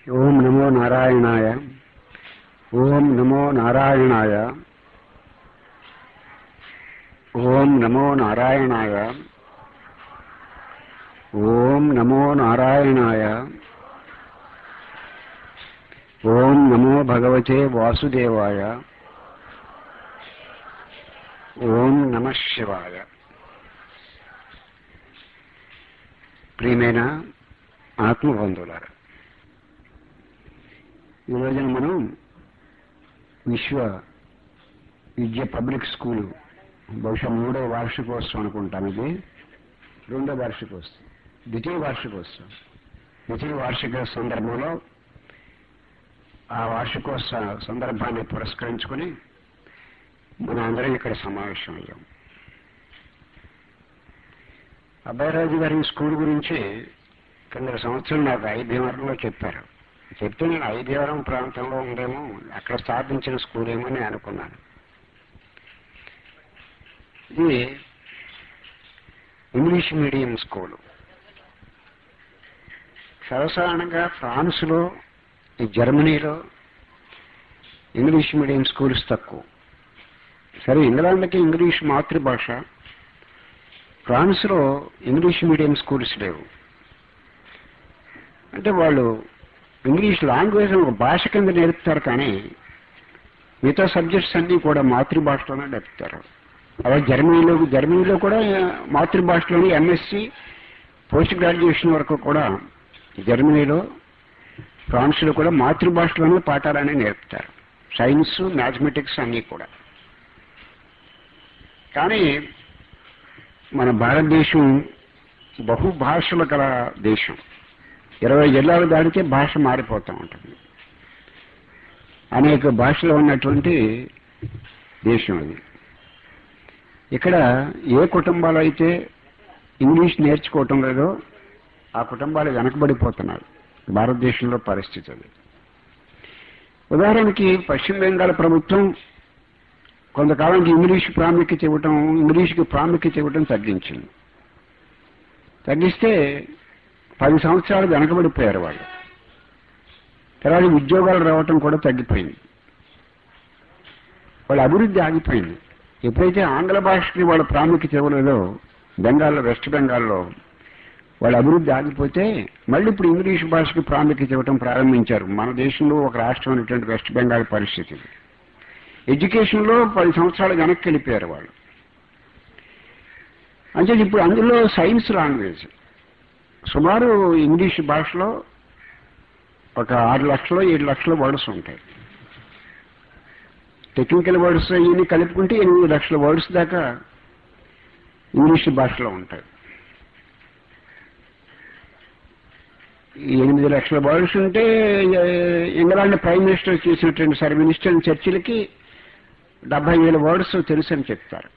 ఓం నమో నారాయణాయ ఓం నమో నారాయణాయ ఓం నమో నారాయణాయ ఓం నమో నారాయణాయ ఓం నమో భగవతే వాసుదేవాయ ఓం నమ శివాయ ప్రియమైన ఆత్మబంధువులారా ఈ రోజున మనం విశ్వ విద్య పబ్లిక్ స్కూల్ బహుశా మూడో వార్షికోత్సవం అనుకుంటాం ఇది రెండో వార్షికోత్సవం ద్వితీయ వార్షికోత్సవం ద్వితీయ వార్షిక సందర్భంలో ఆ వార్షికోత్సవ సందర్భాన్ని పురస్కరించుకొని మన అందరం ఇక్కడ సమావేశం అయ్యాం అబ్బాయిరాజు గారి స్కూల్ గురించి కింద సంవత్సరం నాకు ఐదేవరంలో చెప్పారు చెప్తే నేను ఐదేవరం ప్రాంతంలో ఉందేమో అక్కడ స్థాపించిన స్కూల్ ఏమో అని అనుకున్నాను ఇది ఇంగ్లీష్ మీడియం స్కూలు సర్వసాధారణంగా ఫ్రాన్స్లో ఈ జర్మనీలో ఇంగ్లీష్ మీడియం స్కూల్స్ తక్కువ సరే ఇంగ్లాండ్కి ఇంగ్లీష్ మాతృభాష ఫ్రాన్స్లో ఇంగ్లీష్ మీడియం స్కూల్స్ లేవు అంటే వాళ్ళు ఇంగ్లీష్ లాంగ్వేజ్ ఒక భాష కింద నేర్పుతారు కానీ మిగతా సబ్జెక్ట్స్ అన్నీ కూడా మాతృభాషలోనే నేర్పుతారు అలా జర్మనీలో జర్మనీలో కూడా మాతృభాషలోని ఎంఎస్సి పోస్ట్ గ్రాడ్యుయేషన్ వరకు కూడా జర్మనీలో ఫ్రాన్స్లో కూడా మాతృభాషలోనే పాఠాలనే నేర్పుతారు సైన్స్ మ్యాథమెటిక్స్ అన్నీ కూడా కానీ మన భారతదేశం బహుభాషల గల దేశం ఇరవై జిల్లాలు దాటితే భాష మారిపోతూ ఉంటుంది అనేక భాషలు ఉన్నటువంటి దేశం అది ఇక్కడ ఏ కుటుంబాలు అయితే ఇంగ్లీష్ నేర్చుకోవటం లేదో ఆ కుటుంబాలు వెనకబడిపోతున్నారు భారతదేశంలో పరిస్థితి అది ఉదాహరణకి పశ్చిమ బెంగాల్ ప్రభుత్వం కొంతకాలానికి ఇంగ్లీష్ ప్రాముఖ్యత ఇవ్వటం ఇంగ్లీష్కి ప్రాముఖ్యత ఇవ్వటం తగ్గించింది తగ్గిస్తే పది సంవత్సరాలు వెనకబడిపోయారు వాళ్ళు తర్వాత ఉద్యోగాలు రావటం కూడా తగ్గిపోయింది వాళ్ళ అభివృద్ధి ఆగిపోయింది ఎప్పుడైతే ఆంగ్ల భాషకి వాళ్ళ ప్రాముఖ్యత ఇవ్వలేదో బెంగాల్లో వెస్ట్ బెంగాల్లో వాళ్ళ అభివృద్ధి ఆగిపోతే మళ్ళీ ఇప్పుడు ఇంగ్లీష్ భాషకి ప్రాముఖ్యత ఇవ్వటం ప్రారంభించారు మన దేశంలో ఒక రాష్ట్రం అనేటువంటి వెస్ట్ బెంగాల్ పరిస్థితి ఎడ్యుకేషన్లో పది సంవత్సరాలు వెనక్కి వెళ్ళిపోయారు వాళ్ళు అంటే ఇప్పుడు అందులో సైన్స్ లాంగ్వేజ్ సుమారు ఇంగ్లీష్ భాషలో ఒక ఆరు లక్షలు ఏడు లక్షల వర్డ్స్ ఉంటాయి టెక్నికల్ వర్డ్స్ ఇవన్నీ కలుపుకుంటే ఎనిమిది లక్షల వర్డ్స్ దాకా ఇంగ్లీష్ భాషలో ఉంటాయి ఎనిమిది లక్షల వర్డ్స్ ఉంటే ఇంగ్లాండ్ ప్రైమ్ మినిస్టర్ చేసినటువంటి సర్ మినిస్టర్ చర్చిలకి డెబ్బై వేల వర్డ్స్ తెలుసు అని చెప్తారు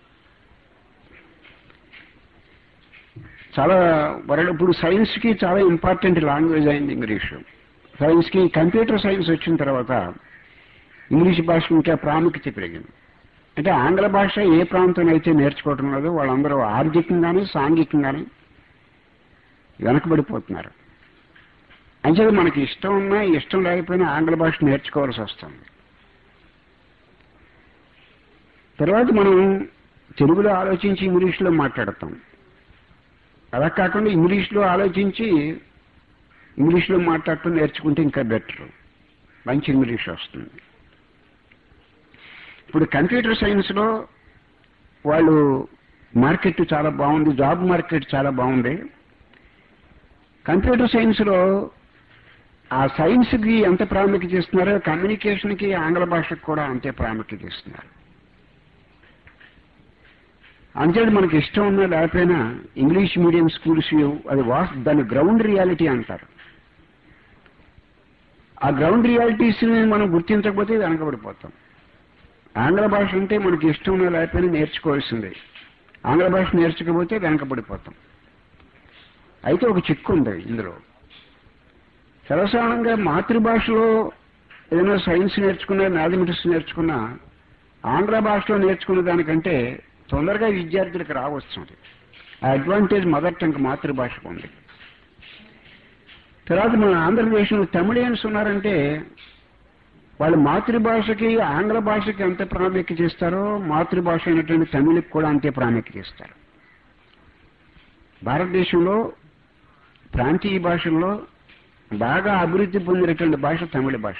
చాలా వరల్డ్ ఇప్పుడు సైన్స్కి చాలా ఇంపార్టెంట్ లాంగ్వేజ్ అయింది ఇంగ్లీషు సైన్స్కి కంప్యూటర్ సైన్స్ వచ్చిన తర్వాత ఇంగ్లీష్ భాష ఇంకా ప్రాముఖ్యత పెరిగింది అంటే ఆంగ్ల భాష ఏ ప్రాంతం అయితే నేర్చుకోవటం లేదో వాళ్ళందరూ ఆర్థికంగానే సాంఘికంగానే వెనకబడిపోతున్నారు అంచేది మనకి ఇష్టం ఉన్నా ఇష్టం లేకపోయినా ఆంగ్ల భాష నేర్చుకోవాల్సి వస్తుంది తర్వాత మనం తెలుగులో ఆలోచించి ఇంగ్లీష్లో మాట్లాడతాం అలా కాకుండా ఇంగ్లీష్లో ఆలోచించి ఇంగ్లీష్లో మాట్లాడటం నేర్చుకుంటే ఇంకా బెటర్ మంచి ఇంగ్లీష్ వస్తుంది ఇప్పుడు కంప్యూటర్ సైన్స్లో వాళ్ళు మార్కెట్ చాలా బాగుంది జాబ్ మార్కెట్ చాలా బాగుంది కంప్యూటర్ సైన్స్లో ఆ సైన్స్కి ఎంత ప్రాముఖ్యత ఇస్తున్నారో కమ్యూనికేషన్కి ఆంగ్ల భాషకు కూడా అంతే ప్రాముఖ్యత ఇస్తున్నారు అంతేది మనకి ఇష్టం ఉన్నా లేకపోయినా ఇంగ్లీష్ మీడియం స్కూల్స్ అది వాస్ దాని గ్రౌండ్ రియాలిటీ అంటారు ఆ గ్రౌండ్ రియాలిటీస్ని మనం గుర్తించకపోతే వెనకబడిపోతాం ఆంగ్ల భాష అంటే మనకి ఇష్టం ఉన్నా లేకపోయినా నేర్చుకోవాల్సిందే ఆంగ్ల భాష నేర్చుకోకపోతే వెనకబడిపోతాం అయితే ఒక చిక్కు ఉంది ఇందులో సర్వసాధారణంగా మాతృభాషలో ఏదైనా సైన్స్ నేర్చుకున్నా మ్యాథమెటిక్స్ నేర్చుకున్నా ఆంగ్ల భాషలో నేర్చుకున్న దానికంటే తొందరగా విద్యార్థులకు రావచ్చు అది ఆ అడ్వాంటేజ్ మదర్ టంగ్ మాతృభాషకు ఉంది తర్వాత మన ఆంధ్రప్రదేశ్లో తమిళియన్స్ ఉన్నారంటే వాళ్ళ మాతృభాషకి ఆంగ్ల భాషకి ఎంత ప్రాముఖ్యత ఇస్తారో మాతృభాష అయినటువంటి తమిళకి కూడా అంతే ప్రాముఖ్యత ఇస్తారు భారతదేశంలో ప్రాంతీయ భాషల్లో బాగా అభివృద్ధి పొందినటువంటి భాష తమిళ భాష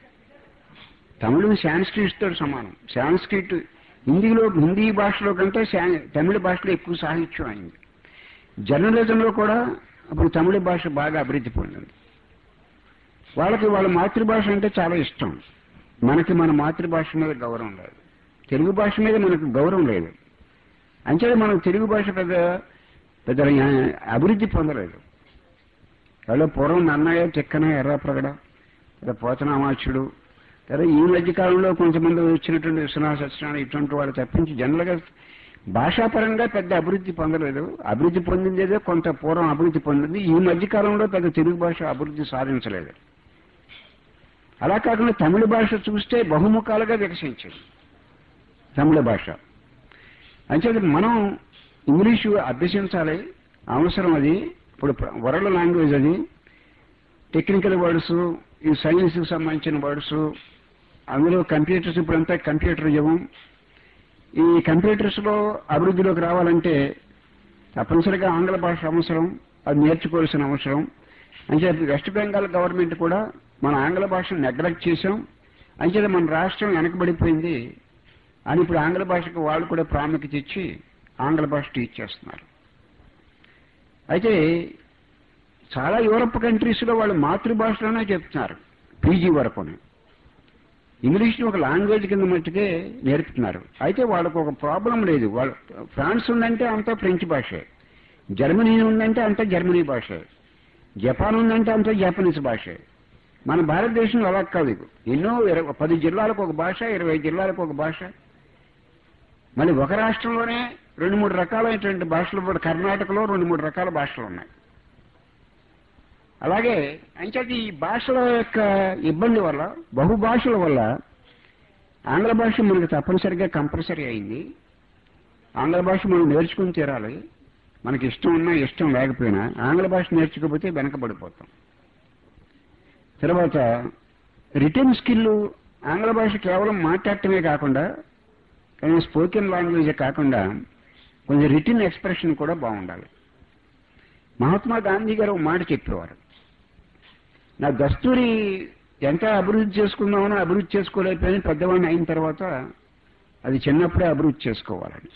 తమిళం సాంస్క్రిట్తో సమానం సాంస్క్రిట్ హిందీలో హిందీ భాషలో కంటే శా- తమిళ భాషలో ఎక్కువ సాహిత్యం అయింది జర్నలిజంలో కూడా అప్పుడు తమిళ భాష బాగా అభివృద్ధి పొందింది వాళ్ళకి వాళ్ళ మాతృభాష అంటే చాలా ఇష్టం మనకి మన మాతృభాష మీద గౌరవం లేదు తెలుగు భాష మీద మనకు గౌరవం లేదు అంచేత మనం తెలుగు భాష పెద్ద పెద్ద అభివృద్ధి పొందలేదు వాళ్ళు పూర్వం నన్నయ్య తిక్కన ఎర్రప్రగడ లేదా పోతనామాచుడు లేదా ఈ మధ్య కాలంలో కొంతమంది వచ్చినటువంటి విశ్వనాథ సత్యనారాయణ ఇటువంటి వాళ్ళు తప్పించి జనరల్గా భాషాపరంగా పెద్ద అభివృద్ధి పొందలేదు అభివృద్ధి పొందిందేదో కొంత పూర్వం అభివృద్ధి పొందింది ఈ మధ్య కాలంలో పెద్ద తెలుగు భాష అభివృద్ధి సాధించలేదు అలా కాకుండా తమిళ భాష చూస్తే బహుముఖాలుగా వికసించింది తమిళ భాష అంచేత మనం ఇంగ్లీషు అభ్యసించాలి అవసరం అది ఇప్పుడు వరల్డ్ లాంగ్వేజ్ అది టెక్నికల్ వర్డ్స్ ఈ సైన్స్కి సంబంధించిన వర్డ్స్ అందులో కంప్యూటర్స్ ఇప్పుడంతా కంప్యూటర్ యుగం ఈ కంప్యూటర్స్ లో అభివృద్ధిలోకి రావాలంటే తప్పనిసరిగా ఆంగ్ల భాష అవసరం అది నేర్చుకోవాల్సిన అవసరం అంటే వెస్ట్ బెంగాల్ గవర్నమెంట్ కూడా మన ఆంగ్ల భాషను నెగ్లెక్ట్ చేశాం అంచేత మన రాష్ట్రం వెనకబడిపోయింది అని ఇప్పుడు ఆంగ్ల భాషకు వాళ్ళు కూడా ప్రాముఖ్యత ఇచ్చి ఆంగ్ల భాష టీచ్ చేస్తున్నారు అయితే చాలా యూరప్ కంట్రీస్లో వాళ్ళు మాతృభాషలోనే చెప్తున్నారు పీజీ వరకుని ఇంగ్లీష్ని ఒక లాంగ్వేజ్ కింద మట్టుకే నేర్పుతున్నారు అయితే వాళ్ళకు ఒక ప్రాబ్లం లేదు వాళ్ళు ఫ్రాన్స్ ఉందంటే అంతా ఫ్రెంచ్ భాషే జర్మనీ ఉందంటే అంతా జర్మనీ భాషే జపాన్ ఉందంటే అంతా జపనీస్ భాషే మన భారతదేశంలో అలా కాదు ఎన్నో ఇరవై పది జిల్లాలకు ఒక భాష ఇరవై జిల్లాలకు ఒక భాష మళ్ళీ ఒక రాష్ట్రంలోనే రెండు మూడు రకాలైనటువంటి భాషలు ఇప్పుడు కర్ణాటకలో రెండు మూడు రకాల భాషలు ఉన్నాయి అలాగే అంచేత ఈ భాషల యొక్క ఇబ్బంది వల్ల బహుభాషల వల్ల ఆంగ్ల భాష మనకు తప్పనిసరిగా కంపల్సరీ అయింది ఆంగ్ల భాష మనం నేర్చుకుని తీరాలి మనకి ఇష్టం ఉన్నా ఇష్టం లేకపోయినా ఆంగ్ల భాష నేర్చుకోకపోతే వెనకబడిపోతాం తర్వాత రిటర్న్ స్కిల్ ఆంగ్ల భాష కేవలం మాట్లాడటమే కాకుండా కానీ స్పోకెన్ లాంగ్వేజ్ కాకుండా కొంచెం రిటర్న్ ఎక్స్ప్రెషన్ కూడా బాగుండాలి మహాత్మా గాంధీ గారు ఒక మాట చెప్పేవారు నా దస్తూరి ఎంత అభివృద్ధి చేసుకుందామని అభివృద్ధి చేసుకోలేకపోయినా పెద్దవాడిని అయిన తర్వాత అది చిన్నప్పుడే అభివృద్ధి చేసుకోవాలని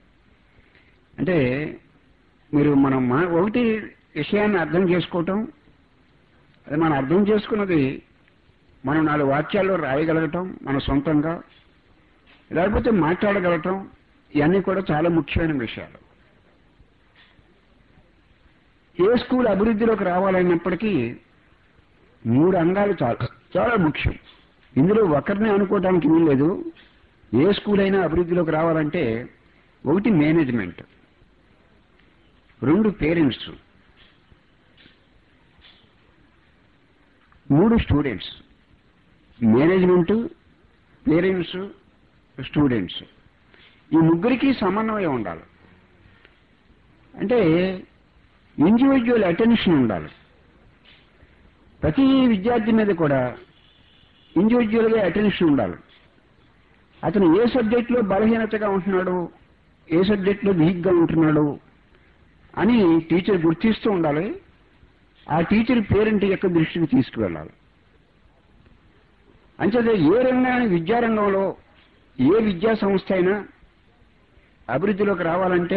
అంటే మీరు మనం మా- ఒకటి విషయాన్ని అర్థం చేసుకోవటం అది మనం అర్థం చేసుకున్నది మనం నాలుగు వాక్యాల్లో రాయగలగటం మన సొంతంగా లేకపోతే మాట్లాడగలగటం ఇవన్నీ కూడా చాలా ముఖ్యమైన విషయాలు ఏ స్కూల్ అభివృద్ధిలోకి రావాలన్నప్పటికీ మూడు అంగాలు చాలా చాలా ముఖ్యం ఇందులో ఒకరిని అనుకోవడానికి వీల్లేదు ఏ స్కూల్ అయినా అభివృద్ధిలోకి రావాలంటే ఒకటి మేనేజ్మెంట్ రెండు పేరెంట్స్ మూడు స్టూడెంట్స్ మేనేజ్మెంట్ పేరెంట్స్ స్టూడెంట్స్ ఈ ముగ్గురికి సమన్వయం ఉండాలి అంటే ఇండివిజువల్ అటెన్షన్ ఉండాలి ప్రతి విద్యార్థి మీద కూడా ఇండివిజువల్గా అటెన్షన్ ఉండాలి అతను ఏ సబ్జెక్టులో బలహీనతగా ఉంటున్నాడు ఏ సబ్జెక్టులో వీక్గా ఉంటున్నాడు అని టీచర్ గుర్తిస్తూ ఉండాలి ఆ టీచర్ పేరెంట్ యొక్క దృష్టికి తీసుకువెళ్ళాలి అంచేత ఏ రంగాన్ని విద్యారంగంలో ఏ విద్యా సంస్థ అయినా అభివృద్ధిలోకి రావాలంటే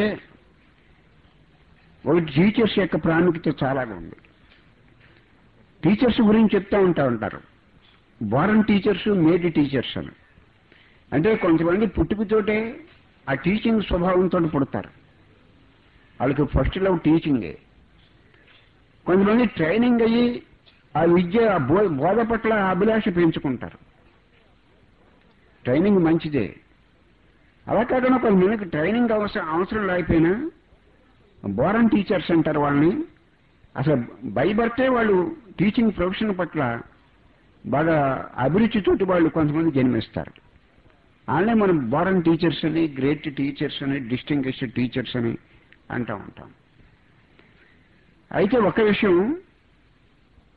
ఒకటి టీచర్స్ యొక్క ప్రాముఖ్యత చాలా ఉంది టీచర్స్ గురించి చెప్తా ఉంటా ఉంటారు బారన్ టీచర్స్ మేడ్ టీచర్స్ అని అంటే కొంతమంది పుట్టుకతోటే ఆ టీచింగ్ స్వభావంతో పుడతారు వాళ్ళకి ఫస్ట్ లవ్ టీచింగే కొంతమంది ట్రైనింగ్ అయ్యి ఆ విద్య ఆ బో బోధ పట్ల అభిలాష పెంచుకుంటారు ట్రైనింగ్ మంచిదే అలా కాకుండా కొంతమందికి ట్రైనింగ్ అవసరం అవసరం లేకపోయినా బోరన్ టీచర్స్ అంటారు వాళ్ళని అసలు బై బర్తే వాళ్ళు టీచింగ్ ప్రొఫెషన్ పట్ల బాగా అభిరుచితోటి వాళ్ళు కొంతమంది జన్మిస్తారు వాళ్ళనే మనం బోరన్ టీచర్స్ అని గ్రేట్ టీచర్స్ అని డిస్టింగ్విష్డ్ టీచర్స్ అని అంటూ ఉంటాం అయితే ఒక విషయం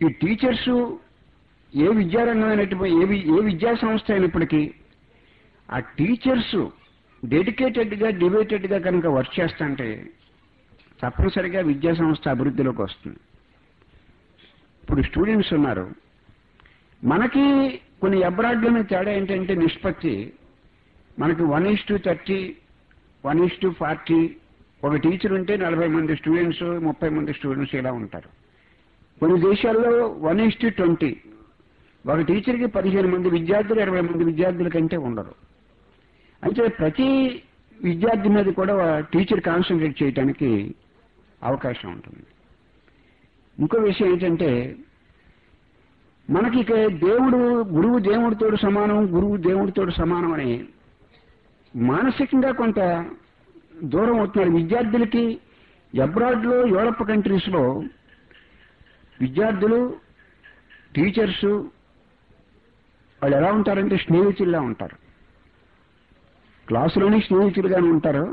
ఈ టీచర్స్ ఏ విద్యారంగం అయినటువంటి ఏ వి- ఏ విద్యా సంస్థ అయినప్పటికీ ఆ టీచర్స్ డెడికేటెడ్గా డివేటెడ్గా కనుక వర్క్ చేస్తుంటే తప్పనిసరిగా విద్యా సంస్థ అభివృద్ధిలోకి వస్తుంది ఇప్పుడు స్టూడెంట్స్ ఉన్నారు మనకి కొన్ని అబ్రాడ్లోని తేడా ఏంటంటే నిష్పత్తి మనకి one is to thirty one is to forty ఒక టీచర్ ఉంటే నలభై మంది స్టూడెంట్స్ ముప్పై మంది స్టూడెంట్స్ ఇలా ఉంటారు కొన్ని దేశాల్లో వన్ ఈస్ టు ట్వంటీ ఒక టీచర్కి పదిహేను మంది విద్యార్థులు ఇరవై మంది విద్యార్థుల కంటే ఉండరు అయితే ప్రతి విద్యార్థి మీద కూడా టీచర్ కాన్సన్ట్రేట్ చేయడానికి అవకాశం ఉంటుంది ఇంకో విషయం ఏంటంటే మనకి ఇక దేవుడు గురువు దేవుడితో సమానం గురువు దేవుడితో సమానం అని మానసికంగా కొంత దూరం అవుతున్నారు విద్యార్థులకి అబ్రాడ్లో యూరప్ కంట్రీస్లో విద్యార్థులు టీచర్స్ వాళ్ళు ఎలా ఉంటారంటే స్నేహితుల్లా ఉంటారు క్లాసులోని స్నేహితులుగానే ఉంటారు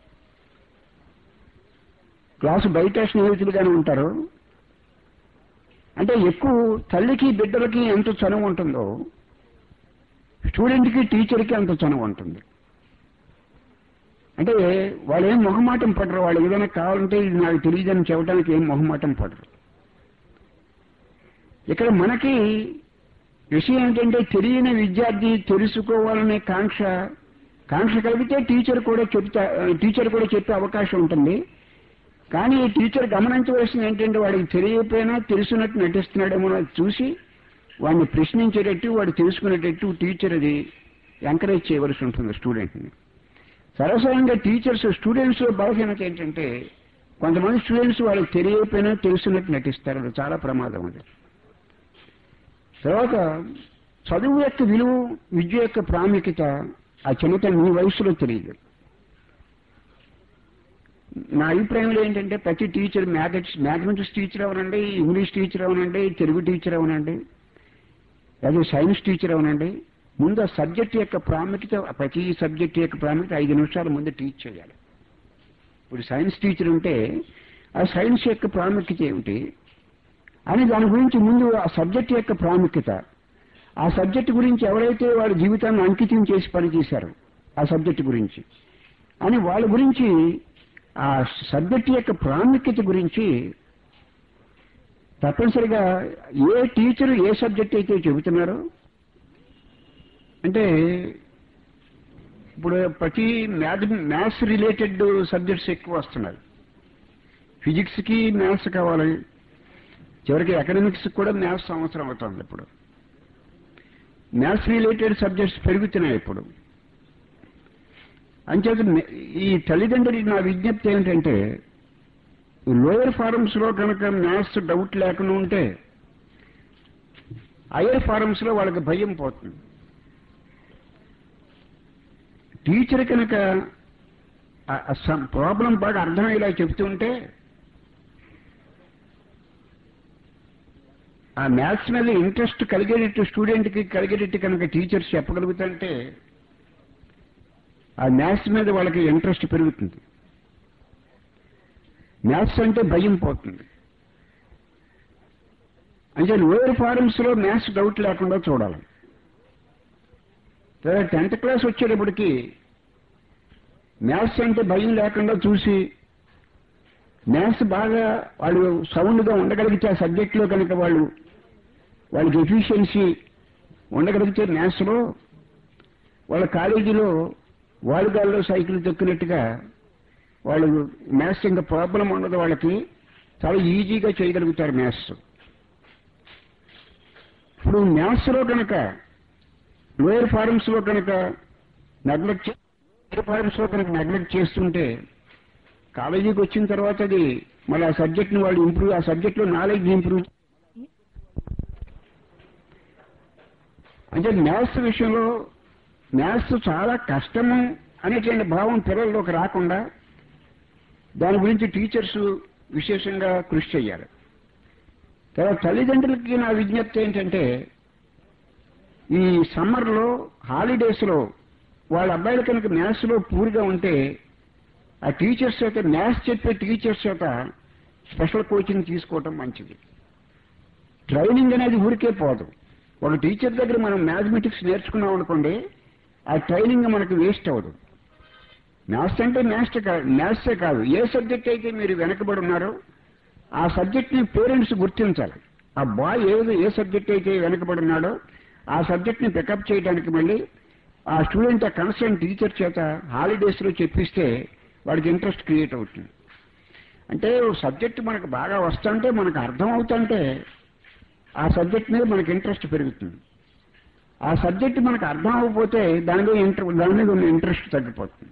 క్లాసు బయట స్నేహితులుగానే ఉంటారు అంటే ఎక్కువ తల్లికి బిడ్డలకి ఎంత చనువు ఉంటుందో స్టూడెంట్కి టీచర్కి అంత చనువు ఉంటుంది అంటే వాళ్ళు ఏం మొహమాటం పడరు వాళ్ళు ఏదైనా కావాలంటే ఇది నాకు తెలియదని చెప్పడానికి ఏం మొహమాటం పడరు ఇక్కడ మనకి విషయం ఏంటంటే తెలియని విద్యార్థి తెలుసుకోవాలనే కాంక్ష కాంక్ష కలిగితే టీచర్ కూడా చెప్తా టీచర్ కూడా చెప్పే అవకాశం ఉంటుంది కానీ టీచర్ గమనించవలసింది ఏంటంటే వాడికి తెలియకపోయినా తెలుసున్నట్టు నటిస్తున్నాడేమో అని చూసి వాడిని ప్రశ్నించేటట్టు వాడు తెలుసుకునేటట్టు టీచర్ అది ఎంకరేజ్ చేయవలసి ఉంటుంది స్టూడెంట్ని సరసంగా టీచర్స్ స్టూడెంట్స్ బలహీనత ఏంటంటే కొంతమంది స్టూడెంట్స్ వాళ్ళకి తెలియకపోయినా తెలుసున్నట్టు నటిస్తారు అది చాలా ప్రమాదం అది తర్వాత చదువు యొక్క విలువ విద్య యొక్క ప్రాముఖ్యత ఆ చిన్నతనం మీ వయసులో తెలియదు నా అభిప్రాయంలో ఏంటంటే ప్రతి టీచర్ మ్యాథమెటిక్స్ మ్యాథమెటిక్స్ టీచర్ అవనండి ఇంగ్లీష్ టీచర్ అవనండి తెలుగు టీచర్ అవనండి అదే సైన్స్ టీచర్ అవనండి ముందు ఆ సబ్జెక్ట్ యొక్క ప్రాముఖ్యత ప్రతి సబ్జెక్ట్ యొక్క ప్రాముఖ్యత ఐదు నిమిషాల ముందు టీచ్ చేయాలి ఇప్పుడు సైన్స్ టీచర్ ఉంటే ఆ సైన్స్ యొక్క ప్రాముఖ్యత ఏమిటి అని దాని గురించి ముందు ఆ సబ్జెక్ట్ యొక్క ప్రాముఖ్యత ఆ సబ్జెక్ట్ గురించి ఎవరైతే వాళ్ళ జీవితాన్ని అంకితం చేసి పనిచేశారో ఆ సబ్జెక్ట్ గురించి అని వాళ్ళ గురించి ఆ సబ్జెక్ట్ యొక్క ప్రాముఖ్యత గురించి తప్పనిసరిగా ఏ టీచరు ఏ సబ్జెక్ట్ అయితే చెబుతున్నారో అంటే ఇప్పుడు ప్రతి మ్యాథ్ మ్యాథ్స్ రిలేటెడ్ సబ్జెక్ట్స్ ఎక్కువ వస్తున్నారు ఫిజిక్స్కి మ్యాథ్స్ కావాలి చివరికి ఎకనామిక్స్ కూడా మ్యాథ్స్ అవసరం అవుతుంది ఇప్పుడు మ్యాథ్స్ రిలేటెడ్ సబ్జెక్ట్స్ పెరుగుతున్నాయి ఇప్పుడు అంచేత మే- ఈ తల్లిదండ్రులకి నా విజ్ఞప్తి ఏమిటంటే లోయర్ ఫారమ్స్ లో కనుక మ్యాథ్స్ డౌట్ లేకుండా ఉంటే హయ్యర్ ఫారమ్స్ లో వాళ్ళకి భయం పోతుంది టీచర్ కనుక ప్రాబ్లం బాగా అర్థమయ్యేలా చెప్తూ ఉంటే ఆ మ్యాథ్స్ మీద ఇంట్రెస్ట్ కలిగేటట్టు స్టూడెంట్కి కలిగేటట్టు కనుక టీచర్స్ చెప్పగలుగుతుంటే ఆ మ్యాథ్స్ మీద వాళ్ళకి ఇంట్రెస్ట్ పెరుగుతుంది మ్యాథ్స్ అంటే భయం పోతుంది అంటే లోయర్ ఫారమ్స్ లో మ్యాథ్స్ డౌట్ లేకుండా చూడాలి టెన్త్ క్లాస్ వచ్చేటప్పటికి మ్యాథ్స్ అంటే భయం లేకుండా చూసి మ్యాథ్స్ బాగా వాళ్ళు సౌండ్గా ఉండగలిగితే ఆ సబ్జెక్ట్లో కనుక వాళ్ళు వాళ్ళకి ఎఫిషియన్సీ ఉండగలిగితే మ్యాథ్స్లో వాళ్ళ కాలేజీలో వాడుగాల్లో సైకిల్ తొక్కినట్టుగా వాళ్ళు మ్యాథ్స్ ఇంకా ప్రాబ్లం ఉండదు వాళ్ళకి చాలా ఈజీగా చేయగలుగుతారు మ్యాథ్స్ ఇప్పుడు మ్యాథ్స్లో కనుక లోయర్ ఫారమ్స్ లో కనుక నెగ్లెక్ట్ లోయర్ ఫారమ్స్ లో కనుక నెగ్లెక్ట్ చేస్తుంటే కాలేజీకి వచ్చిన తర్వాత అది మళ్ళీ ఆ సబ్జెక్ట్ ని వాళ్ళు ఇంప్రూవ్ ఆ సబ్జెక్ట్ లో నాలెడ్జ్ ఇంప్రూవ్ అంటే మ్యాథ్స్ విషయంలో మ్యాథ్స్ చాలా కష్టము అనేటువంటి భావం పిల్లల్లోకి రాకుండా దాని గురించి టీచర్స్ విశేషంగా కృషి చేయాలి తర్వాత తల్లిదండ్రులకి నా విజ్ఞప్తి ఏంటంటే ఈ సమ్మర్లో హాలిడేస్లో వాళ్ళ అబ్బాయిలు కనుక మ్యాథ్స్లో పూర్గా ఉంటే ఆ టీచర్స్ చేత మ్యాథ్స్ చెప్పే టీచర్స్ చేత స్పెషల్ కోచింగ్ తీసుకోవటం మంచిది ట్రైనింగ్ అనేది ఊరికే పోదు ఒక టీచర్ దగ్గర మనం మ్యాథమెటిక్స్ నేర్చుకున్నాం అనుకోండి ఆ ట్రైనింగ్ మనకు వేస్ట్ అవ్వదు మ్యాథ్స్ అంటే మ్యాథ్స్ కాదు మ్యాథ్సే కాదు ఏ సబ్జెక్ట్ అయితే మీరు వెనకబడి ఉన్నారో ఆ సబ్జెక్ట్ని పేరెంట్స్ గుర్తించాలి ఆ బాయ్ ఏదో ఏ సబ్జెక్ట్ అయితే వెనకబడి ఉన్నాడో ఆ సబ్జెక్ట్ని పికప్ చేయడానికి మళ్ళీ ఆ స్టూడెంట్ ఆ కన్సర్న్ టీచర్ చేత హాలిడేస్లో చెప్పిస్తే వాడికి ఇంట్రెస్ట్ క్రియేట్ అవుతుంది అంటే సబ్జెక్ట్ మనకు బాగా వస్తుంటే మనకు అర్థం అవుతుంటే ఆ సబ్జెక్ట్ మీద మనకి ఇంట్రెస్ట్ పెరుగుతుంది ఆ సబ్జెక్ట్ మనకు అర్థం అవ్వకపోతే దాని మీద ఇంటర్ దాని మీద ఉన్న ఇంట్రెస్ట్ తగ్గిపోతుంది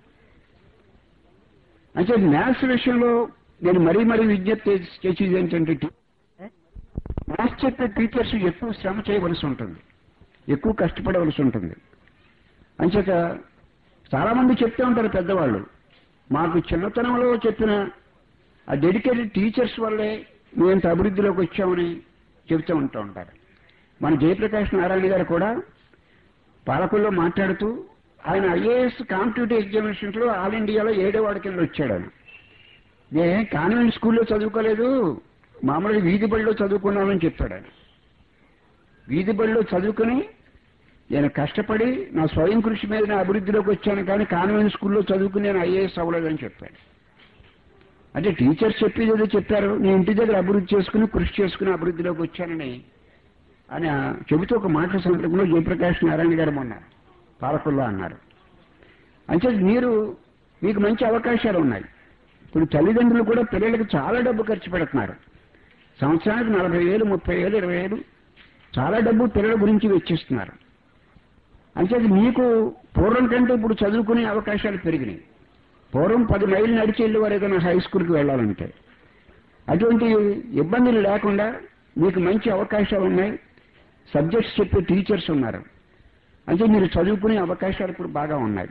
అంటే మ్యాథ్స్ విషయంలో నేను మరీ మరీ విజ్ఞప్తి చేసేది ఏంటంటే మ్యాథ్స్ చెప్పే టీచర్స్ ఎక్కువ శ్రమ చేయవలసి ఉంటుంది ఎక్కువ కష్టపడవలసి ఉంటుంది అంచేత చాలా మంది చెప్తూ ఉంటారు పెద్దవాళ్ళు మాకు చిన్నతనంలో చెప్పిన ఆ డెడికేటెడ్ టీచర్స్ వల్లే మేము అభివృద్ధిలోకి వచ్చామని చెబుతూ ఉంటూ ఉంటారు మన జయప్రకాష్ నారాయణ గారు కూడా పాలకుల్లో మాట్లాడుతూ ఆయన ఐఏఎస్ కాంపిటేటివ్ ఎగ్జామినేషన్స్ లో ఆల్ ఇండియాలో ఏడో వాడి కింద వచ్చాడు ఆయన నేను కాన్వెంట్ స్కూల్లో చదువుకోలేదు మామూలుగా వీధి బడిలో చదువుకున్నానని చెప్పాడు ఆయన వీధి బడిలో చదువుకుని నేను కష్టపడి నా స్వయం కృషి మీద నా అభివృద్ధిలోకి వచ్చాను కానీ కాన్వెంట్ స్కూల్లో చదువుకుని నేను ఐఏఎస్ అవ్వలేదని చెప్పాడు అంటే టీచర్స్ చెప్పేది ఏదో చెప్పారు నేను ఇంటి దగ్గర అభివృద్ధి చేసుకుని కృషి చేసుకుని అభివృద్ధిలోకి వచ్చానని అని చెబుతూ ఒక మాట సందర్భంలో జయప్రకాష్ నారాయణ గారు మొన్న పాలకుల్లో అన్నారు అంటే మీరు మీకు మంచి అవకాశాలు ఉన్నాయి ఇప్పుడు తల్లిదండ్రులు కూడా పిల్లలకు చాలా డబ్బు ఖర్చు పెడుతున్నారు సంవత్సరానికి నలభై వేలు ముప్పై వేలు ఇరవై వేలు చాలా డబ్బు పిల్లల గురించి వెచ్చిస్తున్నారు అంటే మీకు పూర్వం కంటే ఇప్పుడు చదువుకునే అవకాశాలు పెరిగినాయి పూర్వం పది మైళ్ళు నడిచి వెళ్ళేవారు ఏదైనా హై స్కూల్కి వెళ్ళాలంటే అటువంటి ఇబ్బందులు లేకుండా మీకు మంచి అవకాశాలు ఉన్నాయి సబ్జెక్ట్స్ చెప్పే టీచర్స్ ఉన్నారు అంటే మీరు చదువుకునే అవకాశాలు ఇప్పుడు బాగా ఉన్నాయి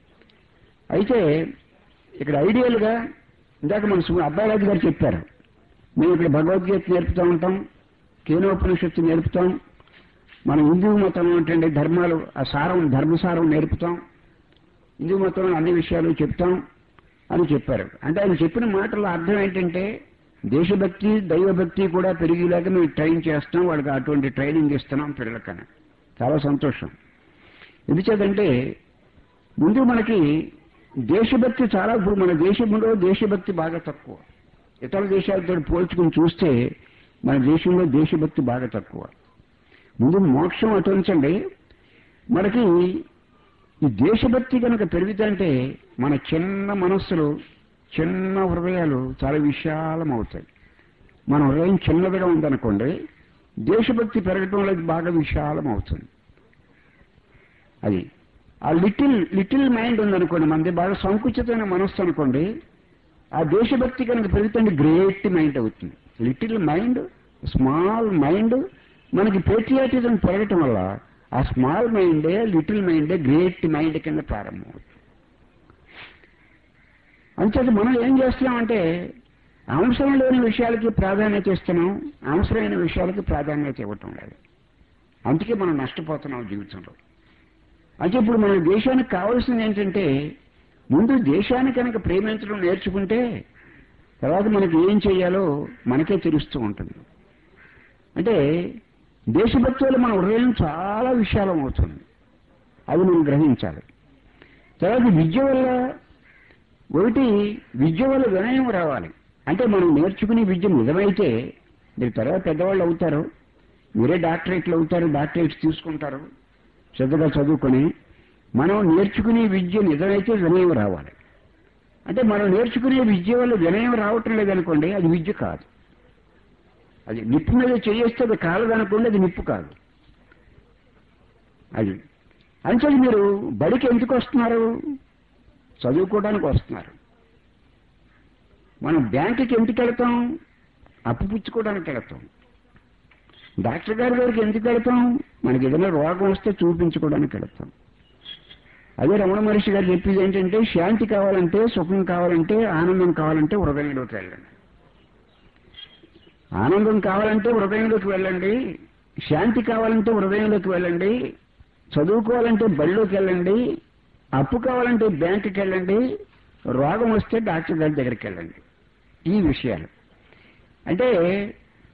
అయితే ఇక్కడ ఐడియల్గా ఇందాక మన సు- అబ్బాయిరాజు గారు చెప్పారు మేము ఇక్కడ భగవద్గీత నేర్పుతూ ఉంటాం కేనోపనిషత్తు నేర్పుతాం మన హిందూ మతంలో ఉంటే ధర్మాలు ఆ సారం ధర్మసారం నేర్పుతాం హిందూ మతంలో అన్ని విషయాలు చెప్తాం అని చెప్పారు అంటే ఆయన చెప్పిన మాటల అర్థం ఏంటంటే దేశభక్తి దైవభక్తి కూడా పెరిగేలాగా మేము ట్రైన్ చేస్తాం వాళ్ళకి అటువంటి ట్రైనింగ్ ఇస్తున్నాం పిల్లలకని చాలా సంతోషం ఎందుచేతంటే ముందు మనకి దేశభక్తి చాలా ఇప్పుడు మన దేశంలో దేశభక్తి బాగా తక్కువ ఇతర దేశాలతో పోల్చుకుని చూస్తే మన దేశంలో దేశభక్తి బాగా తక్కువ ముందు మోక్షం అటుంచండి మనకి ఈ దేశభక్తి కనుక పెరుగుతుంటే మన చిన్న మనస్సులు చిన్న హృదయాలు చాలా విశాలం అవుతాయి మన హృదయం చిన్నదిగా ఉందనుకోండి దేశభక్తి పెరగటం అనేది బాగా విశాలం అవుతుంది అది ఆ లిటిల్ లిటిల్ మైండ్ ఉందనుకోండి మనది బాగా సంకుచితమైన మనస్సు అనుకోండి ఆ దేశభక్తి కనుక పెరుగుతుంది గ్రేట్ మైండ్ అవుతుంది లిటిల్ మైండ్ స్మాల్ మైండ్ మనకి పేట్రియాటిజం పెరగటం వల్ల ఆ స్మాల్ మైండే లిటిల్ మైండే గ్రేట్ మైండ్ కింద ప్రారంభం అవుతుంది అంచేత మనం ఏం చేస్తున్నామంటే అవసరం లేని విషయాలకి ప్రాధాన్యత ఇస్తున్నాం అవసరమైన విషయాలకి ప్రాధాన్యత ఇవ్వటం లేదు అందుకే మనం నష్టపోతున్నాం జీవితంలో అయితే ఇప్పుడు మన దేశానికి కావాల్సింది ఏంటంటే ముందు దేశాన్ని కనుక ప్రేమించడం నేర్చుకుంటే తర్వాత మనకి ఏం చేయాలో మనకే తెలుస్తూ ఉంటుంది అంటే దేశభక్తి వల్ల మన హృదయం చాలా విశాలం అవుతుంది అది మనం గ్రహించాలి తర్వాత విద్య వల్ల ఒకటి విద్య వల్ల వినయం రావాలి అంటే మనం నేర్చుకునే విద్య నిజమైతే మీరు తర్వాత పెద్దవాళ్ళు అవుతారు మీరే డాక్టరేట్లు అవుతారు డాక్టరేట్స్ తీసుకుంటారు శ్రద్ధగా చదువుకొని మనం నేర్చుకునే విద్య నిజమైతే వినయం రావాలి అంటే మనం నేర్చుకునే విద్య వల్ల వినయం రావటం లేదనుకోండి అది విద్య కాదు అది నిప్పు మీద చేయేస్తే అది కాలదనుకోండి అది నిప్పు కాదు అది అంచేది మీరు బడికి ఎందుకు వస్తున్నారు చదువుకోవడానికి వస్తున్నారు మనం బ్యాంకుకి ఎందుకు వెళ్తాం అప్పు పుచ్చుకోవడానికి వెళ్తాం డాక్టర్ గారి దగ్గరికి ఎందుకు వెళ్తాం మనకి ఏదైనా రోగం వస్తే చూపించుకోవడానికి వెళ్తాం అదే రమణ మహర్షి గారు చెప్పేది ఏంటంటే శాంతి కావాలంటే సుఖం కావాలంటే ఆనందం కావాలంటే హృదయంలోకి వెళ్ళండి ఆనందం కావాలంటే హృదయంలోకి వెళ్ళండి శాంతి కావాలంటే హృదయంలోకి వెళ్ళండి చదువుకోవాలంటే బడిలోకి వెళ్ళండి అప్పు కావాలంటే బ్యాంకుకి వెళ్ళండి రోగం వస్తే డాక్టర్ గారి దగ్గరికి వెళ్ళండి ఈ విషయాలు అంటే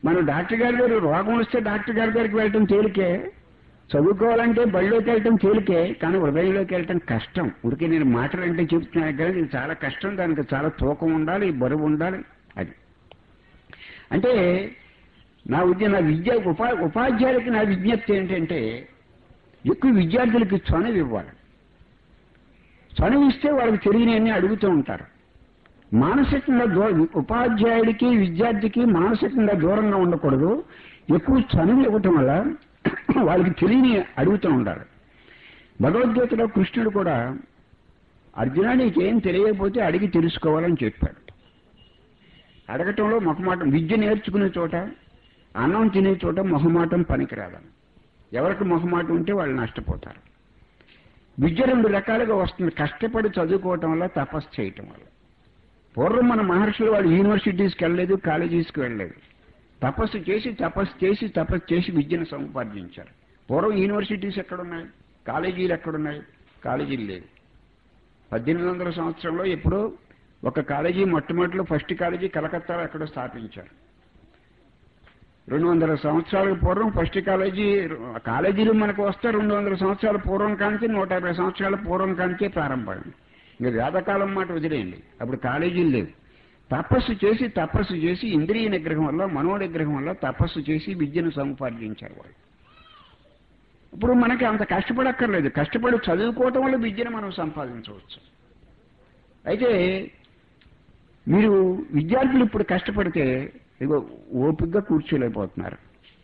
మనం డాక్టర్ గారి దగ్గర రోగం వస్తే డాక్టర్ గారి దగ్గరికి వెళ్ళటం తేలికే చదువుకోవాలంటే బడిలోకి వెళ్ళటం తేలికే కానీ హృదయంలోకి వెళ్ళటం కష్టం ఉరికి నేను మాటలు అంటే చెప్తున్నాను కానీ ఇది చాలా కష్టం దానికి చాలా తూకం ఉండాలి బరువు ఉండాలి అది అంటే నా విద్య నా విద్య ఉపా ఉపాధ్యాయులకి నా విజ్ఞప్తి ఏంటంటే ఎక్కువ విద్యార్థులకి చనువు ఇవ్వాలి చనువు ఇస్తే వాళ్ళకి తెలియని అడుగుతూ ఉంటారు మానసికంగా దూ ఉపాధ్యాయుడికి విద్యార్థికి మానసికంగా దూరంగా ఉండకూడదు ఎక్కువ చనువు ఇవ్వటం వల్ల వాళ్ళకి తెలియని అడుగుతూ ఉండాలి భగవద్గీతలో కృష్ణుడు కూడా అర్జున నీకేం తెలియకపోతే అడిగి తెలుసుకోవాలని చెప్పాడు అడగటంలో మొహమాటం విద్య నేర్చుకునే చోట అన్నం తినే చోట మొహమాటం పనికిరాదని ఎవరికి మొహమాటం ఉంటే వాళ్ళు నష్టపోతారు విద్య రెండు రకాలుగా వస్తుంది కష్టపడి చదువుకోవటం వల్ల తపస్సు చేయటం వల్ల పూర్వం మన మహర్షులు వాళ్ళు యూనివర్సిటీస్కి వెళ్ళలేదు కాలేజీస్కి వెళ్ళలేదు తపస్సు చేసి తపస్సు చేసి తపస్సు చేసి విద్యను సముపార్జించారు పూర్వం యూనివర్సిటీస్ ఎక్కడున్నాయి కాలేజీలు ఎక్కడున్నాయి కాలేజీలు లేవు పద్దెనిమిది వందల సంవత్సరంలో ఎప్పుడో ఒక కాలేజీ మొట్టమొదటిలో ఫస్ట్ కాలేజీ కలకత్తాలో ఎక్కడో స్థాపించారు రెండు వందల సంవత్సరాల పూర్వం ఫస్ట్ కాలేజీ కాలేజీలు మనకు వస్తే రెండు వందల సంవత్సరాల పూర్వం కానికే నూట యాభై సంవత్సరాల పూర్వం కానికే ప్రారంభమైంది ఇంకా వేదకాలం మాట వదిలేయండి అప్పుడు కాలేజీలు లేవు తపస్సు చేసి తపస్సు చేసి ఇంద్రియ నిగ్రహం వల్ల మనో నిగ్రహం వల్ల తపస్సు చేసి విద్యను సముపార్జించారు వాళ్ళు ఇప్పుడు మనకి అంత కష్టపడక్కర్లేదు కష్టపడి చదువుకోవటం వల్ల విద్యను మనం సంపాదించవచ్చు అయితే మీరు విద్యార్థులు ఇప్పుడు కష్టపడితే ఇగో ఓపికగా కూర్చోలేకపోతున్నారు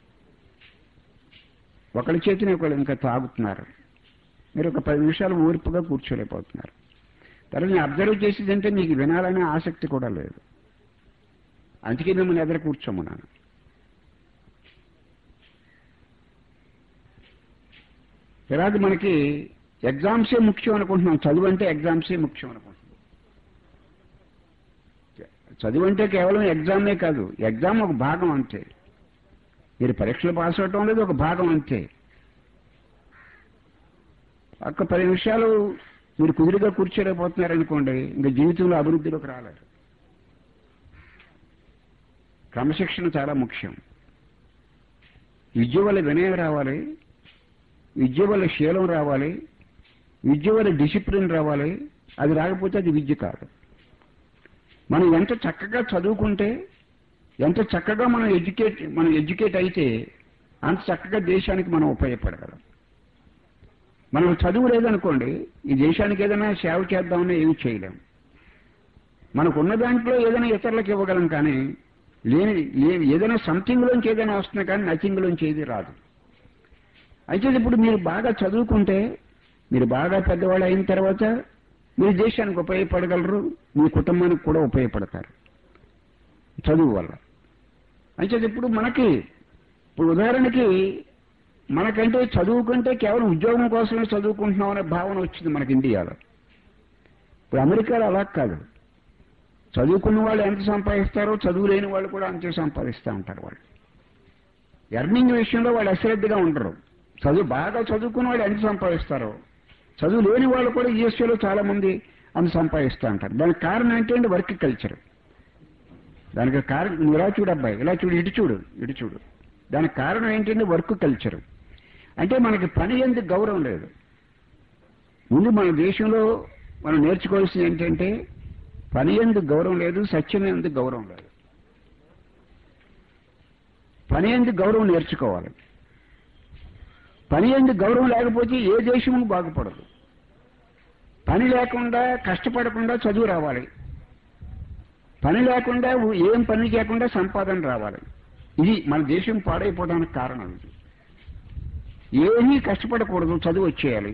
ఒకళ్ళ చేతిని ఒకళ్ళు ఇంకా తాగుతున్నారు మీరు ఒక పది నిమిషాలు ఓర్పుగా కూర్చోలేకపోతున్నారు తర్వాత నేను అబ్జర్వ్ చేసేదంటే నీకు వినాలనే ఆసక్తి కూడా లేదు అందుకే మిమ్మల్ని ఎదురు కూర్చోమన్నాను తర్వాత మనకి ఎగ్జామ్సే ముఖ్యం అనుకుంటున్నాం చదువు అంటే ఎగ్జామ్సే ముఖ్యం అనుకుంటున్నాం చదువు అంటే కేవలం ఎగ్జామే కాదు ఎగ్జామ్ ఒక భాగం అంతే మీరు పరీక్షలు పాస్ అవటం అనేది ఒక భాగం అంతే ఒక్క పది నిమిషాలు మీరు కుదురుగా కూర్చోలేకపోతున్నారనుకోండి ఇంకా జీవితంలో అభివృద్ధిలోకి రాలేరు క్రమశిక్షణ చాలా ముఖ్యం విద్య వల్ల వినయం రావాలి విద్య వల్ల శీలం రావాలి విద్య వల్ల డిసిప్లిన్ రావాలి అది రాకపోతే అది విద్య కాదు మనం ఎంత చక్కగా చదువుకుంటే ఎంత చక్కగా మనం ఎడ్యుకేట్ మనం ఎడ్యుకేట్ అయితే అంత చక్కగా దేశానికి మనం ఉపయోగపడగలం మనం చదువు లేదనుకోండి ఈ దేశానికి ఏదైనా సేవ చేద్దామని ఏమి చేయలేం మనకున్న దాంట్లో ఏదైనా ఇతరులకు ఇవ్వగలం కానీ లేని లే- ఏదైనా సంథింగ్ లోంచి ఏదైనా వస్తుంది కానీ నథింగ్ లోంచి ఏది రాదు అయితే ఇప్పుడు మీరు బాగా చదువుకుంటే మీరు బాగా పెద్దవాళ్ళు అయిన తర్వాత మీరు దేశానికి ఉపయోగపడగలరు మీ కుటుంబానికి కూడా ఉపయోగపడతారు చదువు వల్ల అయితే ఇప్పుడు మనకి ఇప్పుడు ఉదాహరణకి మనకంటే చదువుకుంటే కేవలం ఉద్యోగం కోసమే చదువుకుంటున్నాం అనే భావన వచ్చింది మనకి ఇండియాలో ఇప్పుడు అమెరికాలో అలా కాదు చదువుకున్న వాళ్ళు ఎంత సంపాదిస్తారో చదువు లేని వాళ్ళు కూడా అంతే సంపాదిస్తూ ఉంటారు వాళ్ళు ఎర్నింగ్ విషయంలో వాళ్ళు అశ్రద్ధగా ఉండరు చదువు బాగా చదువుకున్న వాళ్ళు ఎంత సంపాదిస్తారో చదువు లేని వాళ్ళు కూడా యూఎస్ఏలో చాలా మంది అంత సంపాదిస్తూ ఉంటారు దానికి కారణం ఏంటంటే వర్క్ కల్చర్ దానికి కారణం నువ్వు ఇలా చూడు అబ్బాయి ఇలా చూడు ఇటు చూడు ఇటు చూడు దానికి కారణం ఏంటంటే వర్క్ కల్చర్ అంటే మనకి పని ఎందుకు గౌరవం లేదు ముందు మన దేశంలో మనం నేర్చుకోవాల్సింది ఏంటంటే పని ఎందుకు గౌరవం లేదు సత్యం ఎందుకు గౌరవం లేదు పని ఎందుకు గౌరవం నేర్చుకోవాలి పని ఎందుకు గౌరవం లేకపోతే ఏ దేశము బాగుపడదు పని లేకుండా కష్టపడకుండా చదువు రావాలి పని లేకుండా ఊ- ఏం పని చేయకుండా సంపాదన రావాలి ఇది మన దేశం పాడైపోవడానికి కారణం ఇది ఏమీ కష్టపడకూడదు చదువు వచ్చేయాలి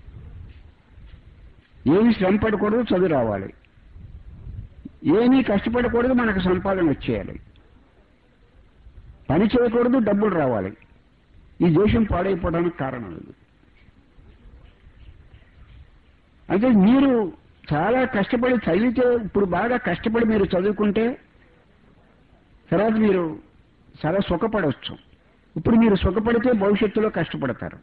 ఏమీ శ్రమ పడకూడదు చదువు రావాలి ఏమీ కష్టపడకూడదు మనకు సంపాదన వచ్చేయాలి పని చేయకూడదు డబ్బులు రావాలి ఈ దేశం పాడైపోవడానికి కారణం ఇది అంటే మీరు చాలా కష్టపడి చదివితే ఇప్పుడు బాగా కష్టపడి మీరు చదువుకుంటే తర్వాత మీరు చాలా సుఖపడవచ్చు ఇప్పుడు మీరు సుఖపడితే భవిష్యత్తులో కష్టపడతారు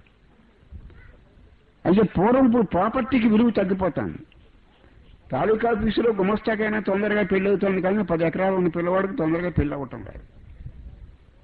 అయితే పూర్వం ఇప్పుడు ప్రాపర్టీకి విలువ తగ్గిపోతాను తాలూకా ఆఫీసులో గుమస్తాకైనా తొందరగా పెళ్లి అవుతుంది కానీ పది ఎకరాలు ఉన్న పిల్లవాడికి తొందరగా పెళ్లి అవ్వటం లేదు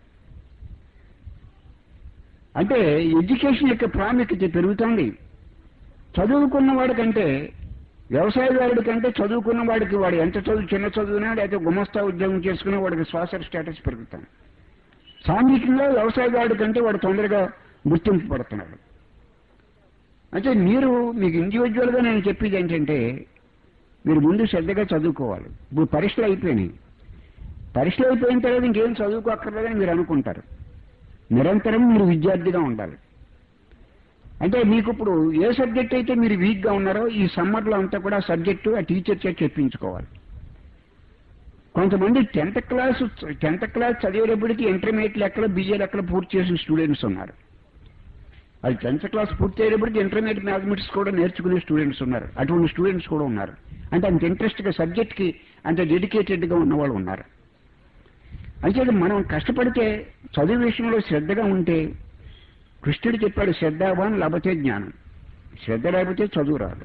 అంటే ఎడ్యుకేషన్ యొక్క ప్రాముఖ్యత పెరుగుతుంది చదువుకున్న వాడికంటే వ్యవసాయదారుడి కంటే చదువుకున్న వాడికి వాడు ఎంత చదువు చిన్న చదువునా లేకపోతే గుమస్తా ఉద్యోగం చేసుకున్నా వాడికి శ్వాస స్టేటస్ పెరుగుతుంది సాంఘికంగా వ్యవసాయదారుడి కంటే వాడు తొందరగా గుర్తింపు పడుతున్నాడు అంటే మీరు మీకు ఇండివిజువల్గా నేను చెప్పేది ఏంటంటే మీరు ముందు శ్రద్ధగా చదువుకోవాలి ఇప్పుడు పరీక్షలు అయిపోయినాయి పరీక్షలు అయిపోయిన తర్వాత ఇంకేం చదువుకోక్కర్లేదని మీరు అనుకుంటారు నిరంతరం మీరు విద్యార్థిగా ఉండాలి అంటే మీకు ఇప్పుడు ఏ సబ్జెక్ట్ అయితే మీరు వీక్గా ఉన్నారో ఈ సమ్మర్లో అంతా కూడా సబ్జెక్టు ఆ టీచర్ చేత చెప్పించుకోవాలి కొంతమంది టెన్త్ క్లాస్ టెన్త్ క్లాస్ చదివేటప్పటికి ఇంటర్మీడియట్ లెక్కలు బిఏ లెక్కలు పూర్తి చేసిన స్టూడెంట్స్ ఉన్నారు అది టెన్త్ క్లాస్ పూర్తి అయ్యేటప్పటికి ఇంటర్మీడియట్ మ్యాథమెటిక్స్ కూడా నేర్చుకునే స్టూడెంట్స్ ఉన్నారు అటువంటి స్టూడెంట్స్ కూడా ఉన్నారు అంటే అంత ఇంట్రెస్ట్గా సబ్జెక్ట్కి అంత డెడికేటెడ్గా ఉన్న వాళ్ళు ఉన్నారు అంటే మనం కష్టపడితే చదువు విషయంలో శ్రద్ధగా ఉంటే కృష్ణుడు చెప్పాడు శ్రద్ధావాన్ లభతే జ్ఞానం శ్రద్ధ లేకపోతే చదువు రాదు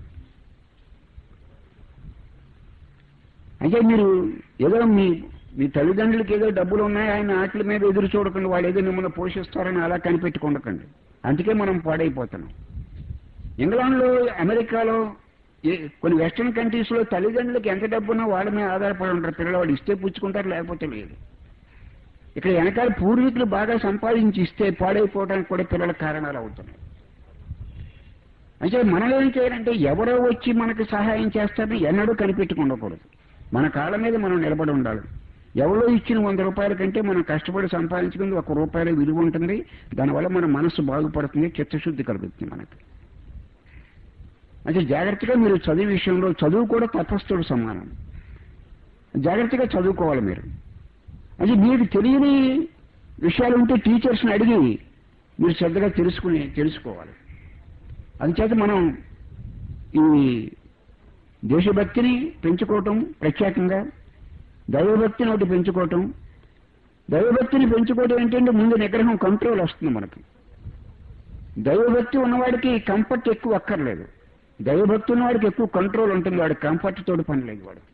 అంటే మీరు ఏదో మీ మీ తల్లిదండ్రులకి ఏదో డబ్బులు ఉన్నాయి ఆయన ఆటల మీద ఎదురు చూడకండి వాళ్ళు ఏదో మిమ్మల్ని పోషిస్తారని అలా కనిపెట్టుకుండకండి అందుకే మనం పాడైపోతున్నాం ఇంగ్లాండ్లో అమెరికాలో ఏ- కొన్ని వెస్ట్రన్ కంట్రీస్లో తల్లిదండ్రులకి ఎంత డబ్బున్నా వాళ్ళ మీద ఆధారపడి ఉంటారు పిల్లవాడు ఇస్తే పుచ్చుకుంటారు లేకపోతే లేదు ఇక్కడ వెనకాల పూర్వీకులు బాగా సంపాదించి ఇస్తే పాడైపోవడానికి కూడా పిల్లల కారణాలు అవుతున్నాయి అంటే మనం ఏం చేయాలంటే ఎవరో వచ్చి మనకు సహాయం చేస్తారని ఎన్నడూ కనిపెట్టుకుండకూడదు మన కాళ్ళ మీద మనం నిలబడి ఉండాలి ఎవరో ఇచ్చిన వంద రూపాయల కంటే మనం కష్టపడి సంపాదించుకుంది ఒక రూపాయల విలువ ఉంటుంది దానివల్ల మన మనసు బాగుపడుతుంది చిత్తశుద్ధి కలుగుతుంది మనకి అంటే జాగ్రత్తగా మీరు చదువు విషయంలో చదువు కూడా తపస్సుతో సమానం జాగ్రత్తగా చదువుకోవాలి మీరు అది మీకు తెలియని విషయాలు ఉంటే టీచర్స్ని అడిగి మీరు శ్రద్ధగా తెలుసుకుని తెలుసుకోవాలి అందుచేత మనం ఈ దేశభక్తిని పెంచుకోవటం ప్రత్యేకంగా దైవభక్తిని ఒకటి పెంచుకోవటం దైవభక్తిని పెంచుకోవటం ఏంటంటే ముందు నిగ్రహం కంట్రోల్ వస్తుంది మనకి దైవభక్తి ఉన్నవాడికి కంఫర్ట్ ఎక్కువ అక్కర్లేదు దైవభక్తి ఉన్నవాడికి ఎక్కువ కంట్రోల్ ఉంటుంది వాడికి కంఫర్ట్ తోటి పని లేదు వాడు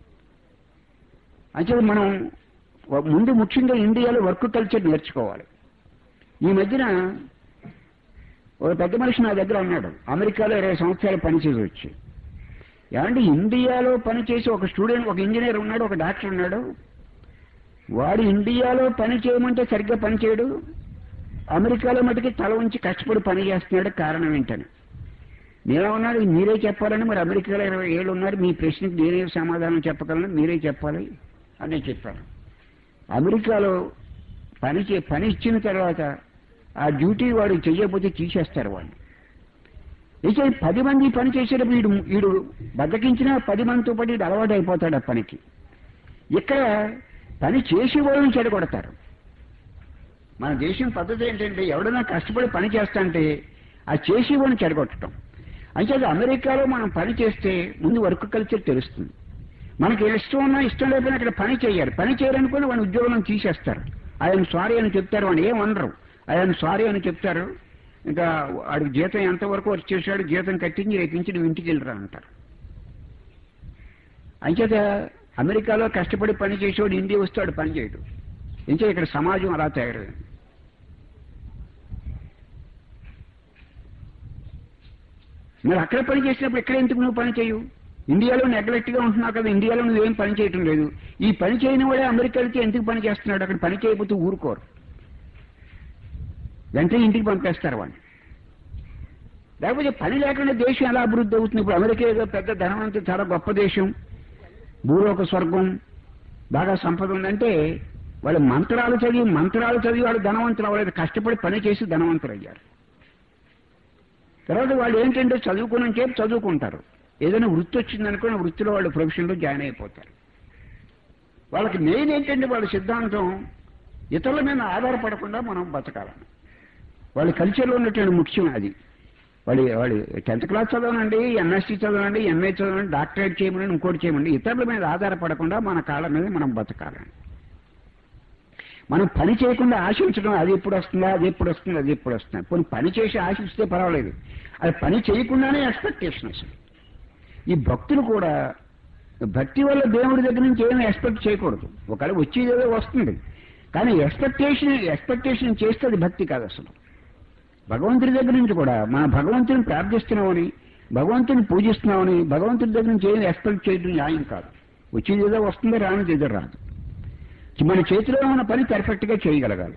అంటే మనం వ- ముందు ముఖ్యంగా ఇండియాలో వర్క్ కల్చర్ నేర్చుకోవాలి ఈ మధ్యన ఒక పెద్ద మనిషి నా దగ్గర ఉన్నాడు అమెరికాలో ఇరవై సంవత్సరాలు పనిచేసి వచ్చి ఏమంటే ఇండియాలో పనిచేసి ఒక స్టూడెంట్ ఒక ఇంజనీర్ ఉన్నాడు ఒక డాక్టర్ ఉన్నాడు వాడు ఇండియాలో పని చేయమంటే సరిగ్గా పని చేయడు అమెరికాలో మటుకి తల ఉంచి కష్టపడి పని చేస్తున్నాడు కారణం ఏంటని నేనేమన్నాడు మీరే చెప్పాలని మరి అమెరికాలో ఇరవై ఏళ్ళు ఉన్నారు మీ ప్రశ్నకి నేనే సమాధానం చెప్పగలను మీరే చెప్పాలి అని నేను చెప్పాను అమెరికాలో పని చే పని ఇచ్చిన తర్వాత ఆ డ్యూటీ వాడు చెయ్యకపోతే తీసేస్తారు వాడిని అయితే పది మంది పని చేసేటప్పుడు వీడు వీడు బద్దకించినా పది మందితో పాటు వీడు అలవాటు అయిపోతాడు ఆ పనికి ఇక్కడ పని చేసే వాళ్ళని చెడగొడతారు మన దేశం పద్ధతి ఏంటంటే ఎవడైనా కష్టపడి పని చేస్తా అంటే ఆ చేసే వాళ్ళని చెడగొట్టడం అంటే అమెరికాలో మనం పని చేస్తే ముందు వర్క్ కల్చర్ తెలుస్తుంది మనకి ఇష్టం ఉన్నా ఇష్టం లేకపోయినా అక్కడ పని చేయాలి పని చేయాలనుకుని వాడి ఉద్యోగం తీసేస్తారు ఆయన సారీ అని చెప్తారు వాడు ఏం అనరు ఆయన సారీ అని చెప్తారు ఇంకా వాడికి జీతం ఎంతవరకు వచ్చి చేశాడు జీతం కట్టించి రేపు నుంచి నువ్వు ఇంటికి వెళ్ళరా అంటారు అంచేత అమెరికాలో కష్టపడి పని చేసేవాడు ఇండియా వస్తాడు పని చేయడు ఇంకే ఇక్కడ సమాజం అలా తయారైంది మరి అక్కడ పని చేసినప్పుడు ఇక్కడ ఎందుకు నువ్వు పని చేయవు ఇండియాలో నెగ్లెక్ట్ గా ఉంటున్నావు కదా ఇండియాలో నువ్వేం పని చేయటం లేదు ఈ పని చేయని వాడే అమెరికా వెళ్తే ఎందుకు పని చేస్తున్నాడు అక్కడ పని చేయకపోతే ఊరుకోరు వెంటనే ఇంటికి పంపేస్తారు వాడిని లేకపోతే పని లేకుండా దేశం ఎలా అభివృద్ధి అవుతుంది ఇప్పుడు అమెరికా ఏదో పెద్ద ధనవంతుడు చాలా గొప్ప దేశం భూలోక స్వర్గం బాగా సంపద ఉందంటే వాళ్ళు మంత్రాలు చదివి మంత్రాలు చదివి వాళ్ళు ధనవంతులు అవ్వలేదు కష్టపడి పని చేసి ధనవంతులు అయ్యారు తర్వాత వాళ్ళు ఏంటంటే చదువుకున్న చేపు చదువుకుంటారు ఏదైనా వృత్తి వచ్చిందనుకుని ఆ వృత్తిలో వాళ్ళు ప్రొఫెషన్లో జాయిన్ అయిపోతారు వాళ్ళకి మెయిన్ ఏంటంటే వాళ్ళ సిద్ధాంతం ఇతరుల మీద ఆధారపడకుండా మనం బతకాలని వాళ్ళ కల్చర్లో ఉన్నటువంటి ముఖ్యం అది వాళ్ళు వాళ్ళు టెన్త్ క్లాస్ చదవనండి ఎంఎస్సీ చదవనండి ఎంఏ చదవనండి డాక్టరేట్ చేయమని ఇంకోటి చేయమండి ఇతరుల మీద ఆధారపడకుండా మన కాళ్ళ మీద మనం బతకాలని మనం పని చేయకుండా ఆశించడం అది ఎప్పుడు వస్తుందా అది ఎప్పుడు వస్తుంది అది ఎప్పుడు వస్తుంది కొన్ని పని చేసి ఆశిస్తే పర్వాలేదు అది పని చేయకుండానే ఎక్స్పెక్టేషన్ అసలు ఈ భక్తులు కూడా భక్తి వల్ల దేవుడి దగ్గర నుంచి ఏమి ఎక్స్పెక్ట్ చేయకూడదు ఒకవేళ వచ్చేదేదో వస్తుంది కానీ ఎక్స్పెక్టేషన్ ఎక్స్పెక్టేషన్ చేస్తే అది భక్తి కాదు అసలు భగవంతుడి దగ్గర నుంచి కూడా మన భగవంతుని ప్రార్థిస్తున్నామని భగవంతుని పూజిస్తున్నామని భగవంతుడి దగ్గర నుంచి ఏం ఎక్స్పెక్ట్ చేయడం న్యాయం కాదు వచ్చేది ఏదో వస్తుందో రానిది ఏదో రాదు మన చేతిలో ఉన్న పని పర్ఫెక్ట్ గా చేయగలగాలి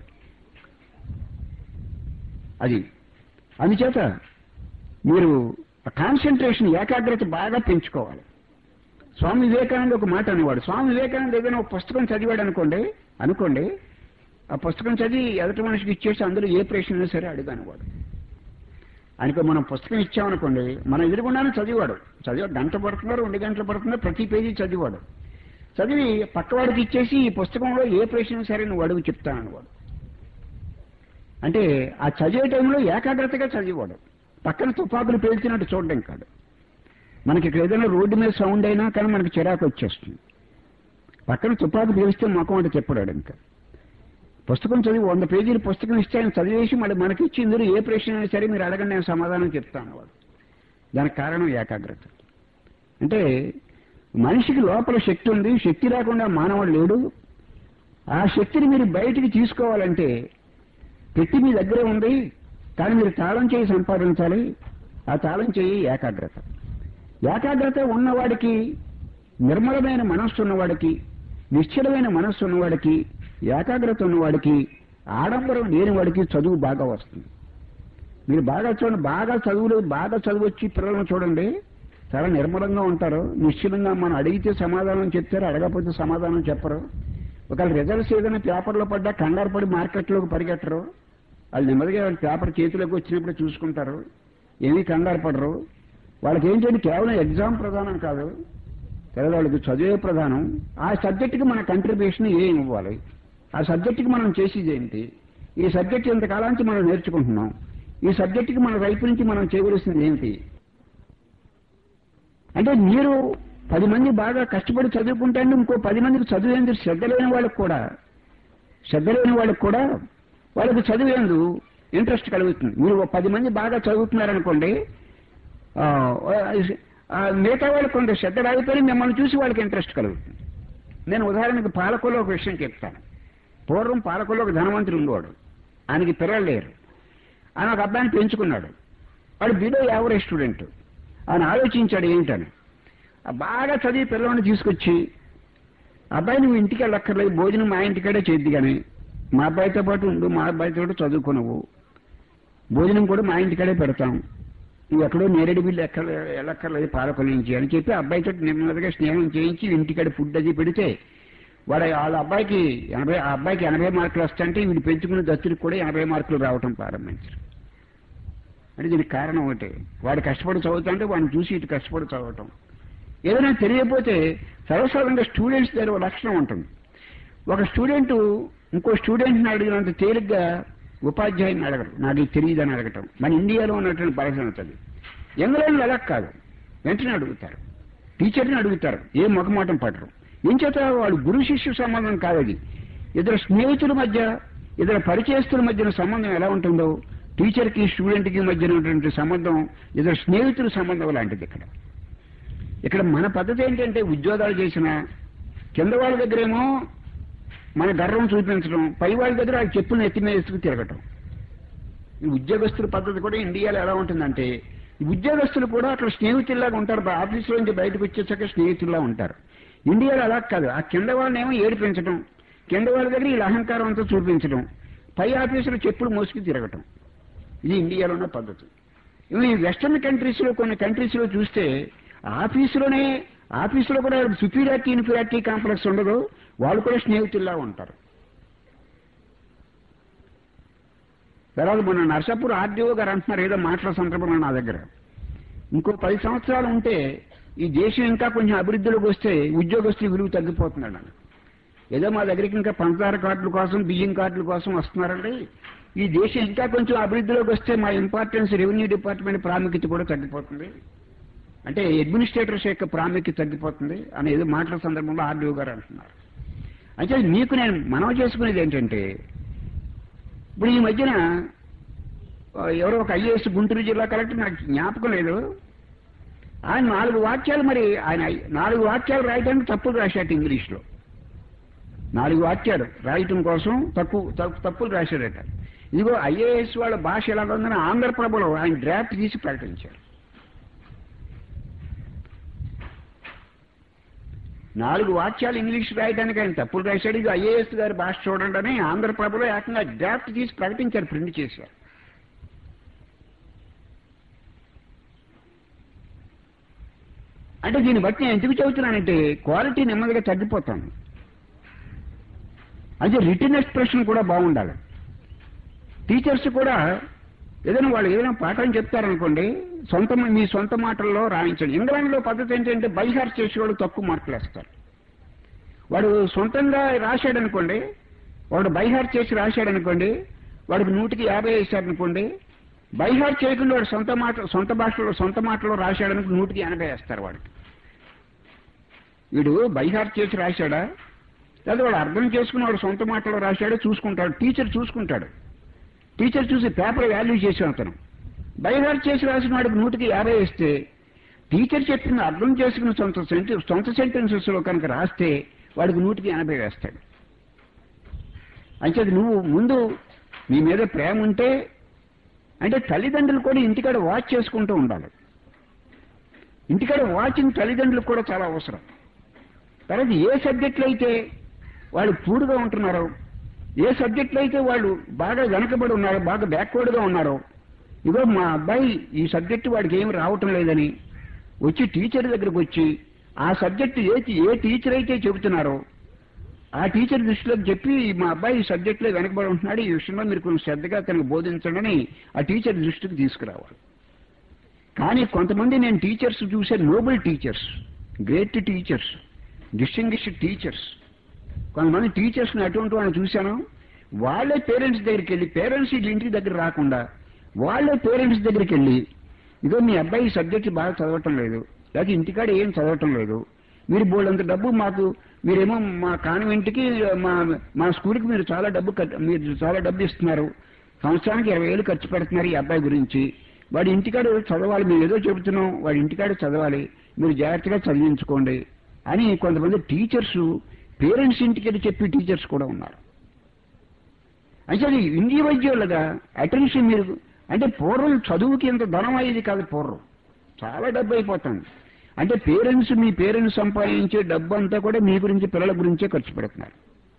అది అందుచేత మీరు కాన్సన్ట్రేషన్ ఏకాగ్రత బాగా పెంచుకోవాలి స్వామి వివేకానంద ఒక మాట అనేవాడు స్వామి వివేకానంద ఏదైనా ఒక పుస్తకం చదివాడు అనుకోండి అనుకోండి ఆ పుస్తకం చదివి ఎదుటి మనిషికి ఇచ్చేసి అందులో ఏ ప్రశ్న అయినా సరే అడుగు అనేవాడు ఆయనకు మనం పుస్తకం ఇచ్చామనుకోండి మన ఎదురుగుండానే చదివాడు చదివా గంట పడుతున్నారు రెండు గంటలు పడుతున్నారు ప్రతి పేజీ చదివాడు చదివి పక్కవాడికి ఇచ్చేసి ఈ పుస్తకంలో ఏ ప్రశ్న సరే నువ్వు అడుగు చెప్తానన్నవాడు అంటే ఆ చదివే టైంలో ఏకాగ్రతగా చదివాడు పక్కన తుపాకులు పేల్చినట్టు చూడడం కాదు మనకి ఇక్కడ ఏదైనా రోడ్డు మీద సౌండ్ అయినా కానీ మనకి చిరాకు వచ్చేస్తుంది పక్కన తుపాకు పేలిస్తే మొఖం అంటే చెప్పడాడు ఇంకా పుస్తకం చదివి వంద పేజీల పుస్తకం ఇస్తే ఆయన చదివేసి మళ్ళీ మనకి ఇచ్చి ఇందులో ఏ ప్రశ్న అయినా సరే మీరు అడగండి నేను సమాధానం చెప్తాను వాడు దానికి కారణం ఏకాగ్రత అంటే మనిషికి లోపల శక్తి ఉంది శక్తి లేకుండా మానవుడు లేడు ఆ శక్తిని మీరు బయటికి తీసుకోవాలంటే పెట్టి మీ దగ్గరే ఉంది కానీ మీరు తాళం చేయి సంపాదించాలి ఆ తాళం చేయి ఏకాగ్రత ఏకాగ్రత ఉన్నవాడికి నిర్మలమైన మనస్సు ఉన్నవాడికి నిశ్చలమైన మనస్సు ఉన్నవాడికి ఏకాగ్రత ఉన్నవాడికి ఆడంబరం లేని వాడికి చదువు బాగా వస్తుంది మీరు బాగా చూడండి బాగా చదువులు బాగా చదువు వచ్చి పిల్లలను చూడండి చాలా నిర్మలంగా ఉంటారు నిశ్చలంగా మనం అడిగితే సమాధానం చెప్తారు అడగకపోతే సమాధానం చెప్పరు ఒకవేళ రిజల్ట్స్ ఏదైనా పేపర్లో పడ్డా కంగారు పడి మార్కెట్లోకి పరిగెట్టరు వాళ్ళు నెమ్మదిగా వాళ్ళ పేపర్ చేతిలోకి వచ్చినప్పుడు చూసుకుంటారు ఏమీ కంగారు పడరు వాళ్ళకి ఏంటంటే కేవలం ఎగ్జామ్ ప్రధానం కాదు లేదా వాళ్ళకి చదివే ప్రధానం ఆ సబ్జెక్టుకి మన కంట్రిబ్యూషన్ ఏం ఇవ్వాలి ఆ సబ్జెక్టుకి మనం చేసేది ఏంటి ఈ సబ్జెక్ట్ ఇంతకాలానికి మనం నేర్చుకుంటున్నాం ఈ సబ్జెక్టుకి మన వైపు నుంచి మనం చేయవలసింది ఏమిటి అంటే మీరు పది మంది బాగా కష్టపడి చదువుకుంటే ఇంకో పది మందికి చదివేందుకు శ్రద్ధ లేని వాళ్ళకి కూడా శ్రద్ధ లేని వాళ్ళకి కూడా వాళ్ళకి చదివేందు ఇంట్రెస్ట్ కలుగుతుంది మీరు ఓ పది మంది బాగా చదువుతున్నారనుకోండి ఆ, ఆ, మిగతా వాళ్ళకి కొంత శ్రద్ధ రాగిపోయి మిమ్మల్ని చూసి వాళ్ళకి ఇంట్రెస్ట్ కలుగుతుంది నేను ఉదాహరణకు పాలకుల్లో ఒక విషయం చెప్తాను పూర్వం పాలకుల్లో ఒక ధనవంతుడు ఉండేవాడు ఆయనకి పిల్లలు లేరు ఆయన ఒక అబ్బాయిని పెంచుకున్నాడు వాడు బిలో యావరేజ్ స్టూడెంట్ ఆయన ఆలోచించాడు ఏంటని ఆ బాగా చదివి పిల్లవాడిని తీసుకొచ్చి అబ్బాయి నువ్వు ఇంటికి వెళ్ళక్కర్లేదు భోజనం మా ఇంటికాడే చేద్ది కానీ మా అబ్బాయితో పాటు ఉండు మా అబ్బాయితో పాటు చదువుకున్నావు భోజనం కూడా మా ఇంటికాడే పెడతాం నువ్వు ఎక్కడో నేరేడు బిల్లు ఎక్కడ వెళ్ళక్కర్లేదు పాలకుల నుంచి అని చెప్పి అబ్బాయితో నెమ్మదిగా స్నేహం చేయించి ఇంటికాడ ఫుడ్ అది పెడితే వాడు వాళ్ళ అబ్బాయికి ఎనభై ఆ అబ్బాయికి ఎనభై మార్కులు వస్తాయంటే వీడు పెంచుకున్న దత్తుడికి కూడా ఎనభై మార్కులు రావటం ప్రారంభించారు అంటే దీనికి కారణం ఒకటి వాడు కష్టపడి చదువుతుంటే వాడిని చూసి ఇటు కష్టపడి చదవటం ఏదైనా తెలియకపోతే సర్వసాధారణంగా స్టూడెంట్స్ దగ్గర ఒక లక్షణం ఉంటుంది ఒక స్టూడెంట్ ఇంకో స్టూడెంట్ని అడిగినంత తేలిగ్గా ఉపాధ్యాయుని అడగరు నాకు ఇది తెలియదని అడగటం మన ఇండియాలో ఉన్నటువంటి పరిస్థితి అది ఇంగ్లాండ్లో అలా కాదు వెంటనే అడుగుతారు టీచర్ని అడుగుతారు ఏ మొగమాటం పడరు ఏం చేత వాళ్ళు గురు శిష్యు సంబంధం కాదు అది ఇద్దరు స్నేహితుల మధ్య ఇద్దరు పరిచయస్తుల మధ్యన సంబంధం ఎలా ఉంటుందో టీచర్కి స్టూడెంట్కి మధ్య ఉన్నటువంటి సంబంధం ఇద్దరు స్నేహితుల సంబంధం లాంటిది ఇక్కడ ఇక్కడ మన పద్ధతి ఏంటంటే ఉద్యోగాలు చేసిన కింద వాళ్ళ దగ్గరేమో మన గర్వం చూపించడం పై వాళ్ళ దగ్గర ఆ చెప్పులను ఎత్తి మీద ఎత్తుకు తిరగటం ఈ ఉద్యోగస్తుల పద్ధతి కూడా ఇండియాలో ఎలా ఉంటుందంటే ఈ ఉద్యోగస్తులు కూడా అక్కడ స్నేహితుల్లాగా ఉంటారు బా- ఆఫీసులో నుంచి బయటకు వచ్చేసాక స్నేహితుల్లా ఉంటారు ఇండియాలో అలా కాదు ఆ కింద వాళ్ళనేమో ఏడిపించడం కింద వాళ్ళ దగ్గర వీళ్ళ అహంకారం అంతా చూపించడం పై ఆఫీసులు చెప్పులు మోసుకు తిరగటం ఇది ఇండియాలో ఉన్న పద్ధతి ఇవి ఈ వెస్టర్న్ కంట్రీస్ లో కొన్ని కంట్రీస్ లో చూస్తే ఆఫీసులోనే ఆఫీసులో కూడా సుపీరియారిటీ ఇన్ఫీరియారిటీ కాంప్లెక్స్ ఉండదు వాళ్ళు కూడా స్నేహితుల్లా ఉంటారు తర్వాత మొన్న నర్సాపూర్ ఆర్డీఓ గారు అంటున్నారు ఏదో మాటల సందర్భంలో నా దగ్గర ఇంకో పది సంవత్సరాలు ఉంటే ఈ దేశం ఇంకా కొంచెం అభివృద్ధిలోకి వస్తే ఉద్యోగస్తుల విలువ తగ్గిపోతున్నాడు అని ఏదో మా దగ్గరికి ఇంకా పంచదార కార్డుల కోసం బియ్యం కార్డుల కోసం వస్తున్నారండి ఈ దేశం ఇంకా కొంచెం అభివృద్ధిలోకి వస్తే మా ఇంపార్టెన్స్ రెవెన్యూ డిపార్ట్మెంట్ ప్రాముఖ్యత కూడా తగ్గిపోతుంది అంటే అడ్మినిస్ట్రేటర్స్ యొక్క ప్రాముఖ్యత తగ్గిపోతుంది అని ఏదో మాటల సందర్భంలో ఆర్డీఓ గారు అంటున్నారు అయితే మీకు నేను మనవి చేసుకునేది ఏంటంటే ఇప్పుడు ఈ మధ్యన ఆ, ఎవరో ఒక ఐఏఎస్ గుంటూరు జిల్లా కలెక్టర్ నాకు జ్ఞాపకం లేదు ఆయన నాలుగు వాక్యాలు మరి ఆయన నాలుగు వాక్యాలు రాయడానికి తప్పులు రాశాడు ఇంగ్లీష్లో నాలుగు వాక్యాలు రాయటం కోసం తక్కువ తప్పు- తప్పులు రాశాడట ఇదిగో ఐఏఎస్ వాళ్ళ భాష ఎలా ఉందని ఆంధ్రప్రభలో ఆయన డ్రాఫ్ట్ తీసి ప్రకటించారు నాలుగు వాక్యాలు ఇంగ్లీష్ రాయడానికి ఆయన తప్పులు రాశాడు ఇది ఐఏఎస్ గారి భాష చూడండి అని ఆంధ్రప్రభలో ఏకంగా డ్రాఫ్ట్ తీసి ప్రకటించారు ప్రింట్ చేశారు అంటే దీన్ని బట్టి నేను ఎందుకు చెబుతున్నానంటే క్వాలిటీ నెమ్మదిగా తగ్గిపోతాను అదే రిటర్న్ ఎక్స్ప్రెషన్ కూడా బాగుండాలి టీచర్స్ కూడా ఏదైనా వాళ్ళు ఏదైనా పాఠం చెప్తారనుకోండి సొంత మీ సొంత మాటల్లో రాయించండి ఇంగ్లాండ్లో పద్ధతి ఏంటంటే బైహార్ చేసేవాడు తక్కువ మార్కులు వేస్తారు వాడు సొంతంగా రాశాడనుకోండి వాడు బైహార్ చేసి రాశాడనుకోండి వాడికి నూటికి యాభై వేశారనుకోండి బైహార్ చేయకుండా వాడు సొంత మాట సొంత భాషలో సొంత మాటలో రాశాడనుకో నూటికి ఎనభై వేస్తారు వాడికి వీడు బైహార్ చేసి రాశాడా లేదా వాడు అర్థం చేసుకుని వాడు సొంత మాటలో రాశాడో చూసుకుంటాడు టీచర్ చూసుకుంటాడు టీచర్ చూసి పేపర్ వాల్యూ చేసాం అతను బైహార్ చేసి రాసిన వాడికి నూటికి యాభై వేస్తే టీచర్ చెప్పింది అర్థం చేసుకుని సొంత సెంటె సొంత సెంటెన్సెస్ లో కనుక రాస్తే వాడికి నూటికి ఎనభై వేస్తాడు అంచేది నువ్వు ముందు నీ మీద ప్రేమ ఉంటే అంటే తల్లిదండ్రులు కూడా ఇంటికాడ వాచ్ చేసుకుంటూ ఉండాలి ఇంటికాడ వాచింగ్ తల్లిదండ్రులకు కూడా చాలా అవసరం తర్వాత ఏ సబ్జెక్టులు అయితే వాళ్ళు పూర్గా ఉంటున్నారో ఏ సబ్జెక్టులు అయితే వాళ్ళు బాగా వెనకబడి ఉన్నారో బాగా బ్యాక్వర్డ్గా ఉన్నారో ఇగో మా అబ్బాయి ఈ సబ్జెక్టు వాడికి ఏమి రావటం లేదని వచ్చి టీచర్ దగ్గరకు వచ్చి ఆ సబ్జెక్టు ఏ ఏ టీచర్ అయితే చెబుతున్నారో ఆ టీచర్ దృష్టిలోకి చెప్పి మా అబ్బాయి ఈ సబ్జెక్టులో వెనకబడి ఉంటున్నాడు ఈ విషయంలో మీరు కొంచెం శ్రద్ధగా తనకు బోధించండి అని ఆ టీచర్ దృష్టికి తీసుకురావాలి కానీ కొంతమంది నేను టీచర్స్ చూసే noble teachers great teachers distinguished teachers కొంతమంది టీచర్స్ని అటువంటి వాళ్ళని చూశాను వాళ్ళే పేరెంట్స్ దగ్గరికి వెళ్ళి పేరెంట్స్ వీళ్ళ ఇంటి దగ్గర రాకుండా వాళ్ళే పేరెంట్స్ దగ్గరికి వెళ్ళి ఇదో మీ అబ్బాయి ఈ సబ్జెక్ట్ బాగా చదవటం లేదు లేకపోతే ఇంటికాడ ఏం చదవటం లేదు మీరు బోల్డంత డబ్బు మాకు మీరేమో మా కాన్వెంట్కి మా మా స్కూల్కి మీరు చాలా డబ్బు కట్- మీరు చాలా డబ్బు ఇస్తున్నారు సంవత్సరానికి ఇరవై వేలు ఖర్చు పెడుతున్నారు ఈ అబ్బాయి గురించి వాడి ఇంటికాడ చదవాలి మీరు ఏదో చెబుతున్నాం వాడి ఇంటికాడ చదవాలి మీరు జాగ్రత్తగా చదివించుకోండి అని కొంతమంది టీచర్స్ పేరెంట్స్ ఇంటికి వెళ్ళి చెప్పి టీచర్స్ కూడా ఉన్నారు అంటే అది ఇండివిజువల్గా అటెన్షన్ మీరు అంటే పూర్వం చదువుకి ఇంత ధనం అయ్యేది కాదు పూర్వం చాలా డబ్బు అయిపోతుంది అంటే పేరెంట్స్ మీ పేరెంట్స్ సంపాదించే డబ్బు అంతా కూడా మీ గురించి పిల్లల గురించే ఖర్చు పెడుతున్నారు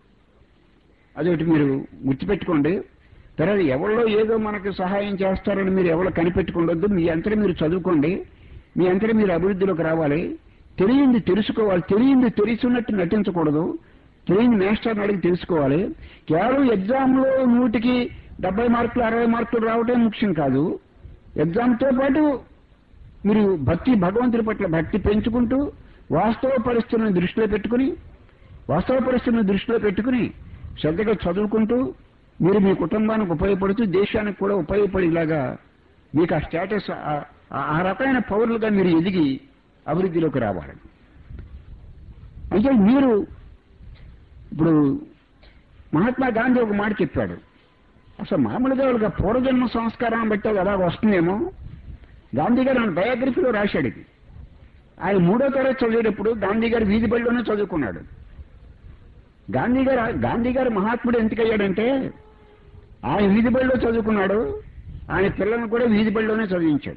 అదొకటి మీరు గుర్తుపెట్టుకోండి తర్వాత ఎవరిలో ఏదో మనకు సహాయం చేస్తారని మీరు ఎవరో కనిపెట్టుకుండొద్దు మీ అంతటా మీరు చదువుకోండి మీ అంతటా మీరు అభివృద్ధిలోకి రావాలి తెలియంది తెలుసుకోవాలి తెలియంది తెలుసున్నట్టు నటించకూడదు తెలియని మాస్టర్ని అడిగి తెలుసుకోవాలి కేవలం ఎగ్జామ్లో నూటికి డెబ్బై మార్కులు అరవై మార్కులు రావటం ముఖ్యం కాదు ఎగ్జామ్తో పాటు మీరు భక్తి భగవంతుడి పట్ల భక్తి పెంచుకుంటూ వాస్తవ పరిస్థితులను దృష్టిలో పెట్టుకుని వాస్తవ పరిస్థితులను దృష్టిలో పెట్టుకుని శ్రద్ధగా చదువుకుంటూ మీరు మీ కుటుంబానికి ఉపయోగపడుతూ దేశానికి కూడా ఉపయోగపడేలాగా మీకు ఆ స్టేటస్ ఆ- ఆ- ఆ రకమైన పౌరులుగా మీరు ఎదిగి అభివృద్ధిలోకి రావాలి అంటే మీరు ఇప్పుడు మహాత్మా గాంధీ ఒక మాట చెప్పాడు అసలు మామూలుగా వాళ్ళకి ఆ పూర్వజన్మ సంస్కారాన్ని బట్టి అది అలాగ వస్తుందేమో గాంధీ గారు ఆయన బయోగ్రఫీలో రాశాడు ఇది ఆయన మూడో తరగతి చదివేటప్పుడు గాంధీ గారు వీధి బడిలోనే చదువుకున్నాడు గాంధీ గారు గాంధీ గారు మహాత్ముడు ఎందుకయ్యాడంటే ఆయన వీధి బడిలో చదువుకున్నాడు ఆయన పిల్లలను కూడా వీధి బడిలోనే చదివించాడు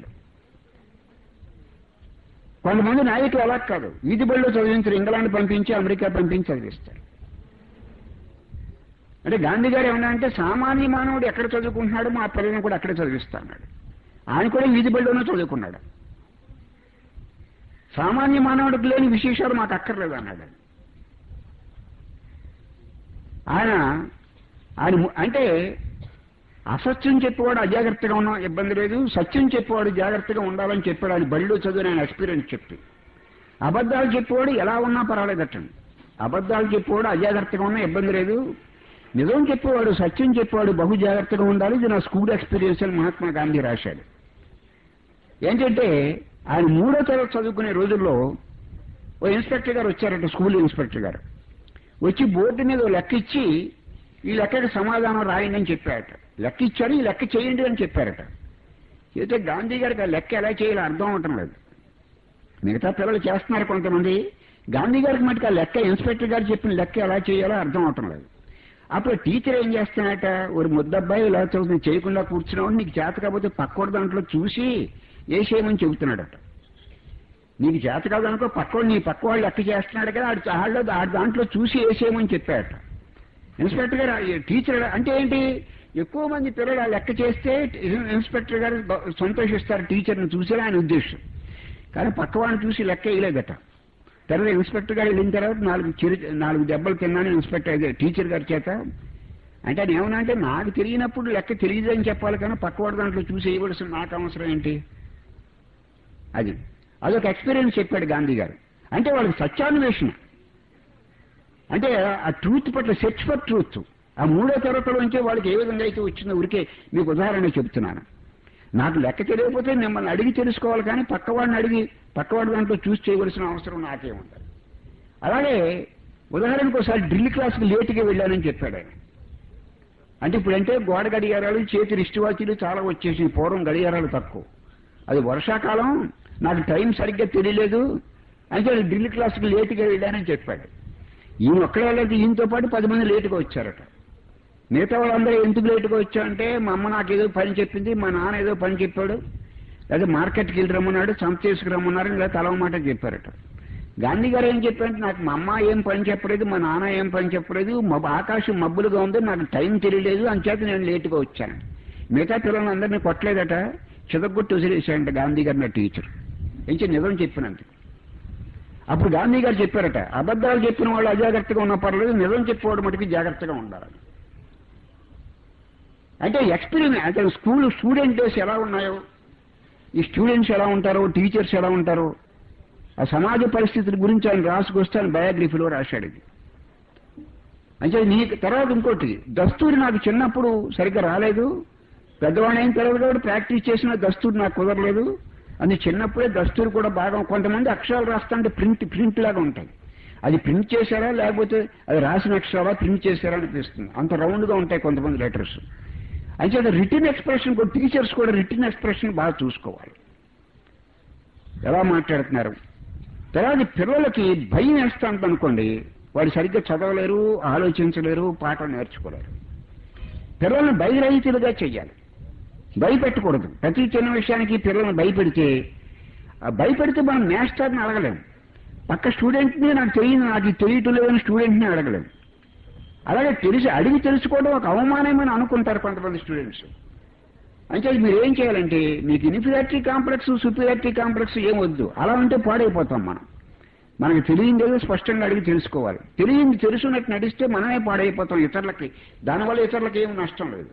కొంతమంది నాయకులు అలా కాదు వీధి బడిలో చదివించారు ఇంగ్లాండ్ పంపించి అమెరికా పంపించి చదివిస్తారు అంటే గాంధీ గారు ఏమన్నా అంటే సామాన్య మానవుడు ఎక్కడ చదువుకుంటున్నాడో మా పిల్లలను కూడా అక్కడే చదివిస్తా అన్నాడు ఆయన కూడా వీధి బడిలోనే చదువుకున్నాడు సామాన్య మానవుడికి లేని విశేషాలు మాకు అక్కర్లేదు అన్నాడు ఆయన. ఆయన ఆయన ము- అంటే అసత్యం చెప్పేవాడు అజాగ్రత్తగా ఉన్నా ఇబ్బంది లేదు సత్యం చెప్పేవాడు జాగ్రత్తగా ఉండాలని చెప్పాడు ఆయన బడిలో చదివిన ఆయన ఎక్స్పీరియన్స్ చెప్పి అబద్ధాలు చెప్పేవాడు ఎలా ఉన్నా పర్వాలేదటండి అబద్ధాలు చెప్పేవాడు అజాగ్రత్తగా ఉన్నా ఇబ్బంది లేదు నిజం చెప్పేవాడు సత్యం చెప్పేవాడు బహు జాగ్రత్తగా ఉండాలి ఇది నా స్కూల్ ఎక్స్పీరియన్స్ అని మహాత్మా గాంధీ రాశాడు ఏంటంటే ఆయన మూడో తరగతి చదువుకునే రోజుల్లో ఓ ఇన్స్పెక్టర్ గారు వచ్చారట స్కూల్ ఇన్స్పెక్టర్ గారు వచ్చి బోర్డు మీద ఓ లెక్క ఇచ్చి ఈ లెక్కకి సమాధానం రాయండి అని చెప్పారట లెక్క ఇచ్చారు ఈ లెక్క చేయండి అని చెప్పారట అయితే గాంధీ గారికి ఆ లెక్క ఎలా చేయాలో అర్థం అవటం లేదు మిగతా పిల్లలు చేస్తున్నారు కొంతమంది గాంధీ గారికి మటుకు ఆ లెక్క ఇన్స్పెక్టర్ గారు చెప్పిన లెక్క ఎలా చేయాలో అర్థం అవటం లేదు అప్పుడు టీచర్ ఏం చేస్తున్నాట ఒక ముద్దబ్బాయి ఇలా చదువుతుంది చేయకుండా కూర్చున్నావు నీకు చేత కాకపోతే పక్కోడు దాంట్లో చూసి వేసేయమని చెబుతున్నాడట నీకు చేత కాదనుకో పక్కోడు నీ పక్క వాళ్ళు లెక్క చేస్తున్నాడు కదా ఆడు ఆడలో ఆడు దాంట్లో చూసి వేసేయమని చెప్పాడట ఇన్స్పెక్టర్ గారు ఆ టీచర్ అంటే ఏంటి ఎక్కువ మంది పిల్లలు ఆ లెక్క చేస్తే ఇన్స్పెక్టర్ గారు బ- సంతోషిస్తారు టీచర్ని చూసి ఆయన ఉద్దేశం కానీ పక్క వాడిని చూసి లెక్క వేయలేదట తర్వాత ఇన్స్పెక్టర్ గారు వెళ్ళిన తర్వాత నాలుగు చిరు నాలుగు దెబ్బలు తిన్నాను ఇన్స్పెక్టర్ అదే టీచర్ గారి చేత అంటే ఆయన ఏమన్నా అంటే నాకు తెలియనప్పుడు లెక్క తెలియదు అని చెప్పాలి కానీ పక్కవాడు దాంట్లో చూసి వేయవలసిన నాకు అవసరం ఏంటి అది అదొక ఎక్స్పీరియన్స్ చెప్పాడు గాంధీ గారు అంటే వాళ్ళకి సత్యాన్వేషణ అంటే ఆ ట్రూత్ పట్ల సెర్చ్ ఫర్ ట్రూత్ ఆ మూడో తరగతిలోంచే వాళ్ళకి ఏ విధంగా అయితే వచ్చిందో ఊరికే మీకు ఉదాహరణ చెప్తున్నాను నాకు లెక్క తెలియకపోతే మిమ్మల్ని అడిగి తెలుసుకోవాలి కానీ పక్కవాడిని అడిగి పక్కవాడి దాంట్లో చూసి చేయవలసిన అవసరం నాకే ఉండదు అలాగే ఉదాహరణకు ఒకసారి డ్రిల్ క్లాస్కి లేటుగా వెళ్ళానని చెప్పాడు ఆయన అంటే ఇప్పుడంటే గోడ గడియారాలు చేతి రిస్ట్ వాచీలు చాలా వచ్చేసి పూర్వం గడియారాలు తక్కువ అది వర్షాకాలం నాకు టైం సరిగ్గా తెలియలేదు అంటే డ్రిల్ క్లాస్కి లేటుగా వెళ్ళానని చెప్పాడు ఈయన ఒక్కడే వెళ్ళదు ఈయనతో పాటు పది మంది లేటుగా వచ్చారట మిగతా వాళ్ళందరూ ఎందుకు లేటుగా వచ్చారంటే మా అమ్మ నాకు ఏదో పని చెప్పింది మా నాన్న ఏదో పని చెప్పాడు లేదా మార్కెట్కి వెళ్ళి రమ్మన్నాడు సంత తీసుకురమ్మన్నారు ఇలా తలవ మాట చెప్పారట గాంధీ గారు ఏం చెప్పారంటే నాకు మా అమ్మ ఏం పని చెప్పలేదు మా నాన్న ఏం పని చెప్పలేదు మబ్బు ఆకాశం మబ్బులుగా ఉంది నాకు టైం తెలియలేదు అంచేత నేను లేటుగా వచ్చాను మిగతా పిల్లలందరినీ కొట్టలేదట చిదగొట్టి వదిలేశాడంట గాంధీ గారు నా టీచర్ ఇంకే నిజం చెప్పినంత అప్పుడు గాంధీ గారు చెప్పారట అబద్ధాలు చెప్పిన వాళ్ళు అజాగ్రత్తగా ఉన్న పర్లేదు నిజం చెప్పేవాడు మటుకు జాగ్రత్తగా ఉండాలి అంటే ఎక్స్పీరియన్స్ అంటే స్కూల్ స్టూడెంట్ డేస్ ఎలా ఉన్నాయో ఈ స్టూడెంట్స్ ఎలా ఉంటారో టీచర్స్ ఎలా ఉంటారో ఆ సమాజ పరిస్థితుల గురించి ఆయన రాసుకొస్తే ఆయన బయోగ్రఫీలో రాశాడు ఇది అంటే నీ తర్వాత ఇంకోటి దస్తూరి నాకు చిన్నప్పుడు సరిగ్గా రాలేదు పెద్దవాడు అయిన తర్వాత కూడా ప్రాక్టీస్ చేసిన దస్తూరి నాకు కుదరలేదు అది చిన్నప్పుడే దస్తూరి కూడా బాగా కొంతమంది అక్షరాలు రాస్తుంటే ప్రింట్ ప్రింట్ లాగా ఉంటాయి అది ప్రింట్ చేశారా లేకపోతే అది రాసిన అక్షరాలా ప్రింట్ చేశారా అనిపిస్తుంది అంత రౌండ్ గా ఉంటాయి కొంతమంది లెటర్స్ అయితే రిటర్న్ ఎక్స్ప్రెషన్ కూడా టీచర్స్ కూడా రిటర్న్ ఎక్స్ప్రెషన్ బాగా చూసుకోవాలి ఎలా మాట్లాడుతున్నారు తర్వాత పిల్లలకి భయం వేస్తాం అనుకోండి వాడు సరిగ్గా చదవలేరు ఆలోచించలేరు పాఠం నేర్చుకోలేరు పిల్లల్ని భయరహితులుగా చెయ్యాలి భయపెట్టకూడదు ప్రతి చిన్న విషయానికి పిల్లల్ని భయపెడితే ఆ భయపెడితే మనం మాస్టర్ని అడగలేము పక్క స్టూడెంట్ని నాకు తెలియదు నాకు ఇది తెలియటం లేదని స్టూడెంట్ని అడగలేము అలాగే తెలిసి అడిగి తెలుసుకోవడం ఒక అవమానమని అనుకుంటారు కొంతమంది స్టూడెంట్స్ అంటే మీరు ఏం చేయాలంటే మీకు ఇన్ఫీరియారిటీ కాంప్లెక్స్ సుపీరియారిటీ కాంప్లెక్స్ ఏం వద్దు అలా ఉంటే పాడైపోతాం మనం మనకి తెలియంది ఏదో స్పష్టంగా అడిగి తెలుసుకోవాలి తెలియంది తెలుసున్నట్టు నడిస్తే మనమే పాడైపోతాం ఇతరులకి దానివల్ల ఇతరులకి ఏమి నష్టం లేదు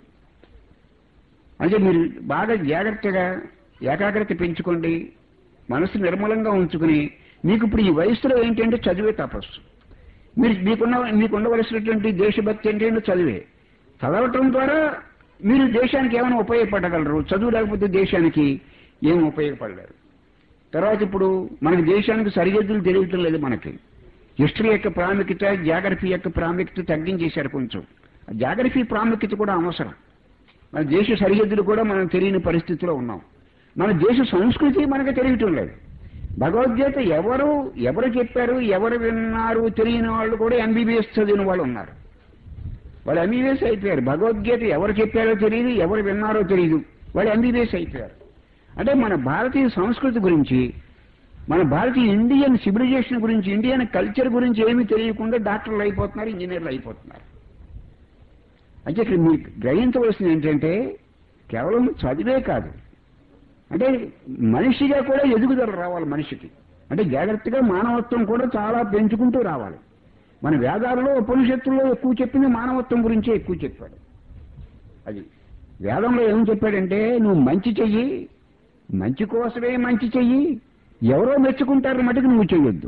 అంటే మీరు బాగా జాగ్రత్తగా ఏకాగ్రత పెంచుకోండి మనసు నిర్మలంగా ఉంచుకుని మీకు ఇప్పుడు ఈ వయసులో ఏంటంటే చదివే తపస్సు మీరు మీకున్న మీకు ఉండవలసినటువంటి దేశభక్తి ఏంటంటే చదివే చదవటం ద్వారా మీరు దేశానికి ఏమైనా ఉపయోగపడగలరు చదువు లేకపోతే దేశానికి ఏం ఉపయోగపడలేరు తర్వాత ఇప్పుడు మనకి దేశానికి సరిహద్దులు తెలియటం లేదు మనకి హిస్టరీ యొక్క ప్రాముఖ్యత జాగ్రఫీ యొక్క ప్రాముఖ్యత తగ్గించేశారు కొంచెం జాగ్రఫీ ప్రాముఖ్యత కూడా అవసరం మన దేశ సరిహద్దులు కూడా మనం తెలియని పరిస్థితిలో ఉన్నాం మన దేశ సంస్కృతి మనకు తెలియటం లేదు భగవద్గీత ఎవరు ఎవరు చెప్పారు ఎవరు విన్నారు తెలియని వాళ్ళు కూడా ఎంబీబీఎస్ చదివిన వాళ్ళు ఉన్నారు వాళ్ళు ఎంబీబీఎస్ అయిపోయారు భగవద్గీత ఎవరు చెప్పారో తెలియదు ఎవరు విన్నారో తెలియదు వాళ్ళు ఎంబీబీఎస్ అయిపోయారు అంటే మన భారతీయ సంస్కృతి గురించి మన భారతీయ ఇండియన్ సివిలైజేషన్ గురించి ఇండియన్ కల్చర్ గురించి ఏమీ తెలియకుండా డాక్టర్లు అయిపోతున్నారు ఇంజనీర్లు అయిపోతున్నారు అంటే ఇక్కడ మీకు గ్రహించవలసింది ఏంటంటే కేవలం చదివే కాదు అంటే మనిషిగా కూడా ఎదుగుదల రావాలి మనిషికి అంటే జాగ్రత్తగా మానవత్వం కూడా చాలా పెంచుకుంటూ రావాలి మన వేదాలలో ఉపనిషత్తుల్లో ఎక్కువ చెప్పింది మానవత్వం గురించే ఎక్కువ చెప్పాడు అది వేదంలో ఏం చెప్పాడంటే నువ్వు మంచి చెయ్యి మంచి కోసమే మంచి చెయ్యి ఎవరో మెచ్చుకుంటారు మటుకు నువ్వు చెయ్యొద్దు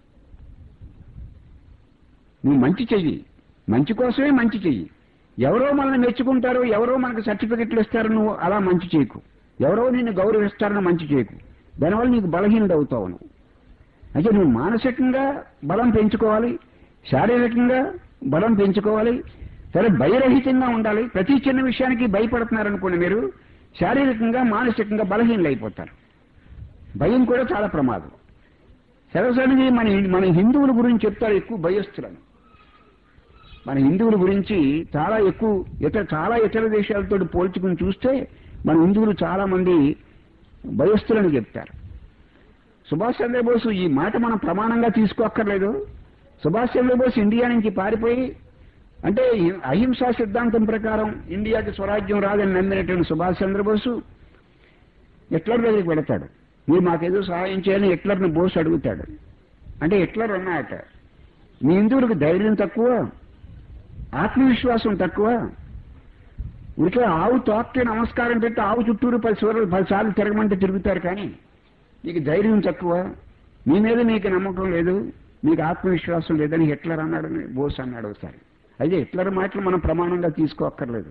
నువ్వు మంచి చెయ్యి మంచి కోసమే మంచి చెయ్యి ఎవరో మనల్ని మెచ్చుకుంటారో ఎవరో మనకు సర్టిఫికెట్లు ఇస్తారో నువ్వు అలా మంచి చేయకు ఎవరో నిన్ను గౌరవిస్తారని మంచి చేయకు దానివల్ల నీకు బలహీనుడు అవుతావు నువ్వు అయితే నువ్వు మానసికంగా బలం పెంచుకోవాలి శారీరకంగా బలం పెంచుకోవాలి సరే భయరహితంగా ఉండాలి ప్రతి చిన్న విషయానికి భయపడుతున్నారనుకోండి మీరు శారీరకంగా మానసికంగా బలహీనలు అయిపోతారు భయం కూడా చాలా ప్రమాదం సరసరికి మన మన హిందువుల గురించి చెప్తారు ఎక్కువ భయస్తులను మన హిందువుల గురించి చాలా ఎక్కువ ఇతర చాలా ఇతర దేశాలతో పోల్చుకుని చూస్తే మన హిందువులు చాలా మంది భయస్థులని చెప్తారు సుభాష్ చంద్రబోస్ ఈ మాట మనం ప్రమాణంగా తీసుకోక్కర్లేదు సుభాష్ చంద్రబోస్ ఇండియా నుంచి పారిపోయి అంటే ఈ అహింసా సిద్ధాంతం ప్రకారం ఇండియాకి స్వరాజ్యం రాదని నమ్మినటువంటి సుభాష్ చంద్రబోసు హిట్లర్ దగ్గరికి వెళతాడు మీరు మాకేదో సహాయం చేయాలని హిట్లర్ని బోస్ అడుగుతాడు అంటే హిట్లర్ అన్నాయట మీ హిందువులకు ధైర్యం తక్కువ ఆత్మవిశ్వాసం తక్కువ ఉడికే ఆవు తోక్కి నమస్కారం పెట్టి ఆవు చుట్టూరు పది సూర్యులు పదిసార్లు తిరగమంటే తిరుగుతారు కానీ మీకు ధైర్యం తక్కువ మీ మీద మీకు నమ్మకం లేదు మీకు ఆత్మవిశ్వాసం లేదని హిట్లర్ అన్నాడు బోస్ అన్నాడు ఒకసారి అయితే హిట్లర్ మాటలు మనం ప్రమాణంగా తీసుకోక్కర్లేదు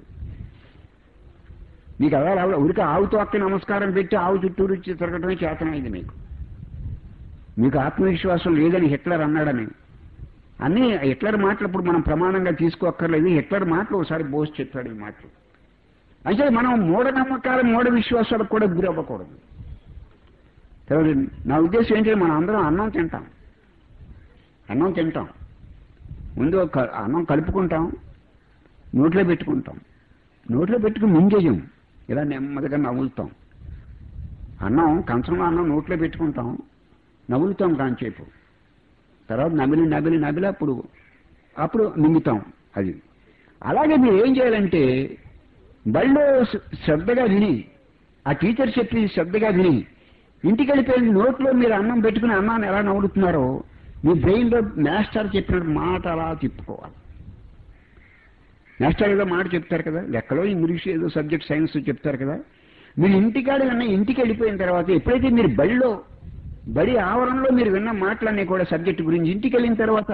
మీకు అలా అలా ఉరికి ఆవు తోక్కి నమస్కారం పెట్టి ఆవు చుట్టూరు ఇచ్చి తిరగటమే చేతనైంది మీకు మీకు ఆత్మవిశ్వాసం లేదని హిట్లర్ అన్నాడని అన్ని హిట్లర్ మాటలు ఇప్పుడు మనం ప్రమాణంగా తీసుకోక్కర్లేదు హిట్లర్ మాటలు ఒకసారి బోస్ చెప్పాడు ఈ మాటలు అయితే మనం మూఢనమ్మకాలు మూఢ విశ్వాసాలకు కూడా గురి అవ్వకూడదు తర్వాత నా ఉద్దేశం ఏంటంటే మనం అందరం అన్నం తింటాం అన్నం తింటాం ముందు ఒక అన్నం కలుపుకుంటాం నోట్లో పెట్టుకుంటాం నోట్లో పెట్టుకుని మింగేయం ఇలా నెమ్మదిగా నవ్వులుతాం అన్నం కంచంలో అన్నం నోట్లో పెట్టుకుంటాం నవ్వులుతాం కాంచేపు తర్వాత నమిలి నమిలి నమిలి అప్పుడు అప్పుడు మింగుతాం అది అలాగే మీరు ఏం చేయాలంటే బళ్ళో శ్ర- శ్రద్ధగా విని ఆ టీచర్ చెప్పి శ్రద్ధగా విని ఇంటికి వెళ్ళిపోయిన నోట్లో మీరు అన్నం పెట్టుకుని అన్నాన్ని ఎలా నవ్వులుతున్నారో మీ బ్రెయిన్లో మాస్టర్ చెప్పిన మాట అలా తిప్పుకోవాలి మాస్టర్ ఏదో మాట చెప్తారు కదా లెక్కలో ఇంగ్లీష్ ఏదో సబ్జెక్ట్ సైన్స్ చెప్తారు కదా మీరు ఇంటికాడ విన్న ఇంటికి వెళ్ళిపోయిన తర్వాత ఎప్పుడైతే మీరు బడిలో బడి ఆవరణలో మీరు విన్న మాటలన్నీ కూడా సబ్జెక్ట్ గురించి ఇంటికి వెళ్ళిన తర్వాత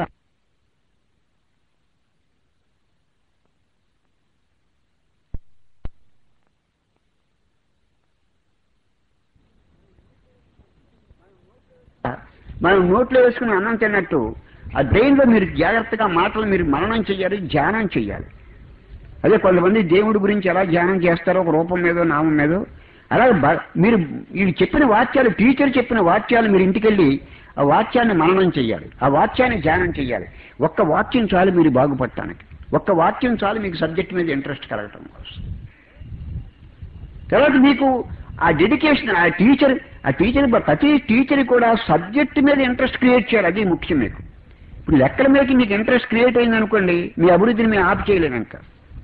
మనం నోట్లో వేసుకుని అన్నం తిన్నట్టు ఆ బ్రెయిన్లో మీరు జాగ్రత్తగా మాటలు మీరు మననం చేయాలి ధ్యానం చేయాలి అదే కొంతమంది దేవుడి గురించి ఎలా ధ్యానం చేస్తారో ఒక రూపం మీదో నామం మీదో అలాగే బ- మీరు వీళ్ళు చెప్పిన వాక్యాలు టీచర్ చెప్పిన వాక్యాలు మీరు ఇంటికెళ్ళి ఆ వాక్యాన్ని మననం చేయాలి ఆ వాక్యాన్ని ధ్యానం చేయాలి ఒక్క వాక్యం చాలు మీరు బాగుపడటానికి ఒక్క వాక్యం చాలు మీకు సబ్జెక్ట్ మీద ఇంట్రెస్ట్ కలగటం కోసం తర్వాత మీకు ఆ డెడికేషన్ ఆ టీచర్ ఆ టీచర్ ప్రతి టీచర్ కూడా సబ్జెక్ట్ మీద ఇంట్రెస్ట్ క్రియేట్ చేయాలి అది ముఖ్యం మీకు ఇప్పుడు లెక్కల మీద మీకు ఇంట్రెస్ట్ క్రియేట్ అయింది అనుకోండి మీ అభివృద్ధిని మీరు ఆపు చేయలేము ఇంకా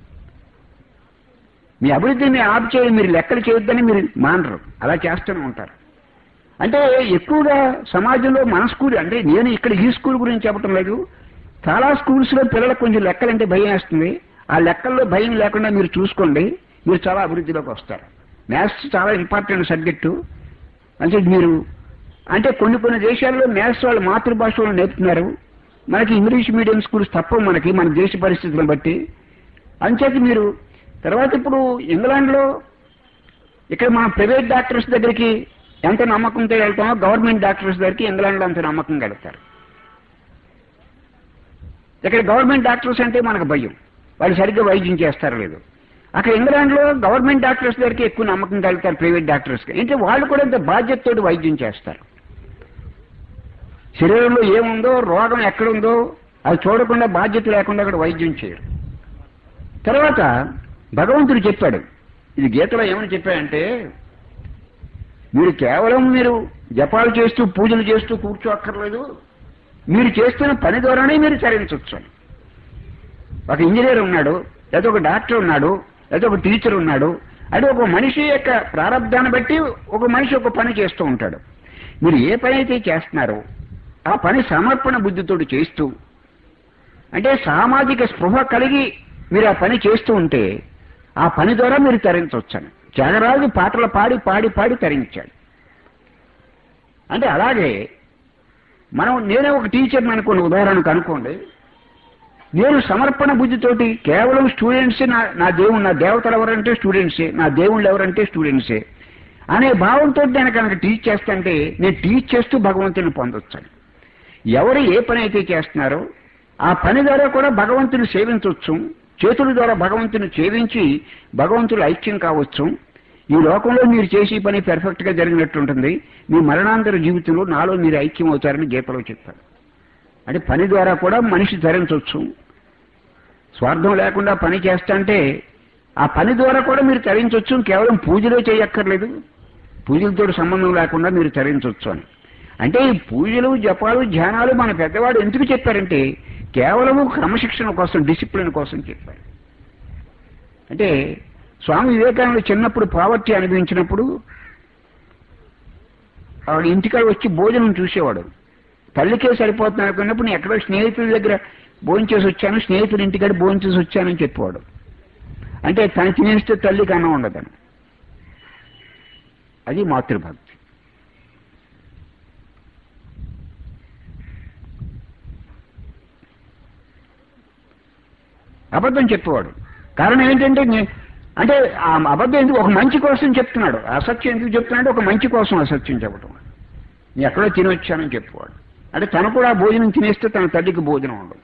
మీ అభివృద్ధిని మీరు ఆపు చేయాలి మీరు లెక్కలు చేయొద్దని మీరు మానరు అలా చేస్తూనే ఉంటారు అంటే ఎక్కువగా సమాజంలో మన స్కూల్ అంటే నేను ఇక్కడ ఈ స్కూల్ గురించి చెప్పడం లేదు చాలా స్కూల్స్ లో పిల్లలకు కొంచెం లెక్కలంటే భయం వేస్తుంది ఆ లెక్కల్లో భయం లేకుండా మీరు చూసుకోండి మీరు చాలా అభివృద్ధిలోకి వస్తారు మ్యాథ్స్ చాలా ఇంపార్టెంట్ సబ్జెక్టు అంటే మీరు అంటే కొన్ని కొన్ని దేశాల్లో మ్యాథ్స్ వాళ్ళు మాతృభాషలో నేర్పుతున్నారు మనకి ఇంగ్లీష్ మీడియం స్కూల్స్ తప్ప మనకి మన దేశ పరిస్థితులను బట్టి అంచేత మీరు తర్వాత ఇప్పుడు ఇంగ్లాండ్లో ఇక్కడ మన ప్రైవేట్ డాక్టర్స్ దగ్గరికి ఎంత నమ్మకంతో వెళ్తామో గవర్నమెంట్ డాక్టర్స్ దగ్గరికి ఇంగ్లాండ్లో అంత నమ్మకంగా వెళ్తారు ఇక్కడ గవర్నమెంట్ డాక్టర్స్ అంటే మనకు భయం వాళ్ళు సరిగ్గా వైద్యం చేస్తారో లేదు అక్కడ ఇంగ్లాండ్లో గవర్నమెంట్ డాక్టర్స్ దగ్గరికి ఎక్కువ నమ్మకంగా వెళ్తారు ప్రైవేట్ డాక్టర్స్కి అంటే వాళ్ళు కూడా ఇంత బాధ్యతతోటి వైద్యం చేస్తారు శరీరంలో ఏముందో రోగం ఎక్కడుందో అది చూడకుండా బాధ్యత లేకుండా అక్కడ వైద్యం చేయరు తర్వాత భగవంతుడు చెప్పాడు ఇది గీతలో ఏమని చెప్పాడంటే మీరు కేవలం మీరు జపాలు చేస్తూ పూజలు చేస్తూ కూర్చోక్కర్లేదు మీరు చేస్తున్న పని ద్వారానే మీరు చరించవచ్చు ఒక ఇంజనీర్ ఉన్నాడు లేదా ఒక డాక్టర్ ఉన్నాడు లేదా ఒక టీచర్ ఉన్నాడు అంటే ఒక మనిషి యొక్క ప్రారంధాన్ని బట్టి ఒక మనిషి ఒక పని చేస్తూ ఉంటాడు మీరు ఏ పని అయితే చేస్తున్నారో ఆ పని సమర్పణ బుద్ధితోటి చేస్తూ అంటే సామాజిక స్పృహ కలిగి మీరు ఆ పని చేస్తూ ఉంటే ఆ పని ద్వారా మీరు తరించవచ్చని త్యాగరాజు పాటలు పాడి పాడి పాడి తరించాడు అంటే అలాగే మనం నేనే ఒక టీచర్ని అనుకోండి ఉదాహరణకు అనుకోండి నేను సమర్పణ బుద్ధితోటి కేవలం స్టూడెంట్సే నా నా దేవుడు నా దేవతలు ఎవరంటే స్టూడెంట్సే నా దేవుళ్ళు ఎవరంటే స్టూడెంట్సే అనే భావంతో నేను కనుక టీచ్ చేస్తుంటే నేను టీచ్ చేస్తూ భగవంతుని పొందొచ్చాను ఎవరు ఏ పని అయితే చేస్తున్నారో ఆ పని ద్వారా కూడా భగవంతుని సేవించవచ్చు చేతుల ద్వారా భగవంతుని సేవించి భగవంతుడు ఐక్యం కావచ్చు ఈ లోకంలో మీరు చేసే పని పెర్ఫెక్ట్ గా జరిగినట్టు ఉంటుంది మీ మరణాంతర జీవితంలో నాలో మీరు ఐక్యం అవుతారని గీతలో చెప్పారు అంటే పని ద్వారా కూడా మనిషి ధరించవచ్చు స్వార్థం లేకుండా పని చేస్తాంటే ఆ పని ద్వారా కూడా మీరు తరించవచ్చు కేవలం పూజలో చేయక్కర్లేదు పూజలతో సంబంధం లేకుండా మీరు తరించవచ్చు అని అంటే ఈ పూజలు జపాలు ధ్యానాలు మన పెద్దవాడు ఎందుకు చెప్పారంటే కేవలము క్రమశిక్షణ కోసం డిసిప్లిన్ కోసం చెప్పారు అంటే స్వామి వివేకానంద చిన్నప్పుడు పావర్టీ అనుభవించినప్పుడు ఆవిడ ఇంటికాడ వచ్చి భోజనం చూసేవాడు తల్లికే సరిపోతుంది అనుకున్నప్పుడు నేను ఎక్కడో స్నేహితుల దగ్గర భోజనం చేసి వచ్చాను స్నేహితుడి ఇంటికాడ భోజనం చేసి వచ్చానని చెప్పేవాడు అంటే తను తినేస్తే తల్లికి అన్నం ఉండదని అది మాతృభక్తి అబద్ధం చెప్పేవాడు కారణం ఏంటంటే నే- అంటే ఆ అబద్ధం ఎందుకు ఒక మంచి కోసం చెప్తున్నాడు అసత్యం ఎందుకు చెప్తున్నాడు ఒక మంచి కోసం అసత్యం చెప్పడం నేను ఎక్కడో తినొచ్చానని చెప్పేవాడు అంటే తను కూడా ఆ భోజనం తినేస్తే తన తల్లికి భోజనం ఉండదు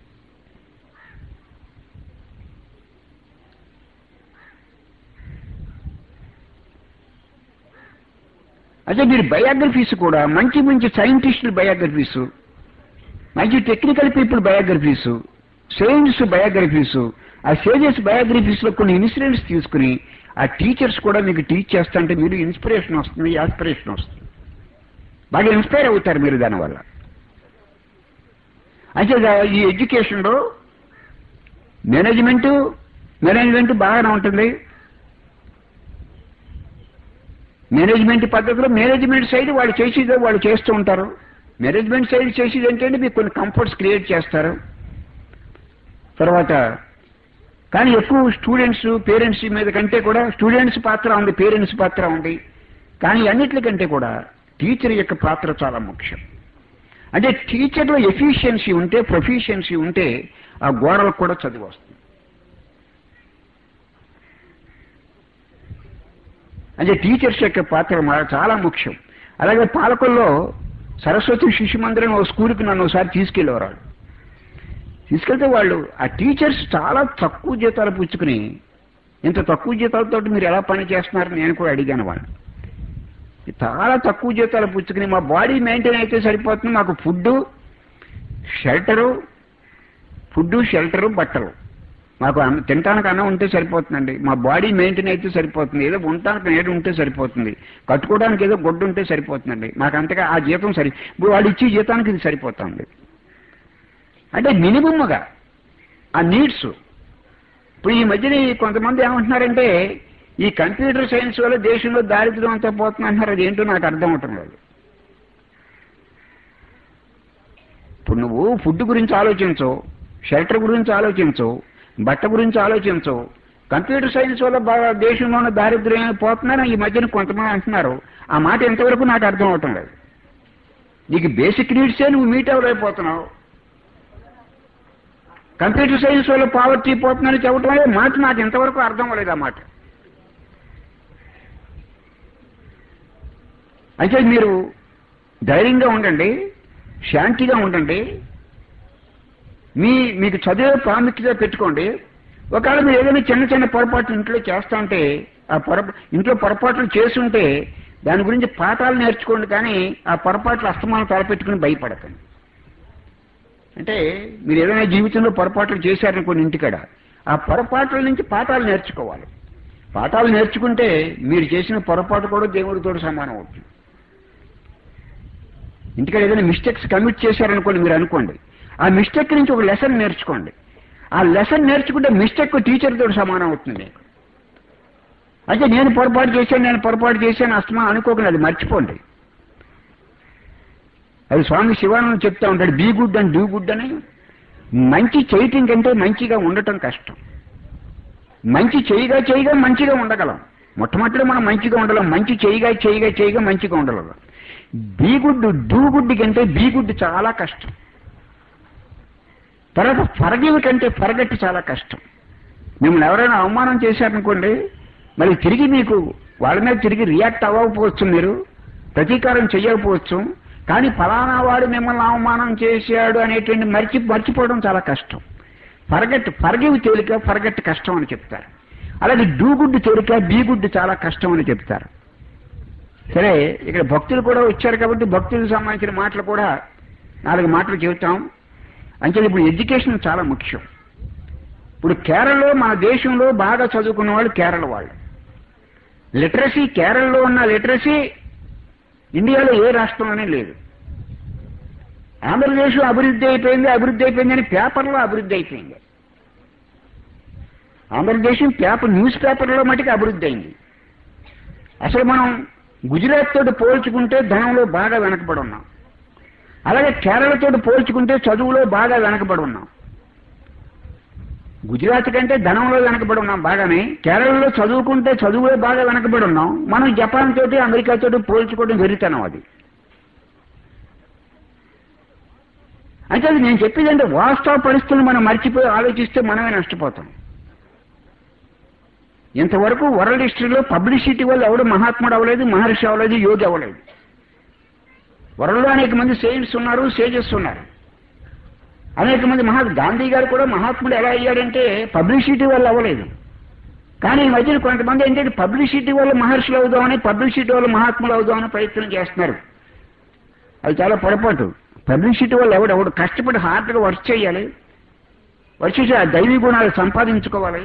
అదే మీరు బయోగ్రఫీస్ కూడా మంచి మంచి సైంటిస్టుల బయోగ్రఫీస్ మంచి technical people biographies science biographies ఆ సేజెస్ బయోగ్రఫీస్ లో కొన్ని ఇన్సిడెంట్స్ తీసుకుని ఆ టీచర్స్ కూడా మీకు టీచ్ చేస్తుంటే మీరు ఇన్స్పిరేషన్ వస్తుంది ఆస్పిరేషన్ వస్తుంది బాగా ఇన్స్పైర్ అవుతారు మీరు దానివల్ల అయితే దా- ఈ ఎడ్యుకేషన్లో మేనేజ్మెంట్ మేనేజ్మెంట్ బాగానే ఉంటుంది మేనేజ్మెంట్ పద్ధతిలో మేనేజ్మెంట్ సైడ్ వాళ్ళు చేసేదో వాళ్ళు చేస్తూ ఉంటారు మేనేజ్మెంట్ సైడ్ చేసేది ఏంటంటే మీకు కొన్ని కంఫర్ట్స్ క్రియేట్ చేస్తారు తర్వాత కానీ ఎక్కువ స్టూడెంట్స్ పేరెంట్స్ మీద కంటే కూడా స్టూడెంట్స్ పాత్ర ఉంది పేరెంట్స్ పాత్ర ఉంది కానీ అన్నిటికంటే కూడా టీచర్ యొక్క పాత్ర చాలా ముఖ్యం అంటే టీచర్లో ఎఫిషియన్సీ ఉంటే ప్రొఫిషియన్సీ ఉంటే ఆ గోడలకు కూడా చదువు వస్తుంది అంటే టీచర్స్ యొక్క పాత్ర మా- చాలా ముఖ్యం అలాగే పాలకుల్లో సరస్వతి శిశు మందిరం ఓ స్కూల్కి నన్ను ఒకసారి తీసుకెళ్ళేవారు తీసుకెళ్తే వాళ్ళు ఆ టీచర్స్ చాలా తక్కువ జీతాలు పుచ్చుకుని ఇంత తక్కువ జీతాలతో మీరు ఎలా పని చేస్తున్నారని నేను కూడా అడిగాను వాళ్ళు చాలా తక్కువ జీతాలు పుచ్చుకుని మా బాడీ మెయింటైన్ అయితే సరిపోతుంది మాకు ఫుడ్ షెల్టరు ఫుడ్ షెల్టరు బట్టలు మాకు అన్న- తినటానికి అన్నం ఉంటే సరిపోతుందండి మా బాడీ మెయింటైన్ అయితే సరిపోతుంది ఏదో ఉండటానికి నేడు ఉంటే సరిపోతుంది కట్టుకోవడానికి ఏదో గొడ్డు ఉంటే సరిపోతుందండి మాకు అంతగా ఆ జీతం సరి ఇప్పుడు వాళ్ళు ఇచ్చే జీతానికి ఇది సరిపోతుంది అంటే మినిమమ్గా ఆ నీడ్స్ ఇప్పుడు ఈ మధ్యన ఈ కొంతమంది ఏమంటున్నారంటే ఈ కంప్యూటర్ సైన్స్ వల్ల దేశంలో దారిద్ర్యం అంతా పోతుంది అంటున్నారు అది ఏంటో నాకు అర్థం అవటం లేదు ఇప్పుడు నువ్వు ఫుడ్ గురించి ఆలోచించవు షెల్టర్ గురించి ఆలోచించవు బట్ట గురించి ఆలోచించవు కంప్యూటర్ సైన్స్ వల్ల బాగా దేశంలో ఉన్న దారిద్ర్యం పోతుందని ఈ మధ్యన కొంతమంది అంటున్నారు ఆ మాట ఎంతవరకు నాకు అర్థం అవటం లేదు నీకు బేసిక్ నీడ్సే నువ్వు మీట్ అవ్వలేకపోతున్నావు కంప్యూటర్ సైన్స్ వల్ల పావర్టీ పోతుందని చెప్పడం అనే మాట నాకు ఎంతవరకు అర్థం అవ్వలేదు ఆ మాట అయితే మీరు ధైర్యంగా ఉండండి శాంతిగా ఉండండి మీ మీకు చదివే ప్రాముఖ్యత పెట్టుకోండి ఒకవేళ మీరు ఏదైనా చిన్న చిన్న పొరపాట్లు ఇంట్లో చేస్తా ఉంటే ఆ పొర ఇంట్లో పొరపాట్లు చేస్తుంటే దాని గురించి పాఠాలు నేర్చుకోండి కానీ ఆ పొరపాట్లు అస్తమానం తలపెట్టుకుని భయపడకండి అంటే మీరు ఏదైనా జీవితంలో పొరపాట్లు చేశారనుకోండి ఇంటికాడ ఆ పొరపాట్ల నుంచి పాఠాలు నేర్చుకోవాలి పాఠాలు నేర్చుకుంటే మీరు చేసిన పొరపాటు కూడా దేవుడితో సమానం అవుతుంది ఇంటికాడ ఏదైనా మిస్టేక్స్ కమిట్ చేశారనుకోండి మీరు అనుకోండి ఆ మిస్టేక్ నుంచి ఒక లెసన్ నేర్చుకోండి ఆ లెసన్ నేర్చుకుంటే మిస్టేక్ టీచర్ తోటి సమానం అవుతుంది మీకు అయితే నేను పొరపాటు చేశాను నేను పొరపాటు చేశాను అస్తమా అనుకోకండి అది మర్చిపోండి అది స్వామి శివానంద చెప్తా ఉంటాడు be good and do good అని మంచి చేయటం కంటే మంచిగా ఉండటం కష్టం మంచి చేయగా చేయగా మంచిగా ఉండగలం మొట్టమొదటి మనం మంచిగా ఉండలేం మంచి చేయగా చేయగా చేయగా మంచిగా ఉండగలం బీ గుడ్ డూ గుడ్ కంటే బీ గుడ్ చాలా కష్టం తర్వాత ఫరగివ్ కంటే ఫరగట్టి చాలా కష్టం మిమ్మల్ని ఎవరైనా అవమానం చేశారనుకోండి మరి తిరిగి మీకు వాళ్ళ మీద తిరిగి రియాక్ట్ అవ్వకపోవచ్చు మీరు ప్రతీకారం చేయకపోవచ్చు కానీ ఫలానా వాడు మిమ్మల్ని అవమానం చేశాడు అనేటువంటి మర్చి మర్చిపోవడం చాలా కష్టం ఫరగట్ ఫరగివ్ తేలిక ఫరగట్ కష్టం అని చెప్తారు అలాగే డూ గుడ్ తేలిక బీ గుడ్ చాలా కష్టం అని చెప్తారు సరే ఇక్కడ భక్తులు కూడా వచ్చారు కాబట్టి భక్తులకు సంబంధించిన మాటలు కూడా నాలుగు మాటలు చెబుతాం అంటే ఇప్పుడు ఎడ్యుకేషన్ చాలా ముఖ్యం ఇప్పుడు కేరళలో మన దేశంలో బాగా చదువుకున్న వాళ్ళు కేరళ వాళ్ళు లిటరసీ కేరళలో ఉన్న లిటరసీ ఇండియాలో ఏ రాష్ట్రంలోనే లేదు ఆంధ్రప్రదేశ్ అభివృద్ధి అయిపోయింది అభివృద్ధి అయిపోయింది అని పేపర్లో అభివృద్ధి అయిపోయింది ఆంధ్రదేశం పేపర్ న్యూస్ పేపర్లో మటుకు అభివృద్ధి అయింది అసలు మనం గుజరాత్ తోటి పోల్చుకుంటే ధనంలో బాగా వెనకబడి ఉన్నాం అలాగే కేరళతో పోల్చుకుంటే చదువులో బాగా వెనకబడి ఉన్నాం గుజరాత్ కంటే ధనంలో వెనకబడి ఉన్నాం బాగానే కేరళలో చదువుకుంటే చదువులో బాగా వెనకబడి ఉన్నాం మనం జపాన్ తోటి అమెరికా తోటి పోల్చుకోవడం వెరితనం అది అంటే అది నేను చెప్పేది అంటే వాస్తవ పరిస్థితులు మనం మర్చిపోయి ఆలోచిస్తే మనమే నష్టపోతాం ఇంతవరకు వరల్డ్ హిస్టరీలో పబ్లిసిటీ వల్ల ఎవడు మహాత్ముడు అవ్వలేదు మహర్షి అవ్వలేదు యోగి అవ్వలేదు వరల్డ్లో అనేక మంది సెయింట్స్ ఉన్నారు సేజెస్ ఉన్నారు అనేక మంది మహా గాంధీ గారు కూడా మహాత్ముడు ఎలా అయ్యాడంటే పబ్లిసిటీ వల్ల అవ్వలేదు కానీ ఈ మధ్యన కొంతమంది ఏంటంటే పబ్లిసిటీ వల్ల మహర్షులు అవుదామని పబ్లిసిటీ వల్ల మహాత్ములు అవుదామని ప్రయత్నం చేస్తున్నారు అది చాలా పొరపాటు పబ్లిసిటీ వల్ల ఎవడు ఎవడు కష్టపడి హార్డ్గా వర్క్ చేయాలి వర్క్ చేసి ఆ దైవీ గుణాలు సంపాదించుకోవాలి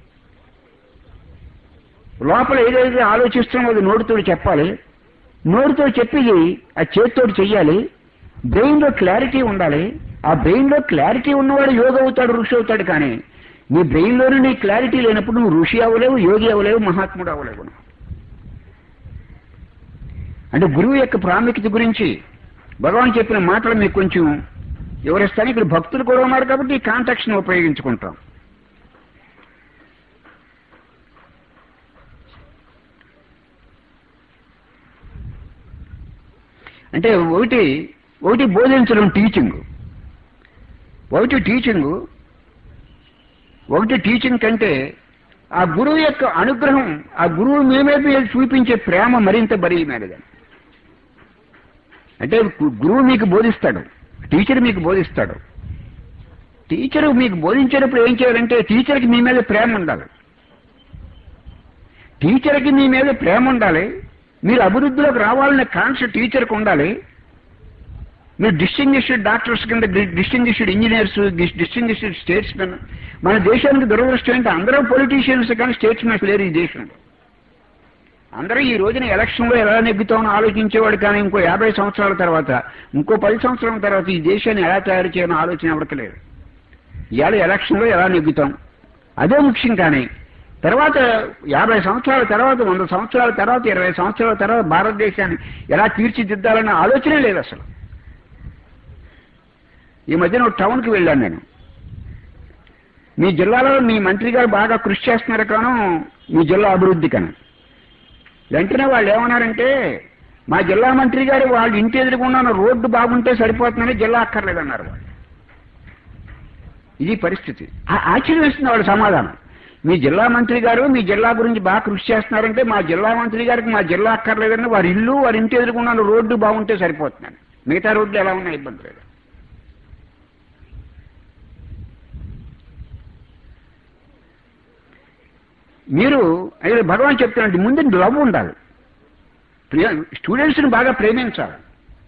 లోపల ఏదైతే ఆలోచిస్తున్నామో అది నోటితో చెప్పాలి నోటితో చెప్పేది ఆ చేతితోటి చెయ్యాలి బ్రెయిన్ లో క్లారిటీ ఉండాలి ఆ బ్రెయిన్ లో క్లారిటీ ఉన్నవాడు యోగ అవుతాడు ఋషి అవుతాడు కానీ నీ బ్రెయిన్ లోనే నీ క్లారిటీ లేనప్పుడు నువ్వు ఋషి అవ్వలేవు యోగి అవ్వలేవు మహాత్ముడు అవ్వలేవు అంటే గురువు యొక్క ప్రాముఖ్యత గురించి భగవాన్ చెప్పిన మాటలు మీకు కొంచెం వివరిస్తాను ఇక్కడ భక్తులు కూడా ఉన్నారు కాబట్టి ఈ కాంటాక్ట్స్ ఉపయోగించుకుంటాం అంటే ఒకటి ఒకటి బోధించడం టీచింగ్ ఒకటి టీచింగ్ ఒకటి టీచింగ్ కంటే ఆ గురువు యొక్క అనుగ్రహం ఆ గురువు మీ మీద చూపించే ప్రేమ మరింత బలీమైనది అంటే గు- గురువు మీకు బోధిస్తాడు టీచర్ మీకు బోధిస్తాడు టీచర్ మీకు బోధించేటప్పుడు ఏం చేయాలంటే టీచర్కి మీ మీద ప్రేమ ఉండాలి టీచర్కి మీ మీద ప్రేమ ఉండాలి మీరు అభివృద్ధిలోకి రావాలనే కాన్సెప్ట్ టీచర్కి ఉండాలి మీరు డిస్టింగ్విష్డ్ డాక్టర్స్ కింద distinguished engineers distinguished statesmen మన దేశానికి దురదృష్టం ఏంటి అందరూ పొలిటీషియన్స్ కానీ స్టేట్స్ మెన్స్ లేరు ఈ దేశంలో అందరూ ఈ రోజున ఎలక్షన్లో ఎలా నెగ్గుతామని ఆలోచించేవాడు కానీ ఇంకో యాభై సంవత్సరాల తర్వాత ఇంకో పది సంవత్సరాల తర్వాత ఈ దేశాన్ని ఎలా తయారు చేయాలని ఆలోచన ఎవరికి లేదు ఇవాళ ఎలక్షన్లో ఎలా నెగ్గుతాం అదే ముఖ్యం కానీ తర్వాత యాభై సంవత్సరాల తర్వాత వంద సంవత్సరాల తర్వాత ఇరవై సంవత్సరాల తర్వాత భారతదేశాన్ని ఎలా తీర్చిదిద్దాలన్న ఆలోచనే లేదు అసలు ఈ మధ్యన ఒక టౌన్కి వెళ్ళాను నేను మీ జిల్లాలో మీ మంత్రి గారు బాగా కృషి చేస్తున్నారు కాను మీ జిల్లా అభివృద్ధి కను వెంటనే వాళ్ళు ఏమన్నారంటే మా జిల్లా మంత్రి గారు వాళ్ళ ఇంటి ఎదురుకుండా ఉన్న రోడ్డు బాగుంటే సరిపోతుందని జిల్లా అక్కర్లేదన్నారు వాళ్ళు ఇది పరిస్థితి ఆ- ఆశ్చర్యం వేస్తుంది వాడు సమాధానం మీ జిల్లా మంత్రి గారు మీ జిల్లా గురించి బాగా కృషి చేస్తున్నారంటే మా జిల్లా మంత్రి గారికి మా జిల్లా అక్కర్లేదని వారి ఇల్లు వారి ఇంటి ఎదురుకుండా ఉన్న రోడ్డు బాగుంటే సరిపోతుందని మిగతా రోడ్లు ఎలా ఉన్నా ఇబ్బంది లేదు మీరు అయితే భగవాన్ చెప్తున్నట్టు ముందు లవ్ ఉండాలి స్టూడెంట్స్ని బాగా ప్రేమించాలి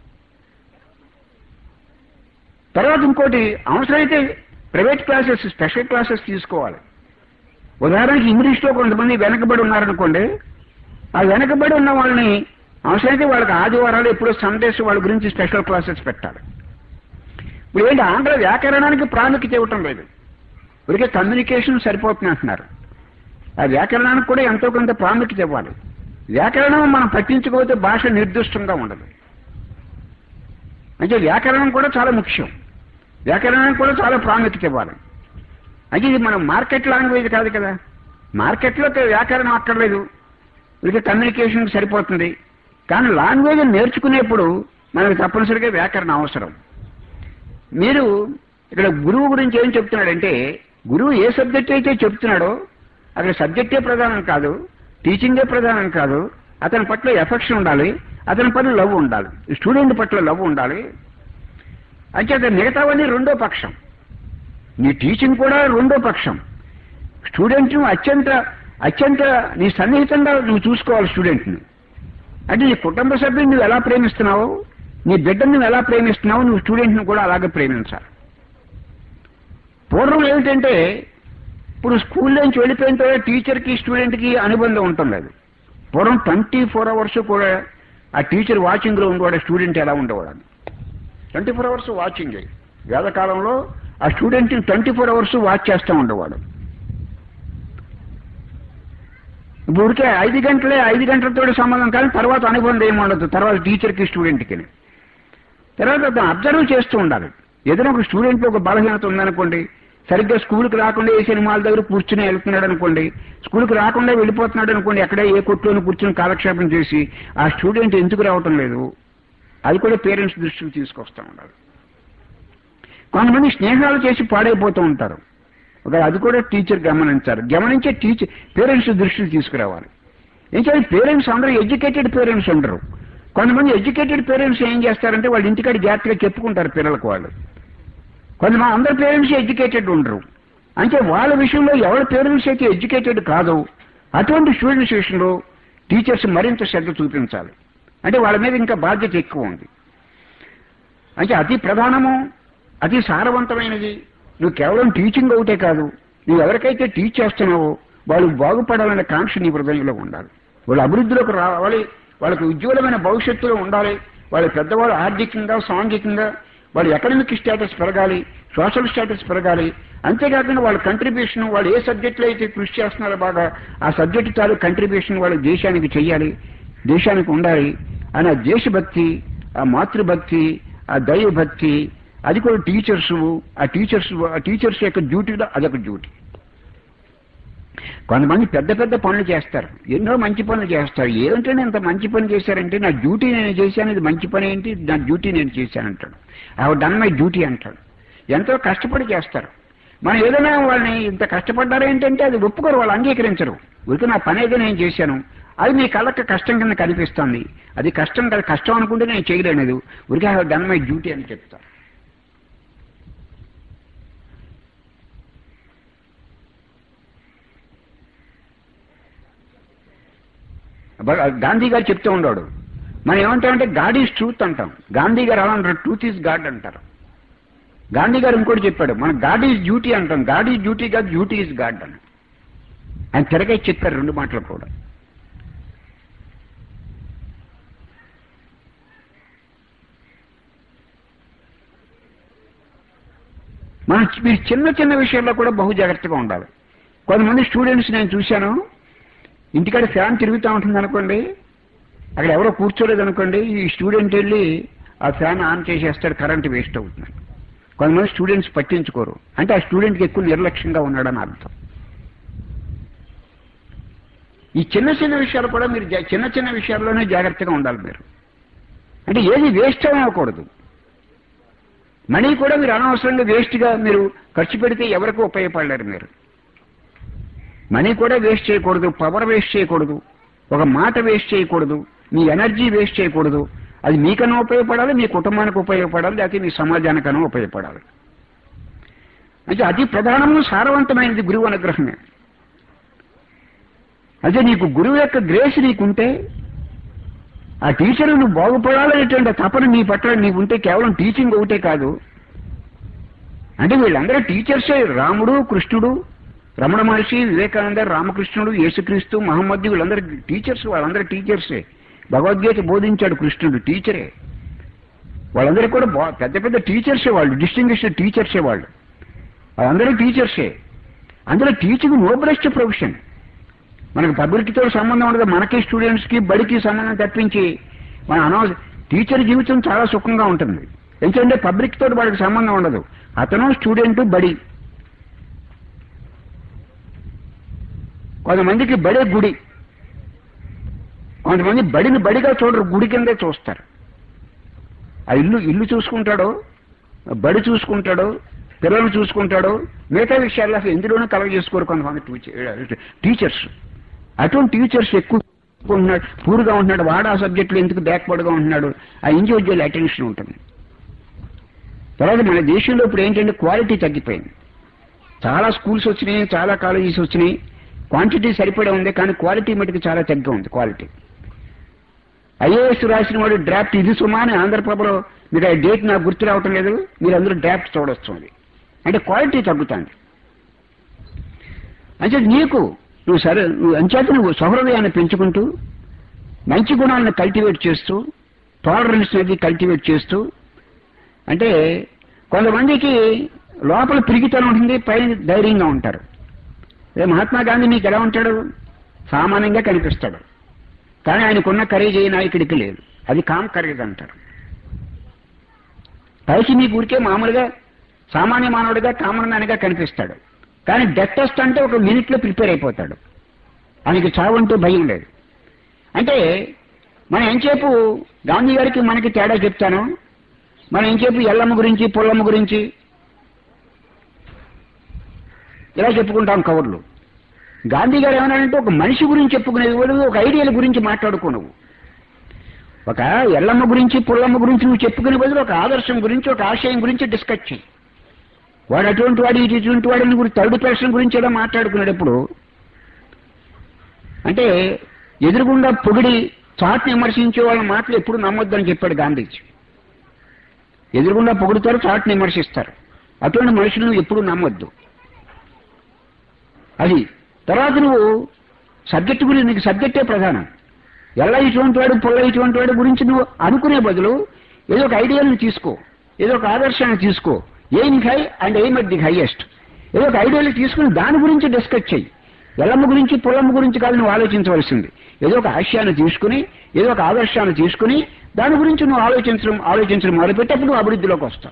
తర్వాత ఇంకోటి అవసరమైతే ప్రైవేట్ క్లాసెస్ స్పెషల్ క్లాసెస్ తీసుకోవాలి ఉదాహరణకి ఇంగ్లీష్లో కొంతమంది వెనకబడి ఉన్నారనుకోండి ఆ వెనకబడి ఉన్న వాళ్ళని అవసరమైతే వాళ్ళకి ఆదివారాలు ఎప్పుడో సండేస్ వాళ్ళ గురించి స్పెషల్ క్లాసెస్ పెట్టాలి ఇప్పుడు ఏంటి ఆంధ్ర వ్యాకరణానికి ప్రాముఖ్యత ఇవ్వటం లేదు ఇప్పటికే కమ్యూనికేషన్ సరిపోతుంది అంటున్నారు ఆ వ్యాకరణానికి కూడా ఎంతో కొంత ప్రాముఖ్యత ఇవ్వాలి వ్యాకరణం మనం పట్టించుకోకపోతే భాష నిర్దిష్టంగా ఉండదు అంటే వ్యాకరణం కూడా చాలా ముఖ్యం వ్యాకరణానికి కూడా చాలా ప్రాముఖ్యత ఇవ్వాలి అయితే ఇది మన మార్కెట్ లాంగ్వేజ్ కాదు కదా మార్కెట్లో వ్యాకరణం అక్కర్లేదు ఇది కమ్యూనికేషన్ సరిపోతుంది కానీ లాంగ్వేజ్ నేర్చుకునేప్పుడు మనకు తప్పనిసరిగా వ్యాకరణం అవసరం మీరు ఇక్కడ గురువు గురించి ఏం చెప్తున్నాడంటే గురువు ఏ సబ్జెక్ట్ అయితే చెప్తున్నాడో అక్కడ సబ్జెక్టే ప్రధానం కాదు టీచింగే ప్రధానం కాదు అతని పట్ల ఎఫెక్షన్ ఉండాలి అతని పట్ల లవ్ ఉండాలి స్టూడెంట్ పట్ల లవ్ ఉండాలి అంచేత మిగతావన్నీ రెండో పక్షం నీ టీచింగ్ కూడా రెండో పక్షం స్టూడెంట్ అత్యంత అత్యంత నీ సన్నిహితంగా నువ్వు చూసుకోవాలి స్టూడెంట్ని అంటే నీ కుటుంబ సభ్యుని నువ్వు ఎలా ప్రేమిస్తున్నావు నీ బిడ్డను నువ్వు ఎలా ప్రేమిస్తున్నావు నువ్వు స్టూడెంట్ని కూడా అలాగే ప్రేమించాలి పూర్వం ఏమిటంటే ఇప్పుడు స్కూల్ నుంచి వెళ్ళిపోయిన తర్వాత టీచర్కి స్టూడెంట్కి అనుబంధం ఉంటుంది అది పూర్వం ట్వంటీ ఫోర్ అవర్స్ కూడా ఆ టీచర్ వాచింగ్లో ఉండేవాడు స్టూడెంట్ ఎలా ఉండేవాడు ట్వంటీ ఫోర్ అవర్స్ వాచింగ్ వేదకాలంలో ఆ student twenty four hours watch చేస్తూ ఉండేవాడు ఇప్పుడు ఊరికే ఐదు గంటలే ఐదు గంటలతో సంబంధం కానీ తర్వాత అనుబంధం ఏమి ఉండదు తర్వాత టీచర్కి స్టూడెంట్కి తర్వాత అతను అబ్జర్వ్ చేస్తూ ఉండాలి ఏదైనా ఒక స్టూడెంట్ ఒక బలహీనత ఉందనుకోండి సరిగ్గా స్కూల్కి రాకుండా ఏ సినిమాల దగ్గర కూర్చుని వెళ్తున్నాడు అనుకోండి స్కూల్కి రాకుండా వెళ్ళిపోతున్నాడు అనుకోండి ఎక్కడ ఏ కొట్టులోని కూర్చుని కాలక్షేపం చేసి ఆ స్టూడెంట్ ఎందుకు రావటం లేదు అది కూడా పేరెంట్స్ దృష్టికి తీసుకొస్తూ ఉండాలి కొంతమంది స్నేహాలు చేసి పాడైపోతూ ఉంటారు ఒక అది కూడా టీచర్ గమనించారు గమనించే టీచర్ పేరెంట్స్ దృష్టికి తీసుకురావాలి ఏం చేయాలి పేరెంట్స్ అందరూ ఎడ్యుకేటెడ్ పేరెంట్స్ ఉండరు కొంతమంది ఎడ్యుకేటెడ్ పేరెంట్స్ ఏం చేస్తారంటే వాళ్ళ ఇంటికాడ జాగ్రత్తగా చెప్పుకుంటారు పిల్లలకు వాళ్ళు కొంతమంది అందరు పేరెంట్స్ ఎడ్యుకేటెడ్ ఉండరు అంటే వాళ్ళ విషయంలో ఎవరి పేరెంట్స్ అయితే ఎడ్యుకేటెడ్ కాదో అటువంటి స్టూడెంట్స్ విషయంలో టీచర్స్ మరింత శ్రద్ధ చూపించాలి అంటే వాళ్ళ మీద ఇంకా బాధ్యత ఎక్కువ ఉంది అంటే అతి ప్రధానము అతి సారవంతమైనది నువ్వు కేవలం టీచింగ్ ఒకటే కాదు నువ్వు ఎవరికైతే టీచ్ చేస్తున్నావో వాళ్ళు బాగుపడాలనే కాంక్ష నీ హృదయంలో ఉండాలి వాళ్ళు అభివృద్ధిలోకి రావాలి వాళ్ళకి ఉజ్వలమైన భవిష్యత్తులో ఉండాలి వాళ్ళ పెద్దవాళ్ళు ఆర్థికంగా సాంఘికంగా వాళ్ళ ఎకడమిక్ స్టేటస్ పెరగాలి సోషల్ స్టేటస్ పెరగాలి అంతేకాకుండా వాళ్ళ కంట్రిబ్యూషన్ వాళ్ళు ఏ సబ్జెక్టులో అయితే కృషి చేస్తున్నారో బాగా ఆ సబ్జెక్టు తాలూ కంట్రిబ్యూషన్ వాళ్ళ దేశానికి చెయ్యాలి దేశానికి ఉండాలి అని ఆ దేశభక్తి ఆ మాతృభక్తి ఆ దైవభక్తి అది కూడా టీచర్స్ ఆ టీచర్స్ ఆ టీచర్స్ యొక్క డ్యూటీలో అదొక డ్యూటీ కొంతమంది పెద్ద పెద్ద పనులు చేస్తారు ఎన్నో మంచి పనులు చేస్తారు ఏమిటో ఇంత మంచి పని చేశారంటే నా డ్యూటీ నేను చేశాను ఇది మంచి పని ఏంటి నా డ్యూటీ నేను చేశానంటాడు ఐ డన్ మై డ్యూటీ అంటాడు ఎంతో కష్టపడి చేస్తారు మనం ఏదైనా వాళ్ళని ఇంత కష్టపడ్డారు ఏంటంటే అది ఒప్పుకోరు వాళ్ళు అంగీకరించరు ఊరికి నా పని ఏదో నేను చేశాను అది మీ కళ్ళకి కష్టం కింద కనిపిస్తుంది అది కష్టం కదా కష్టం అనుకుంటే నేను చేయలేనిది ఊరికి ఐ డన్ మై డ్యూటీ అని చెప్తాను గాంధీ గారు చెప్తూ ఉండేవాడు మనం ఏమంటామంటే గాడ్ ఈజ్ ట్రూత్ అంటాం గాంధీ గారు అలా అంటారు ట్రూత్ ఈజ్ గాడ్ అంటారు గాంధీ గారు ఇంకోటి చెప్పాడు మన గాడ్ ఈజ్ డ్యూటీ అంటాం గాడ్ ఈజ్ డ్యూటీ కాదు డ్యూటీ ఈజ్ గాడ్ అని ఆయన తిరగే చెప్పారు రెండు మాటలు కూడా మనం మీరు చిన్న చిన్న విషయాల్లో కూడా బహు జాగ్రత్తగా ఉండాలి కొంతమంది స్టూడెంట్స్ నేను చూశాను ఇంటికాడ ఫ్యాన్ తిరుగుతూ ఉంటుంది అనుకోండి అక్కడ ఎవరో కూర్చోలేదు అనుకోండి ఈ స్టూడెంట్ వెళ్ళి ఆ ఫ్యాన్ ఆన్ చేసేస్తాడు కరెంట్ వేస్ట్ అవుతుంది కొంతమంది స్టూడెంట్స్ పట్టించుకోరు అంటే ఆ స్టూడెంట్కి ఎక్కువ నిర్లక్ష్యంగా ఉన్నాడని అర్థం ఈ చిన్న చిన్న విషయాలు కూడా మీరు జా- చిన్న చిన్న విషయాల్లోనే జాగ్రత్తగా ఉండాలి మీరు అంటే ఏది వేస్ట్ అవ్వకూడదు మనీ కూడా మీరు అనవసరంగా వేస్ట్గా మీరు ఖర్చు పెడితే ఎవరికి ఉపయోగపడలేరు మీరు మనీ కూడా వేస్ట్ చేయకూడదు పవర్ వేస్ట్ చేయకూడదు ఒక మాట వేస్ట్ చేయకూడదు మీ ఎనర్జీ వేస్ట్ చేయకూడదు అది మీకన్నా ఉపయోగపడాలి మీ కుటుంబానికి ఉపయోగపడాలి లేకపోతే మీ సమాజానికన్నా ఉపయోగపడాలి అంటే అతి ప్రధానము సారవంతమైనది గురువు అనుగ్రహమే అదే నీకు గురువు యొక్క గ్రేస్ నీకుంటే ఆ టీచర్ నువ్వు బాగుపడాలనేటువంటి తపన నీ పట్ల నీకుంటే కేవలం టీచింగ్ ఒకటే కాదు అంటే వీళ్ళందరూ టీచర్సే రాముడు కృష్ణుడు రమణ మహర్షి వివేకానంద రామకృష్ణుడు యేసుక్రీస్తు మహమ్మద్ వీళ్ళందరూ టీచర్స్ వాళ్ళందరూ టీచర్సే భగవద్గీత బోధించాడు కృష్ణుడు టీచరే వాళ్ళందరూ కూడా బా- పెద్ద పెద్ద టీచర్సే వాళ్ళు డిస్టింగ్విష్డ్ టీచర్సే వాళ్ళు వాళ్ళందరూ టీచర్సే అందులో టీచింగ్ నోబెస్ట్ ప్రొఫెషన్ మనకు పబ్లిక్తో సంబంధం ఉండదు మనకి స్టూడెంట్స్కి బడికి సంబంధం తప్పించి మన అనవసర టీచర్ జీవితం చాలా సుఖంగా ఉంటుంది ఎందుకంటే పబ్లిక్ తోటి వాడికి సంబంధం ఉండదు అతను స్టూడెంట్ బడి కొంతమందికి బడే గుడి కొంతమంది బడిని బడిగా చూడరు గుడి కిందే చూస్తారు ఆ ఇల్లు ఇల్లు చూసుకుంటాడు బడి చూసుకుంటాడు పిల్లలు చూసుకుంటాడు మిగతా విషయాల్లో అసలు ఎందులోనూ కలగ చేసుకోరు కొంతమంది టీచర్ టీచర్స్ అటువంటి టీచర్స్ ఎక్కువ ఉంటున్నాడు పూర్గా ఉంటున్నాడు వాడు ఆ సబ్జెక్టులో ఎందుకు బ్యాక్వర్డ్గా ఉంటున్నాడు ఆ ఇండివిజువల్ అటెన్షన్ ఉంటుంది తర్వాత మన దేశంలో ఇప్పుడు ఏంటంటే క్వాలిటీ తగ్గిపోయింది చాలా స్కూల్స్ వచ్చినాయి చాలా కాలేజెస్ వచ్చినాయి క్వాంటిటీ సరిపడే ఉంది కానీ క్వాలిటీ మటుకు చాలా తగ్గా ఉంది క్వాలిటీ ఐఏఎస్ రాసిన వాడు డ్రాఫ్ట్ ఇది సుమా అని ఆంధ్రప్రభలో మీకు ఆ డేట్ నాకు గుర్తు రావటం లేదు మీరు అందరూ డ్రాఫ్ట్ చూడొచ్చు అది అంటే క్వాలిటీ తగ్గుతుంది అంటే నీకు నువ్వు సరే నువ్వు అంచేత నువ్వు సహృదయాన్ని పెంచుకుంటూ మంచి గుణాలను కల్టివేట్ చేస్తూ టాలరెన్స్ అనేది కల్టివేట్ చేస్తూ అంటే కొంతమందికి లోపల పిరిగితనం ఉంటుంది పైన ధైర్యంగా ఉంటారు అదే మహాత్మా గాంధీ మీకు ఎలా ఉంటాడు సామాన్యంగా కనిపిస్తాడు కానీ ఆయనకున్న కరేజ్ ఏ నాయకుడికి లేదు అది కామ్ కరేజ్ అంటారు పైకి మీకు ఊరికే మామూలుగా సామాన్య మానవుడిగా కామన్ మ్యాన్గా కనిపిస్తాడు కానీ డెట్టెస్ట్ అంటే ఒక మినిట్లో ప్రిపేర్ అయిపోతాడు ఆయనకి చావంటూ భయం లేదు అంటే మనం ఎంచేపు గాంధీ గారికి మనకి తేడా చెప్తాను మనం ఎంచేపు ఎల్లమ్మ గురించి పుల్లమ్మ గురించి ఇలా చెప్పుకుంటాం కవర్లు గాంధీ గారు ఏమన్నాడంటే ఒక మనిషి గురించి చెప్పుకునేది బదులు ఒక ఐడియల్ గురించి మాట్లాడుకో నువ్వు ఒక ఎల్లమ్మ గురించి పుల్లమ్మ గురించి నువ్వు చెప్పుకునే బదులు ఒక ఆదర్శం గురించి ఒక ఆశయం గురించి డిస్కస్ చేయి వాడు అటువంటి వాడు ఇటు ఇటువంటి వాడిని గురించి థర్డ్ పర్సన్ గురించి ఎలా మాట్లాడుకునేటప్పుడు అంటే ఎదురుగుండా పొగిడి చాట్ని విమర్శించే వాళ్ళ మాటలు ఎప్పుడు నమ్మొద్దని చెప్పాడు గాంధీజీ ఎదురుగుండా పొగుడుతారు చాట్ని విమర్శిస్తారు అటువంటి మనుషులను ఎప్పుడు నమ్మొద్దు అది తర్వాత నువ్వు సబ్జెక్టు గురించి నీకు సబ్జెక్టే ప్రధానం ఎలా ఇటువంటి వాడు పొల్ల ఇటువంటి వాడు గురించి నువ్వు అనుకునే బదులు ఏదో ఒక ఐడియాలను తీసుకో ఏదో ఒక ఆదర్శాన్ని తీసుకోో aim high and aim at the highest ఏదో ఒక ఐడియాలు తీసుకుని దాని గురించి డిస్కస్ చెయ్యి ఎల్లమ్మ గురించి పొల్లమ్మ గురించి కాదు నువ్వు ఆలోచించవలసింది ఏదో ఒక ఆశయాన్ని తీసుకుని ఏదో ఒక ఆదర్శాన్ని తీసుకుని దాని గురించి నువ్వు ఆలోచించడం ఆలోచించడం మొదలుపెట్టేప్పుడు నువ్వు అభివృద్ధిలోకి వస్తావు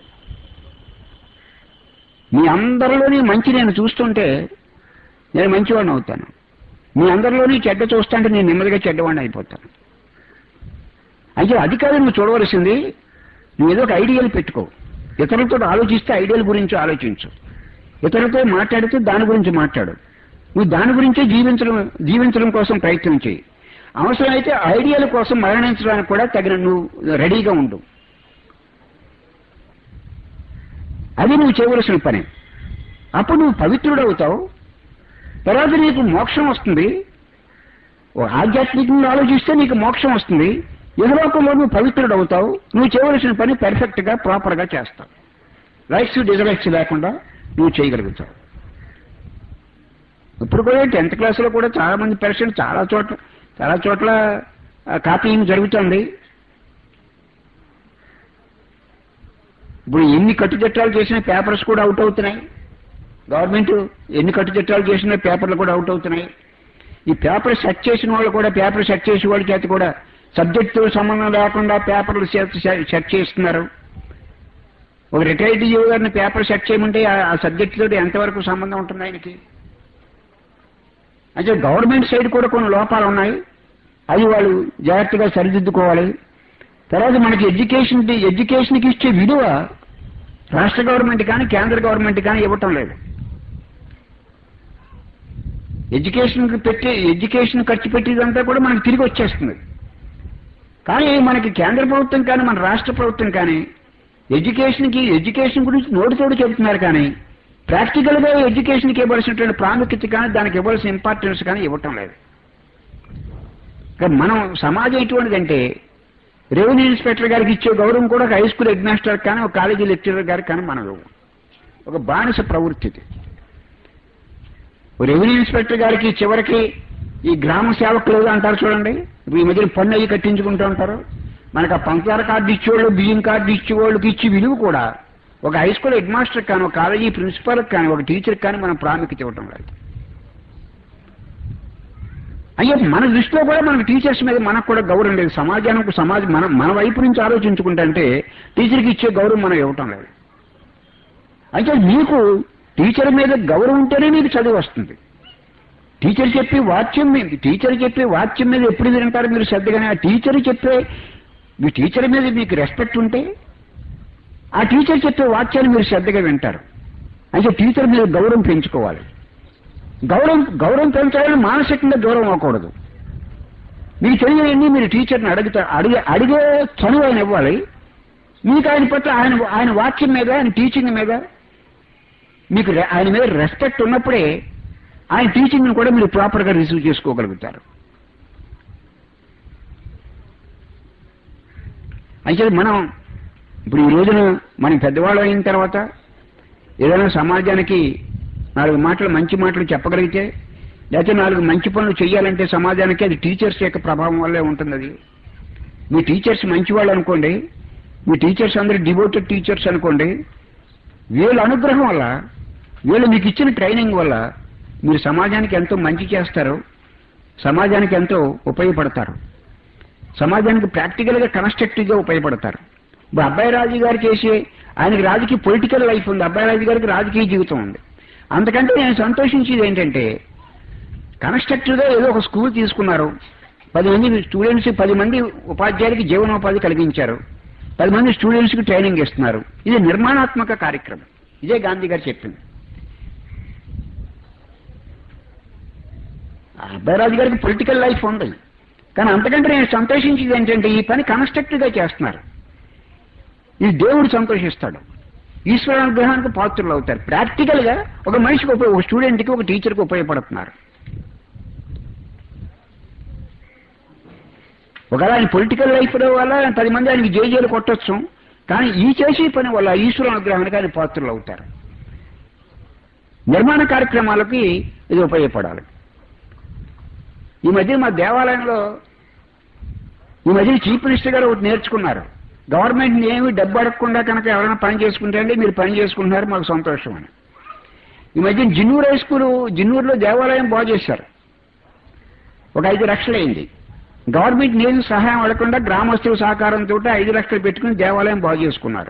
మీ అందరిలోని మంచి నేను చూస్తుంటే నేను మంచివాడిని అవుతాను మీ అందరిలోని చెడ్డ చూస్తుంటే నేను నెమ్మదిగా చెడ్డవాడిని అయిపోతాను అయితే అది కాదు నువ్వు చూడవలసింది నువ్వు ఏదో ఒక ఐడియాలు పెట్టుకో ఇతరులతో ఆలోచిస్తే ఐడియాల గురించి ఆలోచించు ఇతరులతో మాట్లాడితే దాని గురించి మాట్లాడు నువ్వు దాని గురించే జీవించడం జీవించడం కోసం ప్రయత్నం చేయి అవసరమైతే ఐడియాల కోసం మరణించడానికి కూడా తగిన నువ్వు రెడీగా ఉండు అది నువ్వు చేయవలసిన పని అప్పుడు నువ్వు పవిత్రుడు అవుతావు తర్వాత నీకు మోక్షం వస్తుంది ఓ ఆధ్యాత్మికంగా ఆలోచిస్తే నీకు మోక్షం వస్తుంది ఎదురోకంలో నువ్వు పవిత్రుడు అవుతావు నువ్వు చేయవలసిన పని పెర్ఫెక్ట్ గా ప్రాపర్ గా చేస్తావు రైట్స్ డిజరైట్స్ లేకుండా నువ్వు చేయగలుగుతావు ఇప్పుడు కూడా టెన్త్ క్లాస్లో కూడా చాలా మంది పేరెంట్స్ చాలా చోట్ల చాలా చోట్ల కాపీయింగ్ జరుగుతుంది ఇప్పుడు ఎన్ని కట్టుచట్టాలు చేసిన పేపర్స్ కూడా అవుట్ అవుతున్నాయి గవర్నమెంట్ ఎన్ని కట్టుచట్టాలు చేసిన పేపర్లు కూడా అవుట్ అవుతున్నాయి ఈ పేపర్ సెట్ చేసిన వాళ్ళు కూడా పేపర్ సెట్ చేసే వాళ్ళ చేత కూడా సబ్జెక్టుతో సంబంధం లేకుండా పేపర్లు సెట్ చేస్తున్నారు ఒక రిటైర్డ్ గారిని పేపర్ సెట్ చేయమంటే ఆ సబ్జెక్ట్ తోటి ఎంతవరకు సంబంధం ఉంటుంది ఆయనకి అంటే గవర్నమెంట్ సైడ్ కూడా కొన్ని లోపాలు ఉన్నాయి అవి వాళ్ళు జాగ్రత్తగా సరిదిద్దుకోవాలి తర్వాత మనకి ఎడ్యుకేషన్ ఎడ్యుకేషన్కి ఇచ్చే విలువ రాష్ట్ర గవర్నమెంట్ కానీ కేంద్ర గవర్నమెంట్ కానీ ఇవ్వటం లేదు ఎడ్యుకేషన్కి పెట్టి ఎడ్యుకేషన్ ఖర్చు పెట్టేదంతా కూడా మనకి తిరిగి వచ్చేస్తుంది కానీ మనకి కేంద్ర ప్రభుత్వం కానీ మన రాష్ట్ర ప్రభుత్వం కానీ ఎడ్యుకేషన్కి ఎడ్యుకేషన్ గురించి నోటితోడు చెబుతున్నారు కానీ ప్రాక్టికల్ గా ఎడ్యుకేషన్కి ఇవ్వాల్సినటువంటి ప్రాముఖ్యత కానీ దానికి ఇవ్వాల్సిన ఇంపార్టెన్స్ కానీ ఇవ్వటం లేదు మనం సమాజం ఎటువంటిదంటే రెవెన్యూ ఇన్స్పెక్టర్ గారికి ఇచ్చే గౌరవం కూడా ఒక హై స్కూల్ హెడ్ మాస్టర్ కానీ ఒక కాలేజీ లెక్చరర్ గారికి కానీ మనం ఇవ్వం ఒక బానిస ప్రవృత్తి రెవెన్యూ ఇన్స్పెక్టర్ గారికి చివరికి ఈ గ్రామ సేవకులు అంటారు చూడండి ఈ మధ్యన పన్ను అయ్యి కట్టించుకుంటూ ఉంటారు మనకు ఆ పంచదార కార్డు ఇచ్చేవాళ్ళు బియ్యం కార్డు ఇచ్చేవాళ్ళకి ఇచ్చి విలువ కూడా ఒక హై స్కూల్ హెడ్ మాస్టర్ కానీ ఒక కాలేజీ ప్రిన్సిపాల్ కానీ ఒక టీచర్ కానీ మనం ప్రాముఖ్యత ఇవ్వటం లేదు అయ్యో మన దృష్టిలో కూడా మనకు టీచర్స్ మీద మనకు కూడా గౌరవం లేదు సమాజానికి సమాజం మన మన వైపు నుంచి ఆలోచించుకుంటే టీచర్కి ఇచ్చే గౌరవం మనం ఇవ్వటం లేదు అయితే మీకు టీచర్ మీద గౌరవం ఉంటేనే మీకు చదువు వస్తుంది టీచర్ చెప్పే వాక్యం మీద టీచర్ చెప్పే వాక్యం మీద ఎప్పుడు వింటారు మీరు శ్రద్ధగానే ఆ టీచర్ చెప్పే మీ టీచర్ మీద మీకు రెస్పెక్ట్ ఉంటే ఆ టీచర్ చెప్పే వాక్యాన్ని మీరు శ్రద్ధగా వింటారు అయితే టీచర్ మీద గౌరవం పెంచుకోవాలి గౌరవం గౌరవం పెంచాలని మానసికంగా దూరం అవ్వకూడదు మీకు తెలియని మీరు టీచర్ని అడుగుతారు అడిగే అడిగే చనువు ఆయన ఇవ్వాలి మీకు ఆయన పట్ల ఆయన ఆయన వాక్యం మీద ఆయన టీచింగ్ మీద మీకు ఆయన మీద రెస్పెక్ట్ ఉన్నప్పుడే ఆయన టీచింగ్ని కూడా మీరు ప్రాపర్గా రిసీవ్ చేసుకోగలుగుతారు అయితే మనం ఇప్పుడు ఈ రోజున మనం పెద్దవాళ్ళు అయిన తర్వాత ఏదైనా సమాజానికి నాలుగు మాటలు మంచి మాటలు చెప్పగలిగితే లేకపోతే నాలుగు మంచి పనులు చేయాలంటే సమాజానికి అది టీచర్స్ యొక్క ప్రభావం వల్లే ఉంటుంది అది మీ టీచర్స్ మంచి వాళ్ళు అనుకోండి మీ టీచర్స్ అందరూ డివోటెడ్ టీచర్స్ అనుకోండి వీళ్ళ అనుగ్రహం వల్ల వీళ్ళు మీకు ఇచ్చిన ట్రైనింగ్ వల్ల మీరు సమాజానికి ఎంతో మంచి చేస్తారు సమాజానికి ఎంతో ఉపయోగపడతారు సమాజానికి ప్రాక్టికల్గా కన్స్ట్రక్టివ్గా ఉపయోగపడతారు ఇప్పుడు అబ్బాయి రాజు గారు చేసే ఆయనకి రాజకీయ పొలిటికల్ లైఫ్ ఉంది అబ్బాయి రాజు గారికి రాజకీయ జీవితం ఉంది అంతకంటే నేను సంతోషించేది ఏంటంటే కన్స్ట్రక్టివ్గా ఏదో ఒక స్కూల్ తీసుకున్నారు పది మంది స్టూడెంట్స్ పది మంది ఉపాధ్యాయులకి జీవనోపాధి కలిగించారు పది మంది స్టూడెంట్స్కి ట్రైనింగ్ ఇస్తున్నారు ఇది నిర్మాణాత్మక కార్యక్రమం ఇదే గాంధీ గారు చెప్పింది అబ్బాయిరాజు గారికి పొలిటికల్ లైఫ్ ఉంది కానీ అంతకంటే నేను సంతోషించేది ఏంటంటే ఈ పని కన్స్ట్రక్టివ్గా చేస్తున్నారు ఈ దేవుడు సంతోషిస్తాడు ఈశ్వర అనుగ్రహానికి పాత్రలు అవుతారు ప్రాక్టికల్ గా ఒక మనిషికి ఉపయోగ ఒక స్టూడెంట్కి ఒక టీచర్కి ఉపయోగపడుతున్నారు ఒకవేళ ఆయన పొలిటికల్ లైఫ్ వల్ల ఆయన పది మంది ఆయనకి జేజేలు కొట్టొచ్చు కానీ ఈ చేసే పని వల్ల ఈశ్వర అనుగ్రహానికి ఆయన పాత్రలు అవుతారు నిర్మాణ కార్యక్రమాలకి ఇది ఉపయోగపడాలి ఈ మధ్య మా దేవాలయంలో ఈ మధ్య చీఫ్ మినిస్టర్ గారు ఒకటి నేర్చుకున్నారు గవర్నమెంట్ ఏమి డబ్బు అడగకుండా కనుక ఎవరైనా పని చేసుకుంటే అండి మీరు పని చేసుకుంటున్నారు మాకు సంతోషం అని ఈ మధ్య జిన్నూరు హై స్కూల్ జిన్నూరులో దేవాలయం బాగు చేశారు ఒక ఐదు లక్షలు అయింది గవర్నమెంట్ నేను సహాయం అడగకుండా గ్రామస్తుల సహకారంతో ఐదు లక్షలు పెట్టుకుని దేవాలయం బాగు చేసుకున్నారు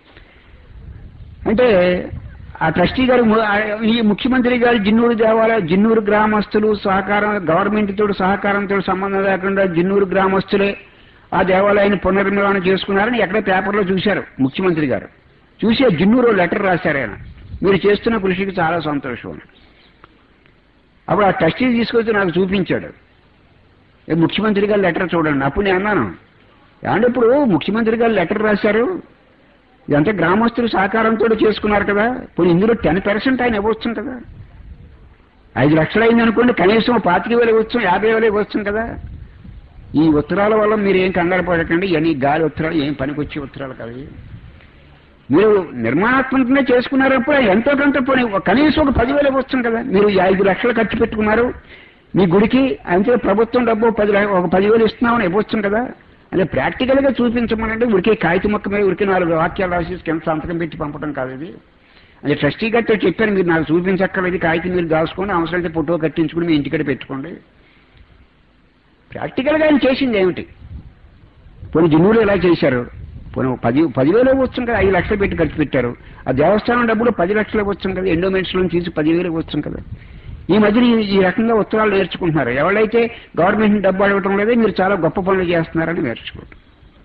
అంటే ఆ ట్రస్టీ గారు ము- ఆ- ఈ ముఖ్యమంత్రి గారు జిన్నూరు దేవాలయం జిన్నూరు గ్రామస్తులు సహకారం గవర్నమెంట్ తోటి సహకారంతో సంబంధం లేకుండా జిన్నూరు గ్రామస్తులే ఆ దేవాలయాన్ని పునర్నిర్మాణం చేసుకున్నారని ఎక్కడ పేపర్లో చూశారు ముఖ్యమంత్రి గారు చూసి ఆ జిన్నూరు లెటర్ రాశారు ఆయన మీరు చేస్తున్న కృషికి చాలా సంతోషం అని. అప్పుడు ఆ ట్రస్టీ తీసుకొచ్చి నాకు చూపించాడు ఏ ముఖ్యమంత్రి గారు లెటర్ చూడండి అప్పుడు నేను అన్నాను ఏమంటే ఇప్పుడు ముఖ్యమంత్రి గారు లెటర్ రాశారు ఇదంతా గ్రామస్తులు సహకారంతో చేసుకున్నారు కదా ఇప్పుడు ఇందులో టెన్ పర్సెంట్ ఆయన ఇవ్వచ్చు కదా ఐదు లక్షలు అయింది అనుకోండి కనీసం పాతిక వేలు ఇవ్వచ్చు యాభై వేలు ఇవ్వచ్చు కదా ఈ ఉత్తరాల వల్ల మీరు ఏం కంగారు పడకండి ఇవన్నీ గాలి ఉత్తరాలు ఏం పనికొచ్చే ఉత్తరాలు కదా ఇవి. మీరు నిర్మాణాత్మకంగా చేసుకున్నారప్పుడు ఎంతో కొంత పోనీ ఒక- కనీసం ఒక పదివేలు ఇవ్వచ్చు కదా మీరు ఈ ఐదు లక్షలు ఖర్చు పెట్టుకున్నారు మీ గుడికి అంతే ప్రభుత్వం డబ్బు పది ల- ఒక పదివేలు ఇస్తున్నామని ఇవ్వచ్చు కదా అంటే ప్రాక్టికల్ గా చూపించమనంటే ఉడికే కాగితం మొక్క మీద ఉడికే నాలుగు వాక్యాలు రాసి కింద సంతకం పెట్టి పంపడం కాదు ఇది అంటే ట్రస్టీ గారితో చెప్పాను మీరు నాకు చూపించక్కర్లేదు కాగితం మీరు దాచుకోండి అవసరమైతే ఫోటో కట్టించుకుని మీ ఇంటికడ పెట్టుకోండి ప్రాక్టికల్ గా ఆయన చేసింది ఏమిటి పోనీ జిన్నూరు ఎలా చేశారు పోనీ ఓ పది పదివేలు ఇవ్వచ్చు కదా ఐదు లక్షలు పెట్టి ఖర్చు పెట్టారు ఆ దేవస్థానం డబ్బులు పది లక్షలు ఇవ్వచ్చు కదా ఎండోమెంట్స్ లో తీసి పదివేలు ఇవ్వచ్చు కదా ఈ మధ్యన ఈ- ఈ రకంగా ఉత్తరాలు నేర్చుకుంటున్నారు ఎవరైతే గవర్నమెంట్ డబ్బు అడగటం లేదో మీరు చాలా గొప్ప పనులు చేస్తున్నారని నేర్చుకోండి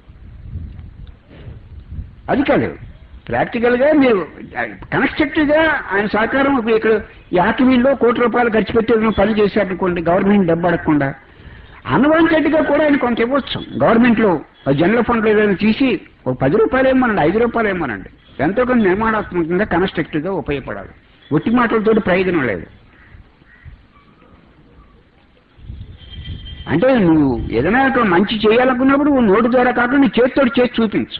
అది కాదు ప్రాక్టికల్ గా మీరు కన్స్ట్రక్టివ్ గా ఆయన సహకారం ఇప్పుడు ఇక్కడ ఈ ఆర్టీవీలో కోటి రూపాయలు ఖర్చు పెట్టి ఏదైనా పని చేశారనుకోండి గవర్నమెంట్ డబ్బు అడగకుండా అన్వాంటెడ్ గా కూడా ఆయన కొంత ఇవ్వచ్చు గవర్నమెంట్ లో జనరల్ ఫండ్ లో ఏదైనా తీసి ఒక పది రూపాయలు ఏమనండి ఐదు రూపాయలు ఏమనండి ఎంతో కొంత నిర్మాణాత్మకంగా కన్స్ట్రక్టివ్ గా ఉపయోగపడాలి ఒట్టి మాటలతో ప్రయోజనం లేదు అంటే నువ్వు ఏదైనా ఒక మంచి చేయాలనుకున్నప్పుడు నువ్వు నోటి ద్వారా కాకుండా నీ చేతితోటి చేసి చూపించు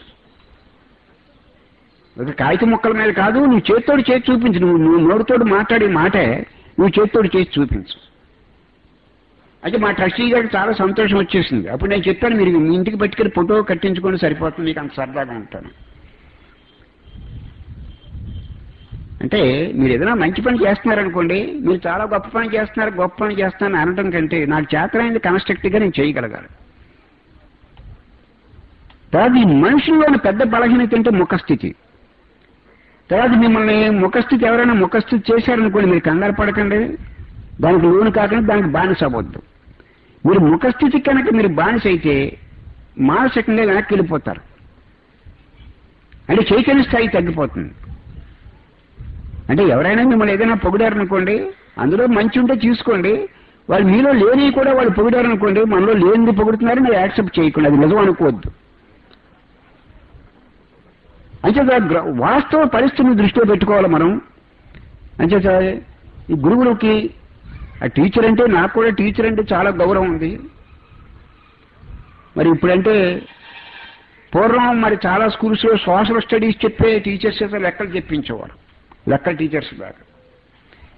ఒక కాగితం ముక్కల మీద కాదు నువ్వు చేతితోటి చేసి చూపించు నువ్వు నువ్వు నోటితోటి మాట్లాడే మాటే నువ్వు చేతితోటి చేసి చూపించు అయితే మా ట్రస్టీ గారికి చాలా సంతోషం వచ్చేసింది అప్పుడు నేను చెప్పాను మీరు మీ ఇంటికి పట్టుకెళ్ళి ఫోటో కట్టించుకొని సరిపోతుంది మీకు అంత సరదాగా ఉంటాను అంటే మీరు ఏదైనా మంచి పని చేస్తున్నారనుకోండి మీరు చాలా గొప్ప పని చేస్తున్నారు గొప్ప పని చేస్తున్నారని అనడం కంటే నాకు చేతనైంది కన్స్ట్రక్టివ్గా నేను చేయగలగాలి తర్వాత ఈ మనుషుల్లోని పెద్ద బలహీనత అంటే ముఖస్థితి తర్వాత మిమ్మల్ని ముఖస్థితి ఎవరైనా ముఖస్థితి చేశారనుకోండి మీరు కంగారు పడకండి దానికి లోను కాకుండా దానికి బానిస అవ్వద్దు మీరు ముఖస్థితి కనుక మీరు బానిస అయితే మానసికంగా వెనక్కి వెళ్ళిపోతారు అంటే చైతన్య స్థాయి తగ్గిపోతుంది అంటే ఎవరైనా మిమ్మల్ని ఏదైనా పొగిడారనుకోండి అందులో మంచి ఉంటే చూసుకోండి వాళ్ళు మీలో లేని కూడా వాళ్ళు పొగిడారనుకోండి మనలో లేనిది పొగుడుతున్నారని మీరు యాక్సెప్ట్ చేయకుండా అది నిజం అనుకోవద్దు అంచేత గ్ర- వాస్తవ పరిస్థితిని దృష్టిలో పెట్టుకోవాలి మనం అంచేత ఈ గురువులకి ఆ టీచర్ అంటే నాకు కూడా టీచర్ అంటే చాలా గౌరవం ఉంది మరి ఇప్పుడంటే పూర్వం మరి చాలా స్కూల్స్లో సోషల్ స్టడీస్ చెప్పే టీచర్స్ చేత లెక్కలు చెప్పించేవారు లెక్కల టీచర్స్ దాకా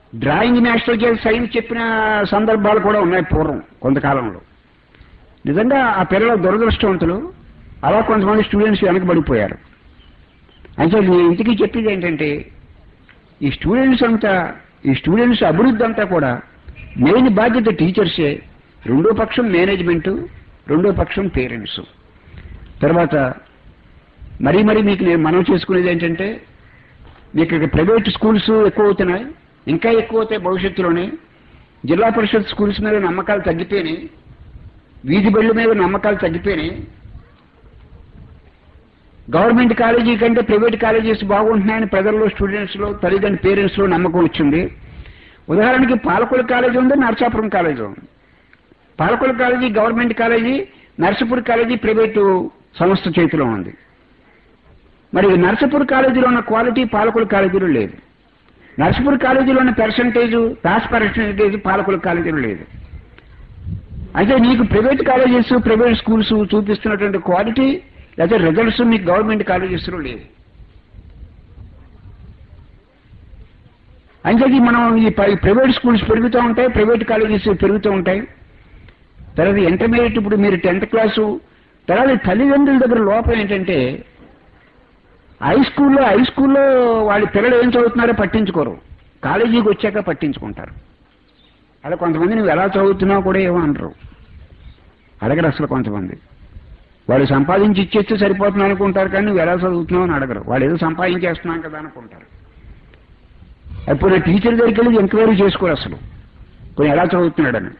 డ్రాయింగ్ మాస్టర్ చేసి సైన్స్ చెప్పిన సందర్భాలు కూడా ఉన్నాయి పూర్వం కొంతకాలంలో నిజంగా ఆ పిల్లల దురదృష్టవంతులు అలా కొంతమంది స్టూడెంట్స్ వెనకబడిపోయారు అంటే నేను ఇంటికి చెప్పేది ఏంటంటే ఈ స్టూడెంట్స్ అంతా ఈ స్టూడెంట్స్ అభివృద్ధి అంతా కూడా మెయిన్ బాధ్యత టీచర్సే రెండో పక్షం మేనేజ్మెంటు రెండో పక్షం పేరెంట్స్ తర్వాత మరీ మరీ మీకు నేను మనం చేసుకునేది ఏంటంటే మీకు ఇక్కడ ప్రైవేట్ స్కూల్స్ ఎక్కువ అవుతున్నాయి ఇంకా ఎక్కువ అవుతాయి భవిష్యత్తులోనే జిల్లా పరిషత్ స్కూల్స్ మీద నమ్మకాలు తగ్గిపోయినాయి వీధి బళ్ళు మీద నమ్మకాలు తగ్గిపోయినాయి గవర్నమెంట్ కాలేజీ కంటే ప్రైవేట్ కాలేజెస్ బాగుంటున్నాయని ప్రజల్లో స్టూడెంట్స్ లో తల్లిదండ్రుల పేరెంట్స్ లో నమ్మకం వచ్చింది ఉదాహరణకి పాలకొల కాలేజీ ఉంది నరసాపురం కాలేజీ ఉంది పాలకొల college government college Narsapur college private సంస్థ చేతిలో ఉంది మరి నర్సపూర్ కాలేజీలో ఉన్న క్వాలిటీ పాలకొల కాలేజీలో లేదు నర్సపూర్ కాలేజీలో ఉన్న పర్సంటేజ్ పాస్ పర్సంటేజ్ పాలకొల కాలేజీలో లేదు అయితే నీకు ప్రైవేట్ కాలేజెస్ ప్రైవేట్ స్కూల్స్ చూపిస్తున్నటువంటి క్వాలిటీ లేదా రిజల్ట్స్ మీకు గవర్నమెంట్ కాలేజెస్లో లేదు అంటే మనం ఈ పై- ప్రైవేట్ స్కూల్స్ పెరుగుతూ ఉంటాయి ప్రైవేట్ కాలేజెస్ పెరుగుతూ ఉంటాయి తర్వాత ఇంటర్మీడియట్ ఇప్పుడు మీరు టెన్త్ క్లాసు తర్వాత తల్లిదండ్రుల దగ్గర లోపం ఏంటంటే హై స్కూల్లో హై స్కూల్లో వాళ్ళ పిల్లలు ఏం చదువుతున్నారో పట్టించుకోరు కాలేజీకి వచ్చాక పట్టించుకుంటారు అలా కొంతమంది నువ్వు ఎలా చదువుతున్నావు కూడా ఏమో అనరు అడగరు అసలు కొంతమంది వాళ్ళు సంపాదించి ఇచ్చేస్తే సరిపోతున్నావు అనుకుంటారు కానీ నువ్వు ఎలా చదువుతున్నావు అని అడగరు వాళ్ళు ఏదో సంపాదించేస్తున్నాం కదా అనుకుంటారు అప్పుడు టీచర్ దగ్గరికి వెళ్ళి ఎంక్వైరీ చేసుకోరు అసలు కొన్ని ఎలా చదువుతున్నాడని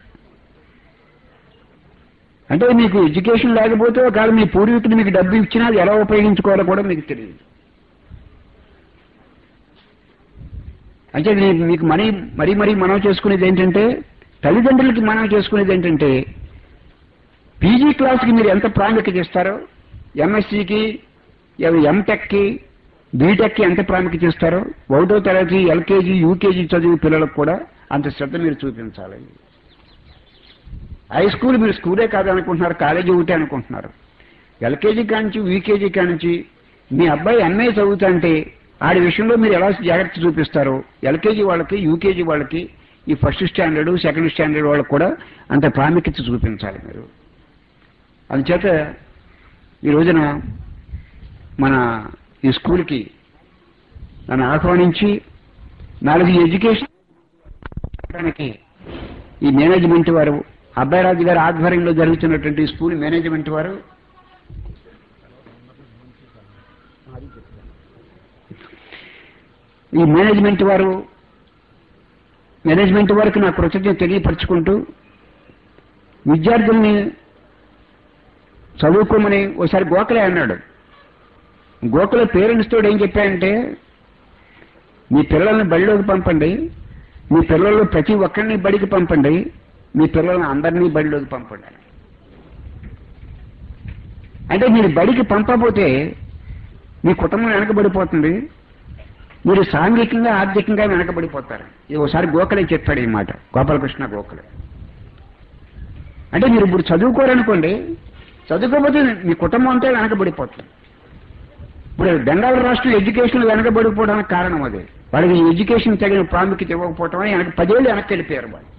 అంటే మీకు ఎడ్యుకేషన్ లేకపోతే ఒకవేళ మీ పూర్వీకులు మీకు డబ్బు ఇచ్చినా అది ఎలా ఉపయోగించుకోవాలో కూడా మీకు తెలియదు అంటే మీ- మీకు మరీ మరీ మరీ మనం చేసుకునేది ఏంటంటే తల్లిదండ్రులకి మనం చేసుకునేది ఏంటంటే పీజీ క్లాస్కి మీరు ఎంత ప్రాముఖ్యత ఇస్తారో ఎంఎస్సికి ఎంటెక్కి బీటెక్కి ఎంత ప్రాముఖ్యత ఇస్తారో ఒకటో తరగతి ఎల్కేజీ యూకేజీ చదివే పిల్లలకు కూడా అంత శ్రద్ధ మీరు చూపించాలి హై స్కూల్ మీరు స్కూలే కాదనుకుంటున్నారు కాలేజీ ఒకటే అనుకుంటున్నారు ఎల్కేజీ కానించి యూకేజీ కానించి మీ అబ్బాయి ఎంఏ చదువుతుంటే ఆడి విషయంలో మీరు ఎలా జాగ్రత్త చూపిస్తారో ఎల్కేజీ వాళ్ళకి యూకేజీ వాళ్ళకి ఈ ఫస్ట్ స్టాండర్డ్ సెకండ్ స్టాండర్డ్ వాళ్ళకి కూడా అంత ప్రాముఖ్యత చూపించాలి మీరు అందుచేత ఈ రోజున మన ఈ స్కూల్కి నన్ను ఆహ్వానించి నాలుగు ఎడ్యుకేషన్ చెప్పడానికి ఈ మేనేజ్మెంట్ వారు అబ్బాయిరాజు గారి ఆధ్వర్యంలో జరుగుతున్నటువంటి స్కూల్ మేనేజ్మెంట్ వారు ఈ మేనేజ్మెంట్ వారు మేనేజ్మెంట్ వారికి నా కృతజ్ఞత తెలియపరుచుకుంటూ విద్యార్థుల్ని చదువుకోమని ఒకసారి గోఖలే అన్నాడు గోఖల పేరెంట్స్ తోడు ఏం చెప్పాయంటే మీ పిల్లల్ని బడిలోకి పంపండి మీ పిల్లలు ప్రతి ఒక్కరిని బడికి పంపండి మీ పిల్లల్ని అందరినీ బడిలోకి పంపండి అని. అంటే మీరు బడికి పంపకపోతే మీ కుటుంబం వెనకబడిపోతుంది మీరు సాంఘికంగా ఆర్థికంగా వెనకబడిపోతారు ఇది ఒకసారి గోఖలే చెప్పాడు ఈ మాట గోపాలకృష్ణ గోఖలే అంటే మీరు ఇప్పుడు చదువుకోరనుకోండి చదువుకోకపోతే మీ కుటుంబం అంతా వెనకబడిపోతుంది ఇప్పుడు బెంగాల్ రాష్ట్రం ఎడ్యుకేషన్ వెనకబడిపోవడానికి కారణం అదే వాళ్ళకి ఈ ఎడ్యుకేషన్ తగిన ప్రాముఖ్యత ఇవ్వకపోవటం వల్ల వెనక పదేళ్ళు వెనక్కి వెళ్ళిపోయారు వాళ్ళు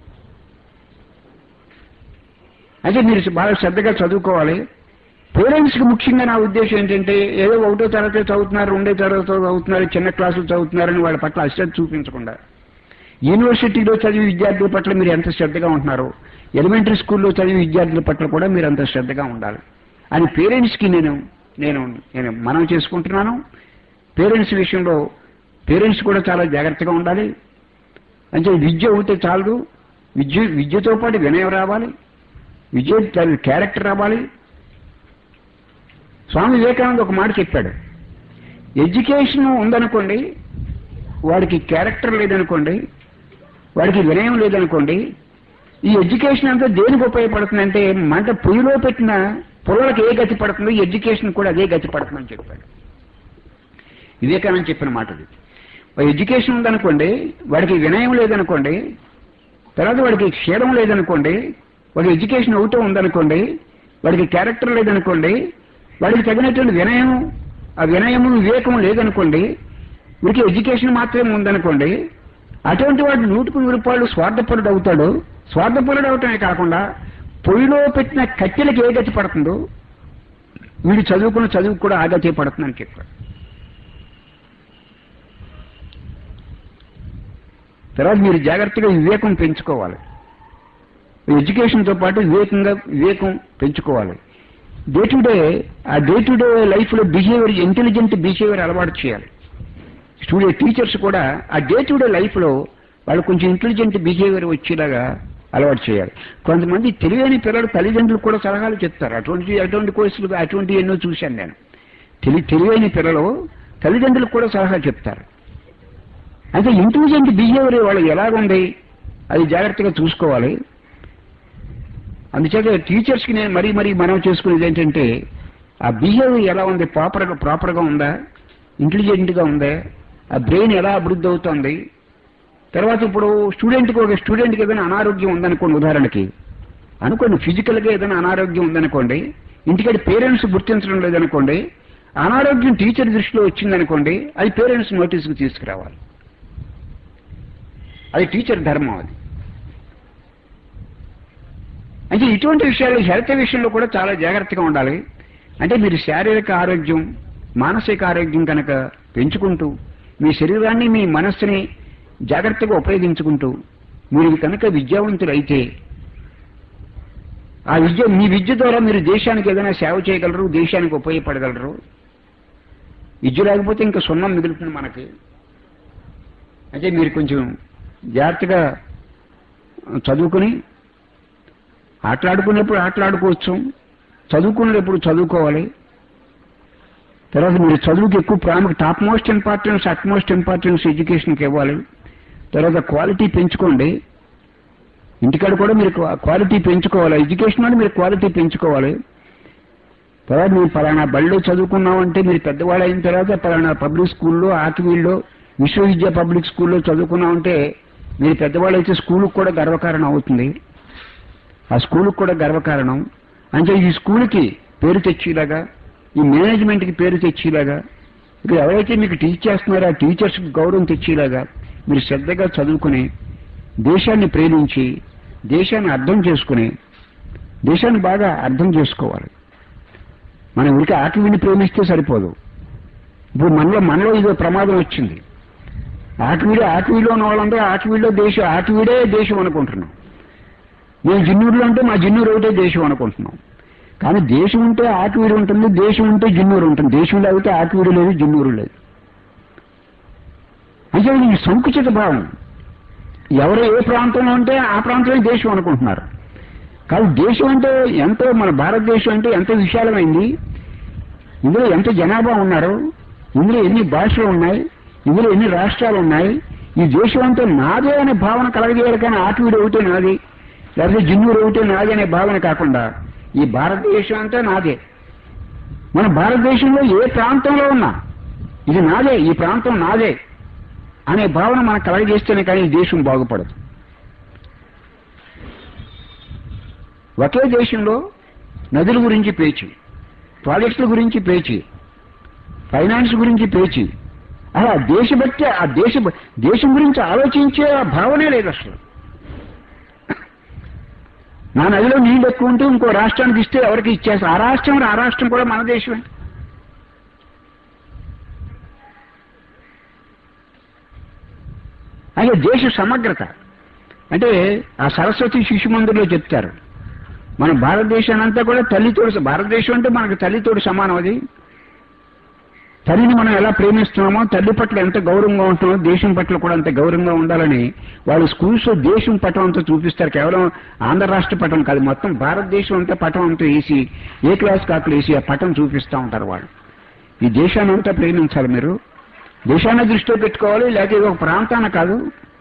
అయితే మీరు బాగా శ్రద్ధగా చదువుకోవాలి పేరెంట్స్ కి ముఖ్యంగా నా ఉద్దేశం ఏంటంటే ఏదో ఒకటో తరగతి చదువుతున్నారు రెండో తరగతి చదువుతున్నారు చిన్న క్లాసులు చదువుతున్నారని వాళ్ళ పట్ల అశ్రద్ధ చూపించకుండా యూనివర్సిటీలో చదివే విద్యార్థుల పట్ల మీరు ఎంత శ్రద్ధగా ఉంటున్నారో ఎలిమెంటరీ స్కూల్లో చదివే విద్యార్థుల పట్ల కూడా మీరు అంత శ్రద్ధగా ఉండాలి అని పేరెంట్స్ కి నేను నేను నేను మనం చేసుకుంటున్నాను పేరెంట్స్ విషయంలో పేరెంట్స్ కూడా చాలా జాగ్రత్తగా ఉండాలి అంటే విద్య ఉంటే చాలదు విద్య విద్యతో పాటు వినయం రావాలి విద్య క్యారెక్టర్ రావాలి స్వామి వివేకానంద ఒక మాట చెప్పాడు ఎడ్యుకేషన్ ఉందనుకోండి వాడికి క్యారెక్టర్ లేదనుకోండి వాడికి వినయం లేదనుకోండి ఈ ఎడ్యుకేషన్ అంతా దేనికి ఉపయోగపడుతుందంటే మంట పొయ్యిలో పెట్టిన పొలలకు ఏ గతి పడుతుందో ఈ ఎడ్యుకేషన్ కూడా అదే గతి పడుతుందని చెప్పాడు వివేకానంద చెప్పిన మాట ఇది ఓ ఎడ్యుకేషన్ ఉందనుకోండి వాడికి వినయం లేదనుకోండి తర్వాత వాడికి క్షీణం లేదనుకోండి వాడి ఎడ్యుకేషన్ ఒకటే ఉందనుకోండి వాడికి క్యారెక్టర్ లేదనుకోండి వాడికి తగినటువంటి వినయం ఆ వినయము వివేకం లేదనుకోండి వీడికి ఎడ్యుకేషన్ మాత్రమే ఉందనుకోండి అటువంటి వాడు నూటికి నూరు రూపాయలు స్వార్థపరుడు అవుతాడు స్వార్థపరుడు అవటమే కాకుండా పొయ్యిలో పెట్టిన కట్టెలకి ఏ గతి పడుతుందో వీడు చదువుకున్న చదువు కూడా ఆ గతి పడుతుందని చెప్పాడు తర్వాత మీరు జాగ్రత్తగా వివేకం పెంచుకోవాలి ఎడ్యుకేషన్తో పాటు వివేకంగా వివేకం పెంచుకోవాలి డే టు డే ఆ డే టు డే లైఫ్లో బిహేవియర్ ఇంటెలిజెంట్ బిహేవియర్ అలవాటు చేయాలి స్టూడెంట్ టీచర్స్ కూడా ఆ డే టు డే లైఫ్లో వాళ్ళు కొంచెం ఇంటెలిజెంట్ బిహేవియర్ వచ్చేలాగా అలవాటు చేయాలి కొంతమంది తెలివైన పిల్లలు తల్లిదండ్రులు కూడా సలహాలు చెప్తారు అటువంటి అటువంటి కోర్సులు అటువంటి ఎన్నో చూశాను నేను తెలి తెలివైన పిల్లలు తల్లిదండ్రులకు కూడా సలహా చెప్తారు అయితే ఇంటెలిజెంట్ బిహేవియర్ వాళ్ళు ఎలాగుంది అది జాగ్రత్తగా చూసుకోవాలి అందుచేత టీచర్స్కి నేను మరీ మరీ మనం చేసుకునేది ఏంటంటే ఆ బిహేవియర్ ఎలా ఉంది ప్రాపర్గా ప్రాపర్గా ఉందా ఇంటెలిజెంట్గా ఉందా ఆ బ్రెయిన్ ఎలా అభివృద్ధి అవుతుంది తర్వాత ఇప్పుడు స్టూడెంట్కి ఒక స్టూడెంట్కి ఏదైనా అనారోగ్యం ఉందనుకోండి ఉదాహరణకి అనుకోండి ఫిజికల్గా ఏదైనా అనారోగ్యం ఉందనుకోండి ఇంటికాడ పేరెంట్స్ గుర్తించడం లేదనుకోండి అనారోగ్యం టీచర్ దృష్టిలో వచ్చిందనుకోండి అది పేరెంట్స్ నోటీస్కి తీసుకురావాలి అది టీచర్ ధర్మం అది అంటే ఇటువంటి విషయాలు హెల్త్ విషయంలో కూడా చాలా జాగ్రత్తగా ఉండాలి అంటే మీరు శారీరక ఆరోగ్యం మానసిక ఆరోగ్యం కనుక పెంచుకుంటూ మీ శరీరాన్ని మీ మనస్సుని జాగ్రత్తగా ఉపయోగించుకుంటూ మీరు కనుక విద్యావంతులు అయితే ఆ విద్య మీ విద్య ద్వారా మీరు దేశానికి ఏదైనా సేవ చేయగలరు దేశానికి ఉపయోగపడగలరు విద్య లేకపోతే ఇంకా సున్నం మిగులుతుంది మనకి అంటే మీరు కొంచెం జాగ్రత్తగా చదువుకుని ఆటలాడుకునేప్పుడు ఆటలాడుకోవచ్చు చదువుకునేటప్పుడు చదువుకోవాలి తర్వాత మీరు చదువుకి ఎక్కువ ప్రాముఖ్య topmost importance utmost importance ఎడ్యుకేషన్కి ఇవ్వాలి తర్వాత క్వాలిటీ పెంచుకోండి ఇంటికాడ కూడా మీరు క్వాలిటీ పెంచుకోవాలి ఎడ్యుకేషన్ అని మీరు క్వాలిటీ పెంచుకోవాలి తర్వాత మీరు పలానా బడిలో చదువుకున్నామంటే మీరు పెద్దవాళ్ళు అయిన తర్వాత పలానా పబ్లిక్ స్కూల్లో ఆకివీల్లో విశ్వవిద్య పబ్లిక్ స్కూల్లో చదువుకున్నామంటే మీరు పెద్దవాళ్ళు అయితే స్కూల్కి కూడా గర్వకారణం అవుతుంది ఆ స్కూల్కి కూడా గర్వకారణం అంటే ఈ స్కూల్కి పేరు తెచ్చేలాగా ఈ మేనేజ్మెంట్కి పేరు తెచ్చేలాగా ఇక్కడ ఎవరైతే మీకు టీచ్ చేస్తున్నారో ఆ టీచర్స్కి గౌరవం తెచ్చేలాగా మీరు శ్రద్ధగా చదువుకుని దేశాన్ని ప్రేమించి దేశాన్ని అర్థం చేసుకుని దేశాన్ని బాగా అర్థం చేసుకోవాలి మనం ఉరికి ఆకివిని ప్రేమిస్తే సరిపోదు ఇప్పుడు మనలో మనలో ఇదో ప్రమాదం వచ్చింది ఆకివీడు ఆకివీలో ఉన్న వాళ్ళందరూ ఆకివీడులో దేశం ఆకివీడే దేశం అనుకుంటున్నాం మేము జిన్నూరులో ఉంటే మా జిన్నూరు ఒకటే దేశం అనుకుంటున్నాం కానీ దేశం ఉంటే ఆకివీడు ఉంటుంది దేశం ఉంటే జిన్నూరు ఉంటుంది దేశం లేకపోతే ఆకివీడు లేదు జిన్నూరు లేదు అంటే ఇది సంకుచిత భావం ఎవరు ఏ ప్రాంతంలో ఉంటే ఆ ప్రాంతమే దేశం అనుకుంటున్నారు కానీ దేశం అంటే ఎంతో మన భారతదేశం అంటే ఎంతో విశాలమైంది ఇందులో ఎంత జనాభా ఉన్నారు ఇందులో ఎన్ని భాషలు ఉన్నాయి ఇందులో ఎన్ని రాష్ట్రాలు ఉన్నాయి ఈ దేశం అంటే నాదే అనే భావన కలగజేయాలి కానీ ఆకివీడు ఒకటే నాది లేకపోతే జిన్నూరు ఒకటే నాది అనే భావన కాకుండా ఈ భారతదేశం అంతా నాదే మన భారతదేశంలో ఏ ప్రాంతంలో ఉన్నా ఇది నాదే ఈ ప్రాంతం నాదే అనే భావన మనకు కలగజేస్తేనే కానీ ఈ దేశం బాగుపడదు ఒకే దేశంలో నదుల గురించి పేచి ప్రాజెక్టుల గురించి పేచి ఫైనాన్స్ గురించి పేచి అలా దేశభక్తి ఆ దేశ దేశం గురించి ఆలోచించే ఆ భావనే లేదు అసలు నా నదిలో నీళ్ళు ఎక్కువ ఉంటే ఇంకో రాష్ట్రానికి ఇస్తే ఎవరికి ఇచ్చేస్తారు ఆ రాష్ట్రం ఆ రాష్ట్రం కూడా మన దేశమే అలాగే దేశ సమగ్రత అంటే ఆ సరస్వతి శిశు మందిర్లో చెప్తారు మన భారతదేశాన్ని అంతా కూడా తల్లితోడు భారతదేశం అంటే మనకు తల్లితోడు సమానం అది తల్లిని మనం ఎలా ప్రేమిస్తున్నామో తల్లి పట్ల ఎంత గౌరవంగా ఉంటున్నామో దేశం పట్ల కూడా అంత గౌరవంగా ఉండాలని వాళ్ళు స్కూల్స్ లో దేశం పటం అంతా చూపిస్తారు కేవలం ఆంధ్ర రాష్ట్ర పటం కాదు మొత్తం భారతదేశం అంతా పటం అంతా వేసి ఏ క్లాస్ కాకులు వేసి ఆ పటం చూపిస్తూ ఉంటారు వాళ్ళు ఈ దేశాన్ని అంతా ప్రేమించాలి మీరు దేశాన్ని దృష్టిలో పెట్టుకోవాలి లేకపోతే ఇది ఒక ప్రాంతాన కాదు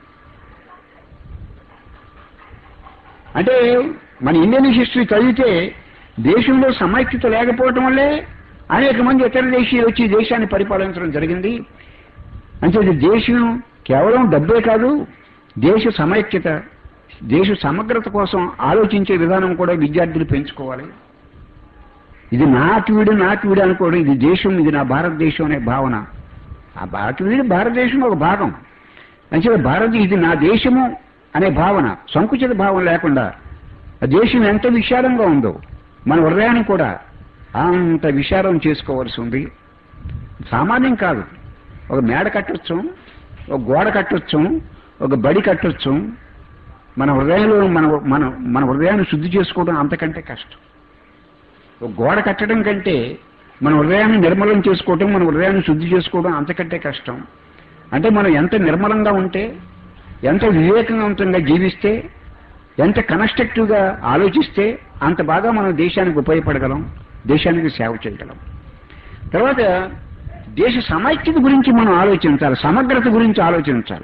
అంటే మన ఇండియన్ హిస్టరీ చదివితే దేశంలో సమైక్యత లేకపోవటం వల్లే అనేక మంది ఇతర దేశీయులు వచ్చి ఈ దేశాన్ని పరిపాలించడం జరిగింది అంటే ఇది దేశం కేవలం డబ్బే కాదు దేశ సమైక్యత దేశ సమగ్రత కోసం ఆలోచించే విధానం కూడా విద్యార్థులు పెంచుకోవాలి ఇది నాకు వీడు నాకు వీడు అనుకోవడం ఇది దేశం ఇది నా భారతదేశం అనే భావన ఆ భారత వీడు భారతదేశంలో ఒక భాగం అంటే భారత్ ఇది నా దేశము అనే భావన సంకుచిత భావం లేకుండా ఆ దేశం ఎంత విశాలంగా ఉందో మన హృదయాన్ని కూడా అంత విశాలం చేసుకోవాల్సి ఉంది సామాన్యం కాదు ఒక మేడ కట్టొచ్చు ఒక గోడ కట్టొచ్చు ఒక బడి కట్టొచ్చు మన హృదయంలో మన మన మన హృదయాన్ని శుద్ధి చేసుకోవడం అంతకంటే కష్టం ఒక గోడ కట్టడం కంటే మన హృదయాన్ని నిర్మలం చేసుకోవడం మన హృదయాన్ని శుద్ధి చేసుకోవడం అంతకంటే కష్టం అంటే మనం ఎంత నిర్మలంగా ఉంటే ఎంత వివేకవంతంగా జీవిస్తే ఎంత కన్స్ట్రక్టివ్గా ఆలోచిస్తే అంత బాగా మనం దేశానికి ఉపయోగపడగలం దేశానికి సేవ చేయగలం తర్వాత దేశ సమైక్యత గురించి మనం ఆలోచించాలి సమగ్రత గురించి ఆలోచించాలి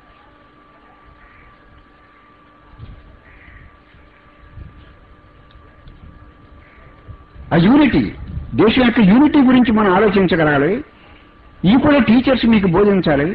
ఆ యూనిటీ దేశం యొక్క యూనిటీ గురించి మనం ఆలోచించగలగాలి ఈ కూడా టీచర్స్ మీకు బోధించాలి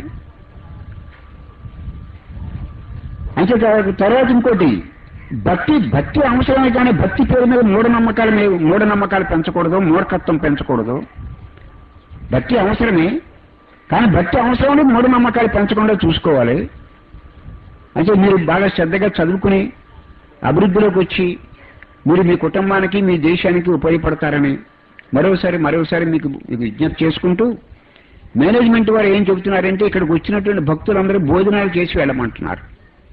అంటే తర్వాత- తర్వాత ఇంకోటి భక్తి భక్తి అవసరమే కానీ భక్తి పేరు మీద మూఢనమ్మకాలు మీద మూఢనమ్మకాలు పెంచకూడదు మూర్ఖత్వం పెంచకూడదు భక్తి అవసరమే కానీ భక్తి అవసరం మూఢనమ్మకాలు పెంచకుండా చూసుకోవాలి అంటే మీరు బాగా శ్రద్ధగా చదువుకుని అభివృద్ధిలోకి వచ్చి మీరు మీ కుటుంబానికి మీ దేశానికి ఉపయోగపడతారని మరోసారి మరోసారి మీకు మీకు విజ్ఞప్తి చేసుకుంటూ మేనేజ్మెంట్ వారు ఏం చెబుతున్నారంటే ఇక్కడికి వచ్చినటువంటి భక్తులందరూ భోజనాలు చేసి వెళ్ళమంటున్నారు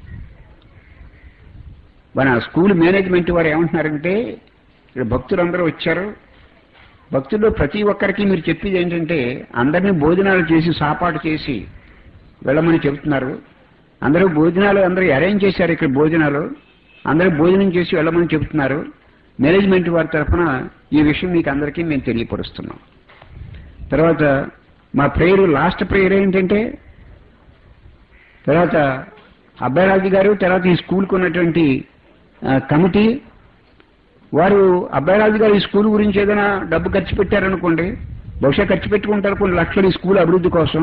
మన స్కూల్ మేనేజ్మెంట్ వారు ఏమంటున్నారంటే ఇక్కడ భక్తులందరూ వచ్చారు భక్తుల్లో ప్రతి ఒక్కరికి మీరు చెప్పేది ఏంటంటే అందరినీ భోజనాలు చేసి సాపాటు చేసి వెళ్ళమని చెబుతున్నారు అందరూ భోజనాలు అందరూ అరేంజ్ చేశారు ఇక్కడ భోజనాలు అందరూ భోజనం చేసి వెళ్ళమని చెబుతున్నారు మేనేజ్మెంట్ వారి తరఫున ఈ విషయం మీకు అందరికీ మేము తెలియపరుస్తున్నాం తర్వాత మా ప్రేయర్ లాస్ట్ ప్రేయర్ ఏంటంటే తర్వాత అబ్బాయిరాజు గారు తర్వాత ఈ స్కూల్కి ఉన్నటువంటి ఆ, కమిటీ వారు అబ్బాయిరాజు గారు ఈ స్కూల్ గురించి ఏదైనా డబ్బు ఖర్చు పెట్టారనుకోండి బహుశా ఖర్చు పెట్టుకుంటారు కొన్ని లక్షలు ఈ స్కూల్ అభివృద్ధి కోసం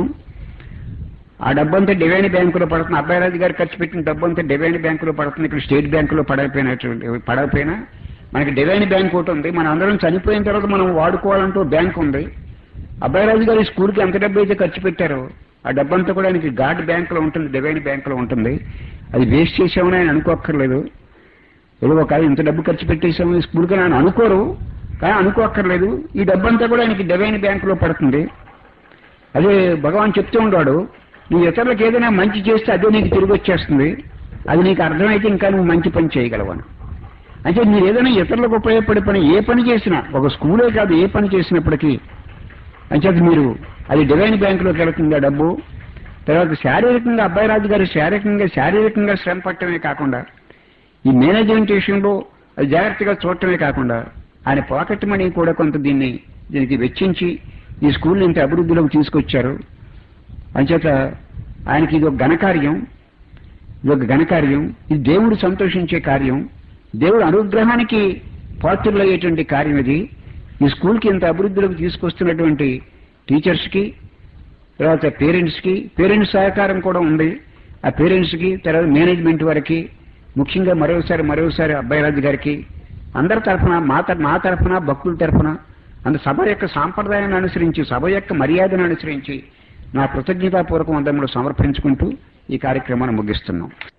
ఆ డబ్బంతా డివైన్ బ్యాంకులో పడుతుంది అబ్బాయిరాజు గారు ఖర్చు పెట్టిన డబ్బు అంతా డివైన్ బ్యాంకులో పడుతుంది ఇక్కడ స్టేట్ బ్యాంకులో పడకపోయినటువంటి పడకపోయినా మనకి డివైన్ బ్యాంక్ ఒకటి ఉంది మనం అందరం చనిపోయిన తర్వాత మనం వాడుకోవాలంటూ బ్యాంక్ ఉంది అబ్బాయిరాజు గారు ఈ స్కూల్కి ఎంత డబ్బు అయితే ఖర్చు పెట్టారో ఆ డబ్బంతా కూడా ఆయనకి గాడ్ బ్యాంకులో ఉంటుంది డివైన్ బ్యాంకులో ఉంటుంది అది వేస్ట్ చేసామని ఆయన అనుకోక్కర్లేదు ఏదో ఒక ఇంత డబ్బు ఖర్చు పెట్టేసాము ఈ స్కూల్కి అని ఆయన అనుకోరు కానీ అనుకోక్కర్లేదు ఈ డబ్బంతా కూడా ఆయనకి డివైన్ బ్యాంకులో పడుతుంది అదే భగవాన్ చెప్తూ ఉంటాడు నువ్వు ఇతరులకు ఏదైనా మంచి చేస్తే అదే నీకు తిరిగి వచ్చేస్తుంది అది నీకు అర్థమైతే ఇంకా నువ్వు మంచి పని చేయగలవని అంటే మీరు ఏదైనా ఇతరులకు ఉపయోగపడే పని ఏ పని చేసినా ఒక స్కూలే కాదు ఏ పని చేసినప్పటికీ అంచేత మీరు అది డివైన్ బ్యాంకులోకి వెళుతుంది ఆ డబ్బు తర్వాత శారీరకంగా అబ్బాయి రాజు గారు శారీరకంగా శారీరకంగా శ్రమ పట్టడమే కాకుండా ఈ మేనేజ్మెంట్ విషయంలో అది జాగ్రత్తగా చూడటమే కాకుండా ఆయన పాకెట్ మనీ కూడా కొంత దీన్ని దీనికి వెచ్చించి ఈ స్కూల్ని ఇంత అభివృద్ధిలోకి తీసుకొచ్చారు అంచేత ఆయనకి ఇది ఒక ఘనకార్యం ఇది ఒక ఘనకార్యం ఇది దేవుడు సంతోషించే కార్యం దేవుడు అనుగ్రహానికి పాత్రులయ్యేటువంటి కార్యం ఇది ఈ స్కూల్కి ఇంత అభివృద్ధిలోకి తీసుకొస్తున్నటువంటి టీచర్స్కి తర్వాత పేరెంట్స్కి పేరెంట్స్ సహకారం కూడా ఉంది ఆ పేరెంట్స్కి తర్వాత మేనేజ్మెంట్ వారికి ముఖ్యంగా మరోసారి మరోసారి అబ్బాయిరాజు గారికి అందరి తరఫున మా తర- మా తరఫున భక్తుల తరఫున అంత సభ యొక్క సాంప్రదాయాన్ని అనుసరించి సభ యొక్క మర్యాదను అనుసరించి నా కృతజ్ఞతాపూర్వక వందములు సమర్పించుకుంటూ ఈ కార్యక్రమాన్ని ముగిస్తున్నాం